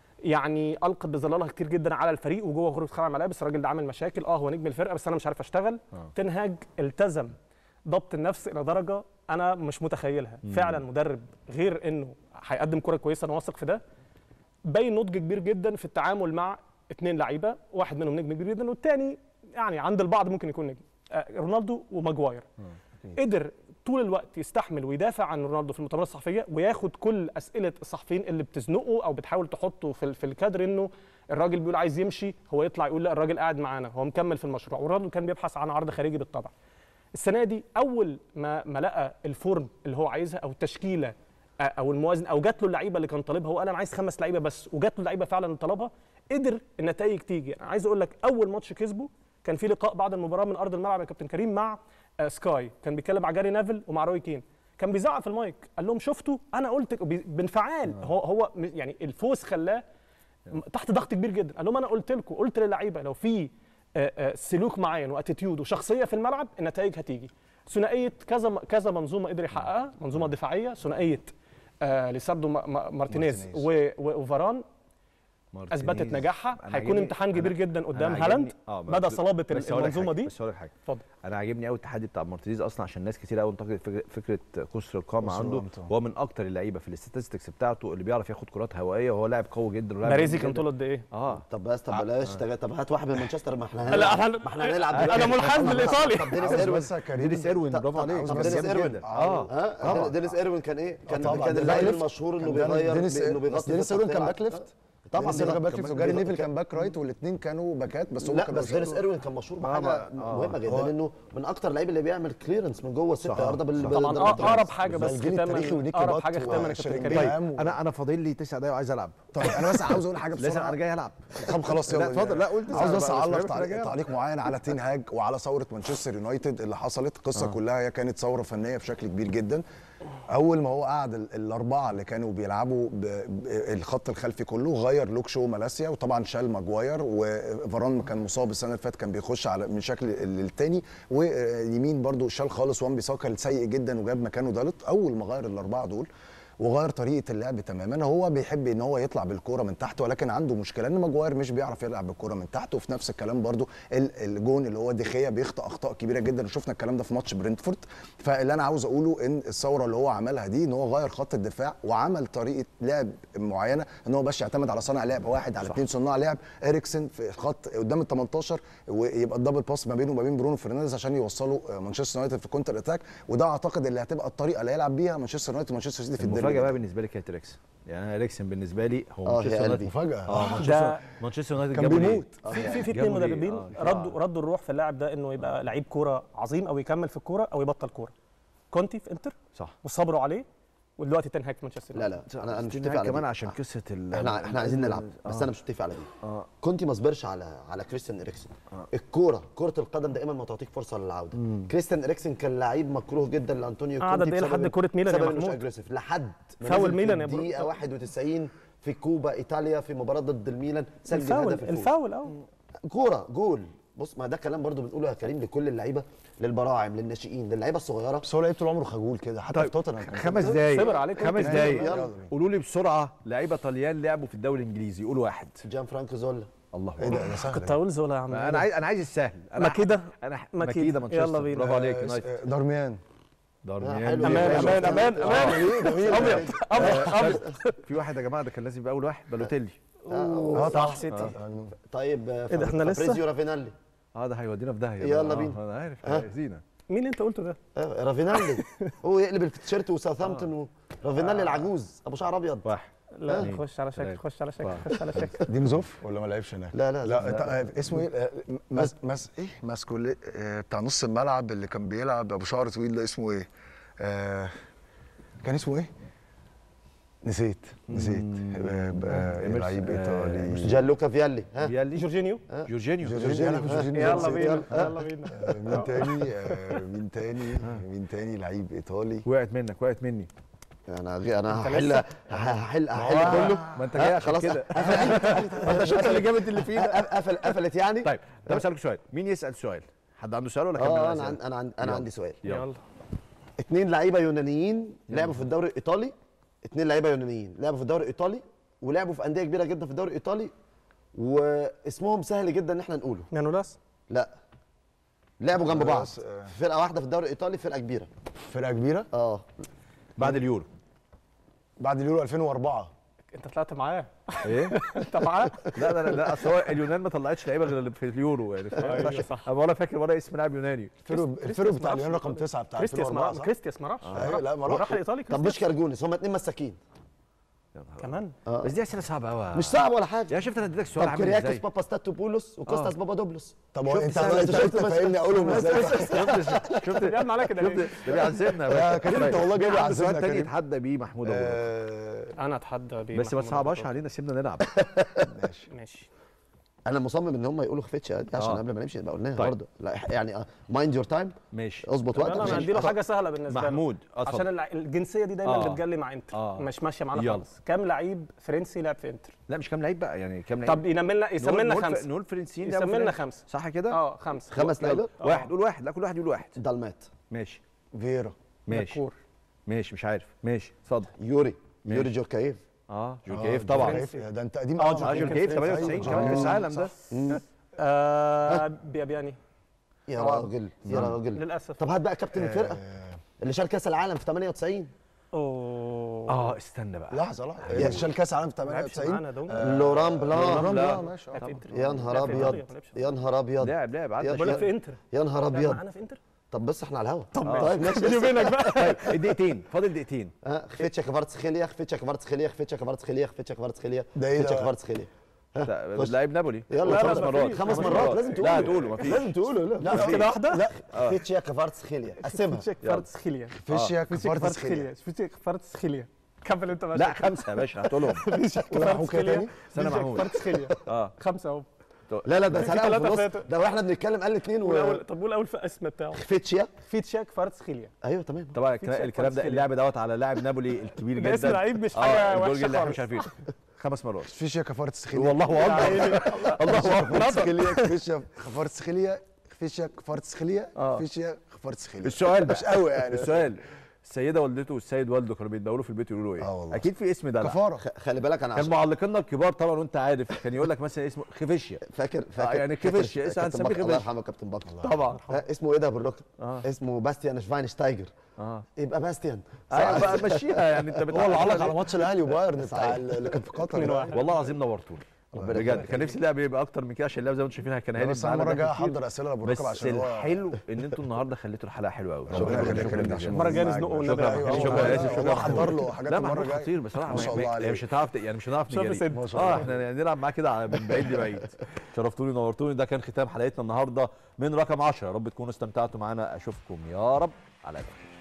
يعني القت بظلالها كتير جدا على الفريق وجوه غرفه خلع الملابس الراجل ده عامل مشاكل اه هو نجم الفرقه بس انا مش عارف اشتغل تنهاج التزم ضبط النفس الى درجه انا مش متخيلها فعلا مدرب غير انه هيقدم كره كويسه انا واثق في ده باين نضج كبير جدا في التعامل مع اثنين لعيبه واحد منهم نجم كبير جدا والثاني يعني عند البعض ممكن يكون نجم آه، رونالدو وماجواير قدر طول الوقت يستحمل ويدافع عن رونالدو في المؤتمرات الصحفيه وياخد كل اسئله الصحفيين اللي بتزنقه او بتحاول تحطه في في الكادر انه الراجل بيقول عايز يمشي هو يطلع يقول لا الراجل قاعد معانا هو مكمل في المشروع ورونالدو كان بيبحث عن عرض خارجي بالطبع السنه دي اول ما ما لقى الفورم اللي هو عايزها او التشكيله آه، او الموازن او جات له اللعيبه اللي كان طالبها هو قال انا عايز خمس لعيبه بس وجات له اللعيبه فعلا اللي طلبها قدر النتائج تيجي انا عايز اقول لك اول ماتش كسبه كان في لقاء بعد المباراه من ارض الملعب يا كابتن كريم مع آه، سكاي كان بيتكلم مع جاري نافل ومع روي كين كان بيزعق في المايك قال لهم شفتوا انا قلت بي- بانفعال هو هو م- يعني الفوز خلاه م- تحت ضغط كبير جدا قال لهم انا قلت لكم قلت للعيبه لو في آه، آه، سلوك معين واتيتيود وشخصيه في الملعب النتائج هتيجي ثنائيه كذا كذا منظومه قدر يحققها منظومه دفاعيه ثنائيه آه ليساردو ما- ما- مارتينيز مارتينيز. و- و- وفاران مارتينيز. اثبتت نجاحها أنا هيكون عاجبني- امتحان كبير أنا- جدا أنا قدام عاجبني- هالاند آه، مدى بس- صلابه بس هقول لك المنظومه حاجة- دي بس هقول لك حاجه اتفضل انا عاجبني قوي التحدي بتاع مارتينيز اصلا عشان ناس كتير قوي انتقدت فكره, فكرة كسر القامه كسر عنده القامة. هو من اكتر اللعيبه في الاستاتستكس بتاعته اللي بيعرف ياخد كرات هوائيه وهو لاعب قوي جدا ولاعب باريزي جامد كان جداً. طوله قد ايه؟ اه طب بس طب بلاش تج- طب هات واحد من مانشستر ما احنا لا، هنلعب أنا- ما احنا هنلعب أنا دلوقتي. منحاز طب- للإيطالي. طب دينيس عاوز ايروين بس يا كريم دينيس ايروين طب- برافو طب- عليك طب كان دينيس جامد ايروين جدا. اه ها طبعاً. دينيس ايروين كان ايه؟ كان طبعاً. كان ده اللاعب باك ليفت. المشهور انه كان بيعمل بيغير دينيس انه بيغطي دينيس في ايروين كان الخط باك بتاعه. ليفت طبعا دينيس ايروين كان باك ليفت كمان وجاري بيغطي- نيفل كان باك رايت والاثنين كانوا باكات بس هم لا كانوا بس دينيس بيشتغلوا- ايروين كان مشهور بحاجه ما- مهمه هو- جدا انه من اكتر اللعيبه اللي بيعمل كليرنس من جوه الست يارده بال طبعا بال- أق- اقرب حاجه بس الجيل التاريخي ختاما ونيكي اقرب بات حاجه ختاما يا كابتن وشرينجهام. كريم تمام. انا انا فاضل لي تسع دقايق وعايز العب طيب انا بس عاوز اقول حاجه لازم بسرعه انا جاي العب طب خلاص يلا لا، اتفضل. لا، قول تسعة عاوز بقى، بس بس اعلق فهمت تعليق, الرجالة. تعليق معين على تين هاج وعلى ثوره مانشستر يونايتد اللي حصلت القصه آه. كلها هي كانت ثوره فنيه بشكل كبير جدا اول ما هو قعد ال- الاربعه اللي كانوا بيلعبوا ب- ب- الخط الخلفي كله غير لوك شو مالاسيا وطبعا شال ماجواير وفاران كان مصاب السنه اللي فاتت كان بيخش على من شكل للتاني ويمين برضو شال خالص وان بيساكا سيء جدا وجاب مكانه دالت اول ما غير الاربعه دول وغير طريقه اللعب تماما هو بيحب ان هو يطلع بالكوره من تحت ولكن عنده مشكله ان ماجواير مش بيعرف يلعب بالكوره من تحت وفي نفس الكلام برضو ال- الجون اللي هو دخيا بيخطئ اخطاء كبيره جدا وشفنا الكلام ده في ماتش برنتفورد فاللي انا عاوز اقوله ان الثوره اللي هو عملها دي ان هو غير خط الدفاع وعمل طريقه لعب معينه ان هو باش يعتمد على صانع لعب واحد على اثنين صناع لعب اريكسن في خط قدام ال 18 ويبقى الدبل باس ما بينه وما بين برونو فرنانديز عشان يوصلوا مانشستر يونايتد في كونتر اتاك وده اعتقد اللي هتبقى الطريقه اللي هيلعب بيها مانشستر يونايتد ومانشستر سيتي في الديربي المفاجاه ده. بقى بالنسبه لي كانت اريكسن يعني انا اريكسن بالنسبه لي هو آه، مانشستر يا يونايتد قلبي. مفاجاه اه ده- مانشستر مانشستر يونايتد كان جابوا ليه؟ بيموت في في في جابوا اثنين ليه؟ مدربين آه، ردوا ردوا الروح في اللاعب ده انه يبقى لعيب كوره عظيم او يكمل في الكوره او يبطل كوره كونتي في انتر صح وصبروا عليه ودلوقتي تنهاك في مانشستر لا لا انا انا مش متفق تنهاك على كمان دي. عشان قصه ال احنا احنا عايزين نلعب بس آه. انا مش متفق على دي اه كونتي ما صبرش على على كريستيان اريكسن الكوره كره القدم دائما ما تعطيك فرصه للعوده كريستيان اريكسن كان لعيب مكروه جدا لانطونيو قعد كونتي قد إيه بسبب- لحد كرة ميلان يا بسبب إنه مش محمود؟ اجريسيف لحد ما فاول نزل في ميلان يا برو. الدقيقه 91 في كوبا ايطاليا في مباراه ضد الميلان سجل الفاول هدف الفوز الفاول اه كوره جول بص ما ده كلام برضو بنقوله يا كريم لكل اللعيبه للبراعم للناشئين للعيبه الصغيره بس هو لعيب طول عمره خجول كده حتى في توتنهام كان خمس دقايق صبر عليه كونتي. خمس يلا، دقايق يلا. قولوا لي بسرعه لعيبه طليان لعبوا في الدوري الانجليزي قول واحد جان فرانكو زولا الله ايه ده ده سهل كنت هقول زولا يا عم انا عايز انا عايز السهل انا ماكيدا انا ماكيدا. ماكيدا مانشستر يلا بينا. برافو عليك آه، يونايتد آه، دارميان دارميان حلو. امان حلو. امان امان امان جميل ابيض ابيض ابيض في واحد يا جماعه ده كان لازم يبقى اول واحد بالوتيلي اه صح سيتي آه، طيب آه، إيه ده، إحنا لسه؟ فابريزيو رافينالي اه ده هيودينا في داهيه يلا آه، بينا. انا عارف ها؟ عايزينا مين اللي انت قلته ده؟ آه، رافينالي هو يقلب التيشيرت وساوثهامبتون و- رافينالي العجوز ابو شعر ابيض واحد لا اثنين، خش على شكل ثلاثة، خش على شكل أربعة. خش على شكل دين زوف ولا ما لعبش هناك؟ لا لا لا, لا. اسمه ايه؟ آه، ماس ماس ايه؟ ماسكولي آه، بتاع نص الملعب اللي كان بيلعب ابو شعر طويل ده اسمه ايه؟ آه كان اسمه ايه؟ نسيت نسيت آه، آه، إمرسون. لعيب آه، ايطالي جان لوكا فيالي ها بيالي جورجينيو جورجينيو جورجينيو جورجينيو يلا نسيت. بينا يلا بينا آه، مين تاني آه، مين تاني مين تاني لعيب ايطالي وقعت منك وقعت مني انا غي- انا أنت هحل لسه؟ هحل هحل كله ما انت جاي آه، عشان خلاص كده انت شفت اللي جابت اللي فيه ده. قفل قفلت يعني طيب طب اسالك سؤال مين يسال سؤال حد عنده سؤال ولا كمل اه انا الأسئلة؟ عن- انا عن- انا يلا. عندي سؤال يلا يلا اتنين لعيبه يونانيين لعبوا في الدوري الايطالي اتنين لعيبه يونانيين لعبوا في الدوري الايطالي ولعبوا في انديه كبيره جدا في الدوري الايطالي واسمهم سهل جدا ان احنا نقوله نانولاس لا لعبوا جنب بعض بس، آه. في فرقه واحده في الدوري الايطالي فرقه كبيره فرقه كبيره اه بعد اليورو بعد اليورو 2004 انت طلعت معاه ايه انت معاه لا لا لا, لا اصل هو اليونان ما طلعتش لعيبه غير اللي في اليورو يعني فاهم؟ أيوة، عشان- صح. انا ولا فاكر ولا اسم لاعب يوناني الفيرو الفيرو بتاع اليونان رقم 9 بتاع كريستياس 2004 ما صح؟ كريستياس ما راحش أيوة، لا، ما راح راحش. الايطالي طب مش كريستياس كارجونيس هم اتنين مساكين كمان بس دي اسئله صعبه قوي مش صعب ولا حاجه يا شفت انا اديتك سؤال طب عامل كرياكوس ازاي باباستاتوبولوس وكوستاس آه. بابادوبلوس طب هو شفت انت سهل- انت شفت شفت بس- فاهمني اقولهم ازاي شفت شفت بيعمل عليا كده ليه؟ ده بيعذبنا يا يا باشا كريم انت طيب. والله جاي عنده بيعذبنا سؤال يا تاني كريم. يتحدى بيه محمود ابو بكر آه، انا اتحدى بيه بس ما محمود تصعبهاش أبو علينا سيبنا نلعب ماشي ماشي انا مصمم ان هم يقولوا خفيتش دي عشان آه. قبل ما نمشي نبقى قلناها طيب. برضه لا يعني مايند يور تايم ماشي اظبط طب وقتك انا عشان- هديله حاجه سهله بالنسبه له محمود اتفضل عشان الع- الجنسيه دي دايما آه. بتجلي مع انتر آه. مش ماشيه معانا يلا. خالص كام لعيب فرنسي لعب في انتر لا مش كام لعيب بقى يعني كام لعيب طب ينمي لنا يسمي لنا نقول- خمسه نقول فرنسيين لعبوا يسمي لنا في- خمسه صح كده اه خمسه خمس يلا. لعيبه واحد قول واحد لا كل واحد يقول واحد دالمات ماشي فييرا ماشي مشكور ماشي مش عارف ماشي اتفضل يوري ماشي. يوري جوركايف اه جون آه، كيف طبعا فرنسي. ده انت قديم آه، قوي جون اه معاك. جون كيف كيف فرنسي. 98 أيوة. كمان كاس آه، العالم ده صح. آه بيابياني يا راجل يا راجل للاسف طب هات بقى كابتن الفرقه آه، اللي شال كاس العالم في 98 اوه اه استنى بقى لحظه لحظه شال كاس عالم في ما لعبش 98 معانا دوم لوران بلان لوران لا. بلان ماشي لعب في آه. انتر يا نهار لعب في ابيض إيطاليا، ما لعبش. يا نهار ابيض لاعب لاعب عدى يا بقول لك شوية. في انتر يا نهار لعب ابيض معانا في انتر طب بص احنا على الهوا طب طيب ماشي بيني وبينك بقى طيب الدقيقتين فاضل دقيقتين ها خفيتشا كفارتسخيليا خفيتشا كفارتسخيليا خفيتشا كفارتسخيليا خفيتشا كفارتسخيليا ده إيه ده خفيتشا بقى؟ كفارتسخيليا خش. لعيب نابولي يلا خمس لا، لا، مرات مفيش. خمس مرات لازم تقوله لا هتقوله مفيش لازم تقوله لا لا كده واحده لا خفيتشا كفارتسخيليا قسمها فيتشيك فارتسخيليا فيشيا فيتشيك كفارتسخيليا فارتسخيليا فيتشيك فارتسخيليا كمل انت بقى لا خمسه يا باشا هتقولهم فيتشيك وراحوا كده تاني؟ فارتسخيليا استنى فيتشيك محمود. فارتسخيليا اه خمسه اهو لا لا ده في سرقه في ثلاثة النص فاتوا. ده واحنا بنتكلم قال اثنين قول و اول طب قول اول في الاسم بتاعه خفيتشا فيتشيك فارتسخيليا ايوه تمام طبعا فيتشيك الكلام الكلام ده فارتسخيليا. اللعب دوت على لاعب نابولي الكبير جدا ده اسم لعيب مش اه حاجه الجورج اللي وحشه احنا مش خالص عارفين خمس مرات فيشيا كفارتسخيليا والله اكبر الله اكبر كفارتسخيليا فيشيا كفارتسخيليا فيشيا كفارتسخيليا آه. فيشيا كفارتسخيليا السؤال بقى مش قوي يعني السؤال السيده والدته والسيد والده كانوا بيتداولوا في البيت يقولوا ايه؟ آه والله. اكيد في اسم ده لا. كفاره خ- خلي بالك انا كان عشان معلقينا الكبار طبعا وانت عارف كان يقول لك مثلا اسمه خفيشيا فاكر فاكر يعني فاكر خفيتشا، اسمه كابتن هنسميه بكر، الله خفيتشا. يرحمه كابتن بكر طبعا ها، اسمه ايه ده بالركن اه اسمه باستيان شفاينشتايجر اه يبقى باستيان ايوه بقى مشيها يعني انت هو اللي علق على بتعلق ماتش الاهلي وبايرن بتاع صحيح. اللي كان في قطر اتنين ده. واحد. والله العظيم نورتوني ربنا بجد يخليك. كان نفسي اللعب يبقى اكتر من كده عشان اللعب زي ما انتم شايفينها كان هاني بس انا المره الجايه احضر اسئله لابو بس ركب عشان هو الحلو ان انتوا النهارده خليتوا الحلقه حلوه قوي ربنا يخليك يا كريم جدا. عشان المرة الجاية معاك. نزنقه شكرا والنبي. محمود. أيوة، شكرا والله. اسف شكرا هو حضر له حاجات لا المره محمود الجايه خطير بصراحه ما شاء الله يعني عليه مش هتعرف يعني مش هنعرف شاف نجري سد. ما شاء اه الله احنا نلعب معاه كده على- من بعيد لبعيد شرفتوني نورتوني ده كان ختام حلقتنا النهارده من رقم 10 يا رب تكونوا استمتعتوا معانا اشوفكم يا رب على خير